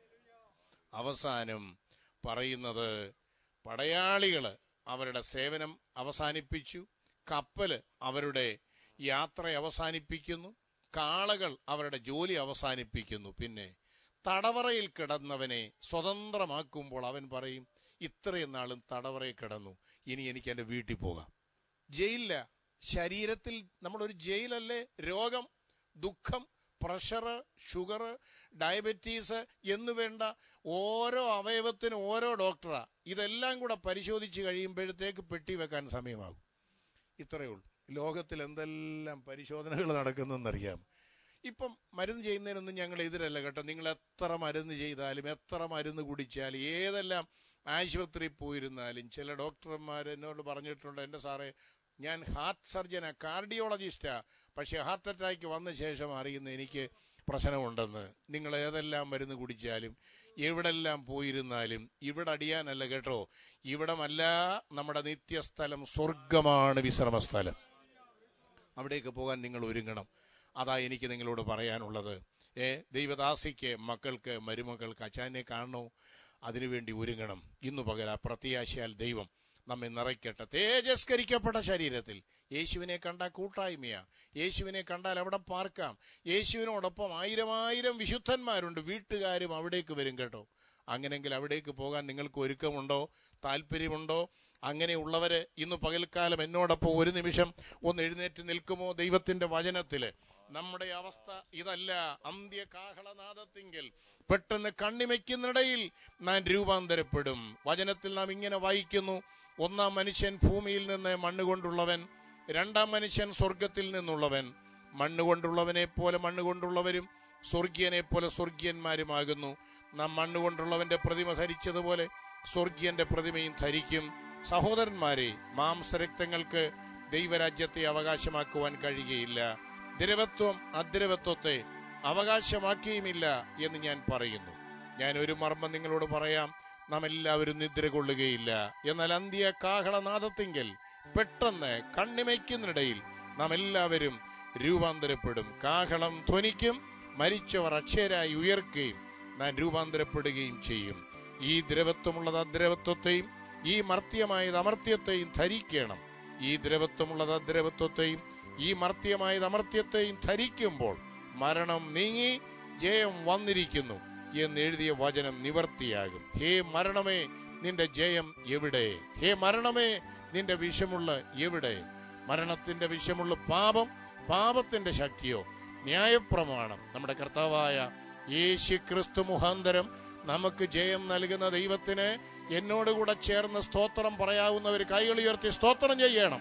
അവസാനം പറയുന്നത് പടയാളികള് അവരുടെ സേവനം അവസാനിപ്പിച്ചു കപ്പല് അവരുടെ യാത്ര അവസാനിപ്പിക്കുന്നു കാളകൾ അവരുടെ ജോലി അവസാനിപ്പിക്കുന്നു പിന്നെ തടവറയിൽ കിടന്നവനെ സ്വതന്ത്രമാക്കുമ്പോൾ അവൻ പറയും ഇത്രയും നാളും തടവറയിൽ കിടന്നു ഇനി എനിക്ക് എന്റെ വീട്ടിൽ പോകാം ജയിലില്ല ശരീരത്തിൽ നമ്മളൊരു ജയിലല്ലേ രോഗം ദുഃഖം പ്രഷർ ഷുഗർ ഡയബറ്റീസ് എന്ന് വേണ്ട ഓരോ അവയവത്തിനും ഓരോ ഡോക്ടറാ ഇതെല്ലാം കൂടെ പരിശോധിച്ച് കഴിയുമ്പോഴത്തേക്ക് പെട്ടി വെക്കാൻ സമയമാകും ഇത്രയേ ഉള്ളൂ ലോകത്തിൽ എന്തെല്ലാം പരിശോധനകൾ നടക്കുന്നതെന്നറിയാം ഇപ്പം മരുന്ന് ചെയ്യുന്നതിനൊന്നും ഞങ്ങൾ എതിരല്ല കേട്ടോ നിങ്ങൾ എത്ര മരുന്ന് ചെയ്താലും എത്ര മരുന്ന് കുടിച്ചാലും ഏതെല്ലാം ആശുപത്രിയിൽ പോയിരുന്നാലും ചില ഡോക്ടർമാർ എന്നോട് പറഞ്ഞിട്ടുണ്ട് എൻ്റെ സാറേ ഞാൻ ഹാർട്ട് സർജനാ കാർഡിയോളജിസ്റ്റാ പക്ഷെ ഹാർട്ട് അറ്റാക്ക് വന്ന ശേഷം അറിയുന്ന എനിക്ക് പ്രശ്നമുണ്ടെന്ന് നിങ്ങൾ ഏതെല്ലാം മരുന്ന് കുടിച്ചാലും എവിടെല്ലാം പോയിരുന്നാലും ഇവിടെ അടിയാനല്ല കേട്ടോ ഇവിടമല്ല നമ്മുടെ നിത്യസ്ഥലം സ്വർഗമാണ് വിശ്രമസ്ഥലം അവിടേക്ക് പോകാൻ നിങ്ങൾ ഒരുങ്ങണം അതാ എനിക്ക് നിങ്ങളോട് പറയാനുള്ളത് ഏ ദൈവദാസിക്ക് മക്കൾക്ക് മരുമക്കൾക്ക് അച്ചാനെ കാണണോ അതിനുവേണ്ടി ഒരുങ്ങണം ഇന്നു പകൽ ആ പ്രത്യാശയാൽ ദൈവം നമ്മെ നിറയ്ക്കട്ടെ തേജസ്കരിക്കപ്പെട്ട ശരീരത്തിൽ യേശുവിനെ കണ്ട കൂട്ടായ്മയാ യേശുവിനെ കണ്ടാൽ അവിടെ പാർക്കാം യേശുവിനോടൊപ്പം ആയിരം ആയിരം വിശുദ്ധന്മാരുണ്ട് വീട്ടുകാരും അവിടേക്ക് വരും കേട്ടോ അങ്ങനെങ്കിൽ അവിടേക്ക് പോകാൻ നിങ്ങൾക്ക് ഒരുക്കമുണ്ടോ താല്പര്യമുണ്ടോ അങ്ങനെയുള്ളവര് ഇന്ന് പകൽക്കാലം എന്നോടൊപ്പം ഒരു നിമിഷം ഒന്ന് എഴുന്നേറ്റ് നിൽക്കുമോ ദൈവത്തിന്റെ വചനത്തില് നമ്മുടെ അവസ്ഥ ഇതല്ല അന്ത്യകാഹളനാദത്തിങ്കിൽ പെട്ടെന്ന് കണ്ണിമയ്ക്കുന്നിടയിൽ നാം രൂപാന്തരപ്പെടും വചനത്തിൽ നാം ഇങ്ങനെ വായിക്കുന്നു ഒന്നാം മനുഷ്യൻ ഭൂമിയിൽ നിന്ന് മണ്ണുകൊണ്ടുള്ളവൻ രണ്ടാം മനുഷ്യൻ സ്വർഗത്തിൽ നിന്നുള്ളവൻ മണ്ണുകൊണ്ടുള്ളവനെ പോലെ മണ്ണുകൊണ്ടുള്ളവരും സ്വർഗീയനെ പോലെ സ്വർഗീയന്മാരുമാകുന്നു നാം മണ്ണുകൊണ്ടുള്ളവന്റെ പ്രതിമ ധരിച്ചതുപോലെ സ്വർഗീയന്റെ പ്രതിമയും ധരിക്കും സഹോദരന്മാരെ മാംസരക്തങ്ങൾക്ക് ദൈവരാജ്യത്തെ അവകാശമാക്കുവാൻ കഴിയുകയില്ല ദ്രവത്വം അദ്രവത്വത്തെ അവകാശമാക്കിയുമില്ല എന്ന് ഞാൻ പറയുന്നു ഞാൻ ഒരു മർമ്മം നിങ്ങളോട് പറയാം നാം എല്ലാവരും നിദ്ര കൊള്ളുകയില്ല എന്നാൽ അന്ത്യ കാഹളനാദത്തിങ്കൽ പെട്ടെന്ന് കണ്ണിമയ്ക്കുന്നിടയിൽ നാം എല്ലാവരും രൂപാന്തരപ്പെടും കാഹളം ധ്വനിക്കും മരിച്ചവർ അക്ഷരായി ഉയർക്കുകയും നാം രൂപാന്തരപ്പെടുകയും ചെയ്യും ഈ ദ്രവത്വമുള്ളത് അദ്രവത്വത്തെയും ഈ മർത്യമായത് അമർത്യത്തെയും ധരിക്കണം ഈ ദ്രവത്വമുള്ളത് അദ്രവത്വത്തെയും ഈ മർത്യമായത് അമർത്യത്തെയും ധരിക്കുമ്പോൾ മരണം നീങ്ങി ജയം വന്നിരിക്കുന്നു എന്ന് എഴുതിയ വചനം നിവർത്തിയാകും ഹേ മരണമേ നിന്റെ ജയം എവിടെ ഹേ മരണമേ നിന്റെ വിഷമുള്ള എവിടെ മരണത്തിന്റെ വിഷമുള്ള പാപം പാപത്തിന്റെ ശക്തിയോ ന്യായപ്രമാണം നമ്മുടെ കർത്താവായ യേശു ക്രിസ്തു മുഖാന്തരം നമുക്ക് ജയം നൽകുന്ന ദൈവത്തിന് എന്നോടുകൂടെ ചേർന്ന് സ്തോത്രം പറയാവുന്നവർ കൈകൾ ഉയർത്തി സ്തോത്രം ചെയ്യണം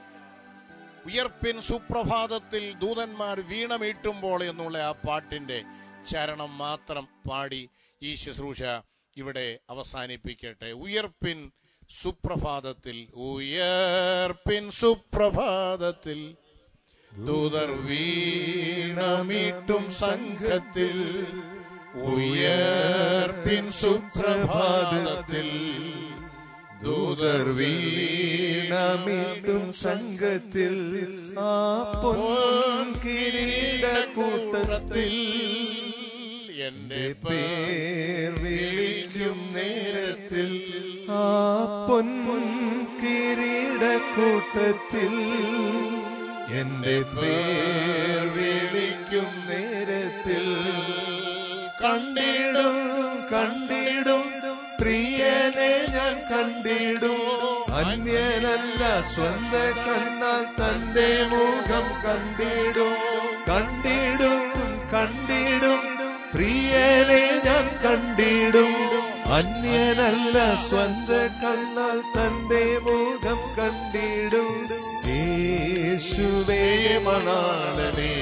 ഉയർപ്പിൻ സുപ്രഭാതത്തിൽ ദൂതന്മാർ വീണമീട്ടുമ്പോൾ എന്നുള്ള ആ പാട്ടിന്റെ ചരണം മാത്രം പാടി ഈ ശുശ്രൂഷ ഇവിടെ അവസാനിപ്പിക്കട്ടെ ഉയർപ്പിൻ സുപ്രഭാതത്തിൽ ഉയർപ്പിൻ സുപ്രഭാതത്തിൽ ദൂതർ വീണമീട്ടും സംഘത്തിൽ ഉയർപ്പിൻ സുപ്രഭാതത്തിൽ ദൂതർ വീണമിട്ടും സംഘത്തിൽ ആ പൊൻ കിരീട കൂട്ടത്തിൽ എന്റെ പേർ വിളിക്കും നേരത്തിൽ ആ പൊൻ കിരീട കൂട്ടത്തിൽ എന്റെ പേർ വിളിക്കും നേരത്തിൽ കണ്ടിടും കണ്ടിടും പ്രിയനെ ഞാൻ കണ്ടിടും അന്യനല്ല സ്വന്ത കണ്ണാൽ തന്റെ മുഖം കണ്ടിടും കണ്ടിടും കണ്ടിടും പ്രിയനെ ഞാൻ കണ്ടിടും അന്യനല്ല സ്വന്ത കണ്ണാൽ തന്റെ മുഖം കണ്ടിടും യേശുവേ മണാളനേ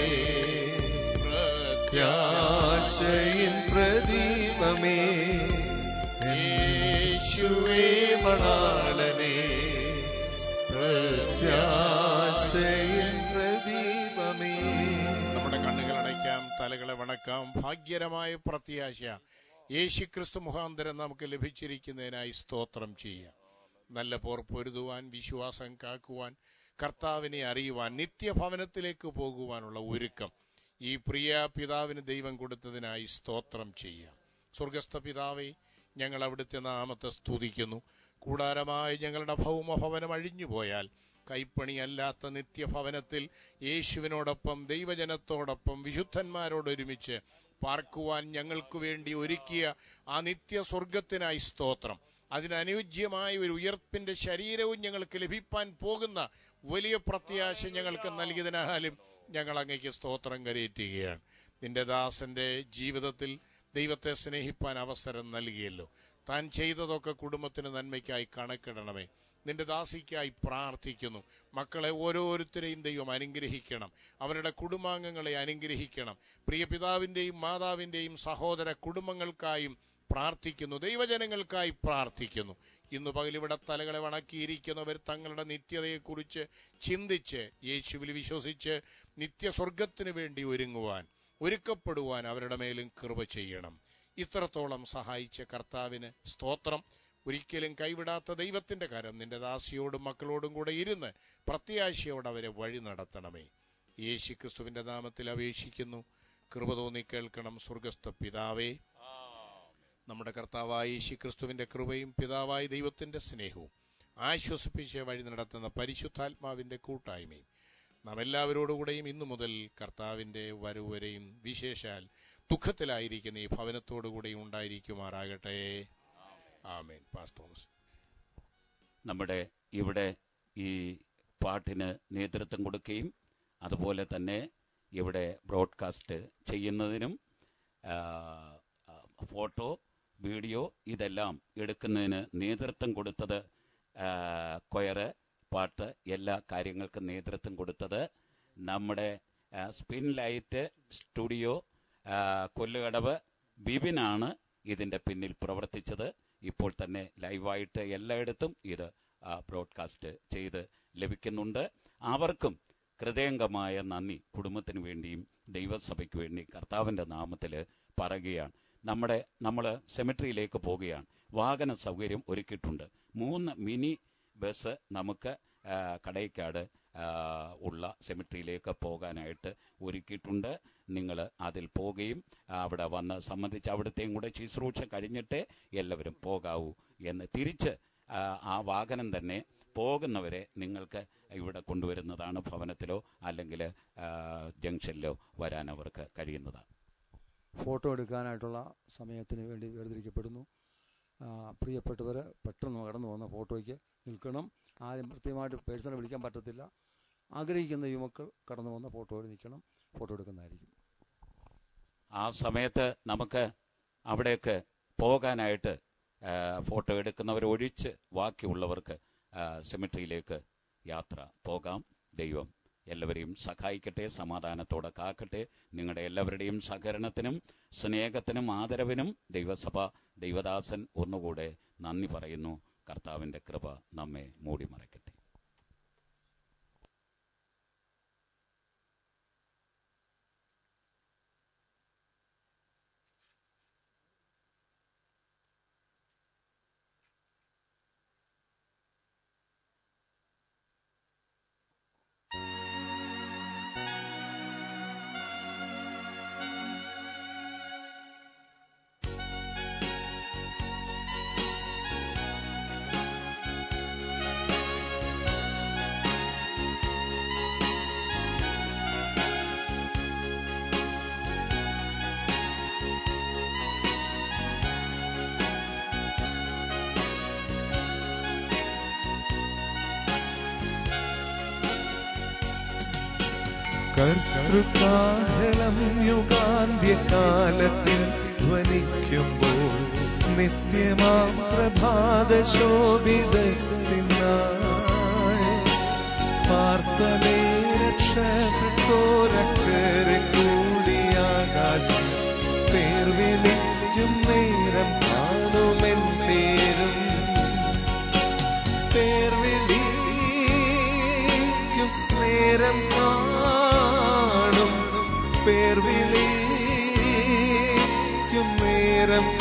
പ്രത്യാശയിൻ പ്രദീപമേ യേശുവേ മണാളനേ പ്രത്യാശയിൻ പ്രദീപമേ നമ്മുടെ കണ്ണുകൾ അടയ്ക്കാം തലകളെ വണക്കാം ഭാഗ്യകരമായ പ്രത്യാശ യേശുക്രിസ്തു മുഖാന്തരം നമുക്ക് ലഭിച്ചിരിക്കുന്നതിനായി സ്തോത്രം ചെയ്യാം നല്ല പോർ പൊരുതുവാൻ വിശ്വാസം കാക്കുവാൻ കർത്താവിനെ അറിയുവാൻ നിത്യഭവനത്തിലേക്ക് പോകുവാനുള്ള ഒരുക്കം ഈ പ്രിയ പിതാവിന് ദൈവം കൊടുത്തതിനായി സ്തോത്രം ചെയ്യാം സ്വർഗസ്ഥ പിതാവെ ഞങ്ങൾ അവിടുത്തെ നാമത്തെ സ്തുതിക്കുന്നു കൂടാരമായി ഞങ്ങളുടെ ഭൗമഭവനം അഴിഞ്ഞുപോയാൽ കൈപ്പണിയല്ലാത്ത നിത്യഭവനത്തിൽ യേശുവിനോടൊപ്പം ദൈവജനത്തോടൊപ്പം വിശുദ്ധന്മാരോടൊരുമിച്ച് പാർക്കുവാൻ ഞങ്ങൾക്ക് വേണ്ടി ഒരുക്കിയ ആ നിത്യസ്വർഗത്തിനായി സ്തോത്രം അതിനനുയോജ്യമായ ഒരു ഉയർപ്പിന്റെ ശരീരവും ഞങ്ങൾക്ക് ലഭിപ്പാൻ പോകുന്ന വലിയ പ്രത്യാശ ഞങ്ങൾക്ക് നൽകിയതിനാലും ഞങ്ങൾ അങ്ങേക്ക് സ്തോത്രം കരയേറ്റുകയാണ് നിന്റെ ദാസന്റെ ജീവിതത്തിൽ ദൈവത്തെ സ്നേഹിപ്പാൻ അവസരം നൽകിയല്ലോ താൻ ചെയ്തതൊക്കെ കുടുംബത്തിന് നന്മയ്ക്കായി കണക്കിടണമേ നിന്റെ ദാസിക്കായി പ്രാർത്ഥിക്കുന്നു മക്കളെ ഓരോരുത്തരെയും ദൈവം അനുഗ്രഹിക്കണം അവരുടെ കുടുംബാംഗങ്ങളെ അനുഗ്രഹിക്കണം പ്രിയ പിതാവിന്റെയും മാതാവിന്റെയും സഹോദര കുടുംബങ്ങൾക്കായും പ്രാർത്ഥിക്കുന്നു ദൈവജനങ്ങൾക്കായി പ്രാർത്ഥിക്കുന്നു ഇന്ന് പകലിവിടെ തലകളെ വണക്കിയിരിക്കുന്നവർ തങ്ങളുടെ നിത്യതയെക്കുറിച്ച് ചിന്തിച്ച് യേശുവിൽ വിശ്വസിച്ച് നിത്യസ്വർഗത്തിന് വേണ്ടി ഒരുങ്ങുവാൻ ഒരുക്കപ്പെടുവാൻ അവരുടെ മേലും കൃപ ചെയ്യണം ഇത്രത്തോളം സഹായിച്ച കർത്താവിന് സ്തോത്രം ഒരിക്കലും കൈവിടാത്ത ദൈവത്തിന്റെ കരം നിന്റെ ദാസിയോടും മക്കളോടും കൂടെ ഇരുന്ന് പ്രത്യാശയോടെ അവരെ വഴി നടത്തണമേ യേശു ക്രിസ്തുവിന്റെ നാമത്തിൽ അപേക്ഷിക്കുന്നു കൃപ തോന്നി കേൾക്കണം സ്വർഗസ്ഥ പിതാവേ നമ്മുടെ കർത്താവായ യേശു ക്രിസ്തുവിന്റെ കൃപയും പിതാവായ ദൈവത്തിന്റെ സ്നേഹവും ആശ്വസിപ്പിച്ച് വഴി നടത്തുന്ന പരിശുദ്ധാത്മാവിന്റെ കൂട്ടായ്മയും നാം എല്ലാവരോടുകൂടെയും ഇന്നു മുതൽ കർത്താവിന്റെ വരവുവരെയും വിശേഷാൽ ദുഃഖത്തിലായിരിക്കുന്ന ഈ ഭവനത്തോടുകൂടെയും ഉണ്ടായിരിക്കുമാറാകട്ടെ ആമേൻ പാസ് തോമസ് നമ്മുടെ ഇവിടെ ഈ പാട്ടിന് നേതൃത്വം കൊടുക്കുകയും അതുപോലെ തന്നെ ഇവിടെ ബ്രോഡ്കാസ്റ്റ് ചെയ്യുന്നതിനും ആ, ആ, ഫോട്ടോ വീഡിയോ ഇതെല്ലാം എടുക്കുന്നതിന് നേതൃത്വം കൊടുത്തത് ആ, കൊയറ് പാട്ട് എല്ലാ കാര്യങ്ങൾക്കും നേതൃത്വം കൊടുത്തത് നമ്മുടെ ആ, സ്പിൻ ലൈറ്റ് സ്റ്റുഡിയോ ആ, കൊല്ലുകടവ് ബിബിനാണ് ഇതിന്റെ പിന്നിൽ പ്രവർത്തിച്ചത് ഇപ്പോൾ തന്നെ ലൈവായിട്ട് എല്ലായിടത്തും ഇത് ആ, ബ്രോഡ്കാസ്റ്റ് ചെയ്ത് ലഭിക്കുന്നുണ്ട് അവർക്കും ഹൃദയംഗമായ നന്ദി കുടുംബത്തിന് വേണ്ടിയും ദൈവസഭയ്ക്ക് വേണ്ടി കർത്താവിന്റെ നാമത്തിൽ പറയുകയാണ് നമ്മുടെ നമ്മൾ സെമിട്രിയിലേക്ക് പോവുകയാണ് വാഹന സൗകര്യം ഒരുക്കിയിട്ടുണ്ട് മൂന്ന് മിനി ബസ് നമുക്ക് ആ, കടയ്ക്കാട് ആ, ഉള്ള സെമിട്രിയിലേക്ക് പോകാനായിട്ട് ഒരുക്കിയിട്ടുണ്ട് നിങ്ങൾ അതിൽ പോവുകയും ആ, അവിടെ വന്ന് സംബന്ധിച്ച് അവിടുത്തെയും കൂടെ ശുശ്രൂഷ കഴിഞ്ഞിട്ടേ എല്ലാവരും പോകാവൂ എന്ന് തിരിച്ച് ആ, ആ വാഹനം തന്നെ പോകുന്നവരെ നിങ്ങൾക്ക് ഇവിടെ കൊണ്ടുവരുന്നതാണ് ഭവനത്തിലോ അല്ലെങ്കിൽ ആ, ജംഗ്ഷനിലോ വരാൻ അവർക്ക് കഴിയുന്നതാണ് ഫോട്ടോ എടുക്കാനായിട്ടുള്ള സമയത്തിന് വേണ്ടി വേർതിരിക്കപ്പെടുന്നു ആ, പ്രിയപ്പെട്ടവർ പെട്ടെന്ന് കടന്നു വന്ന ഫോട്ടോയ്ക്ക് നിൽക്കണം ആരും കൃത്യമായിട്ട് പേഴ്സണൽ വിളിക്കാൻ പറ്റത്തില്ല ആഗ്രഹിക്കുന്ന യുവക്കൾ കടന്നു വന്ന ഫോട്ടോയിൽ നിൽക്കണം ഫോട്ടോ എടുക്കുന്നതായിരിക്കും ആ സമയത്ത് നമുക്ക് അവിടേക്ക് പോകാനായിട്ട് ആ, ഫോട്ടോ എടുക്കുന്നവർ ഒഴിച്ച് ബാക്കിയുള്ളവർക്ക് ആ, സെമിട്രിയിലേക്ക് യാത്ര പോകാം ദൈവം എല്ലാവരെയും സഹായിക്കട്ടെ സമാധാനത്തോടെ കാക്കട്ടെ നിങ്ങളുടെ എല്ലാവരുടെയും സഹകരണത്തിനും സ്നേഹത്തിനും ആദരവിനും ദൈവസഭ ദൈവദാസൻ ഒന്നുകൂടെ നന്ദി പറയുന്നു കർത്താവിന്റെ കൃപ നമ്മെ മൂടി മറയ്ക്കട്ടെ കർത്തൃകാഹളം യുഗാന്ത്യകാലത്തിൽ ധ്വനിക്കുമ്പോൾ നിത്യമാം പ്രഭാതശോഭിതത്തിനായി പാർത്തലേ രക്ഷകരെ കൂടിയാകാശം പേർ വിളിക്കും നേരം കാണുമെൻ പേരും പേർ വിളിക്കും നേരം കാണും പേർ വിളിക്കും നേരം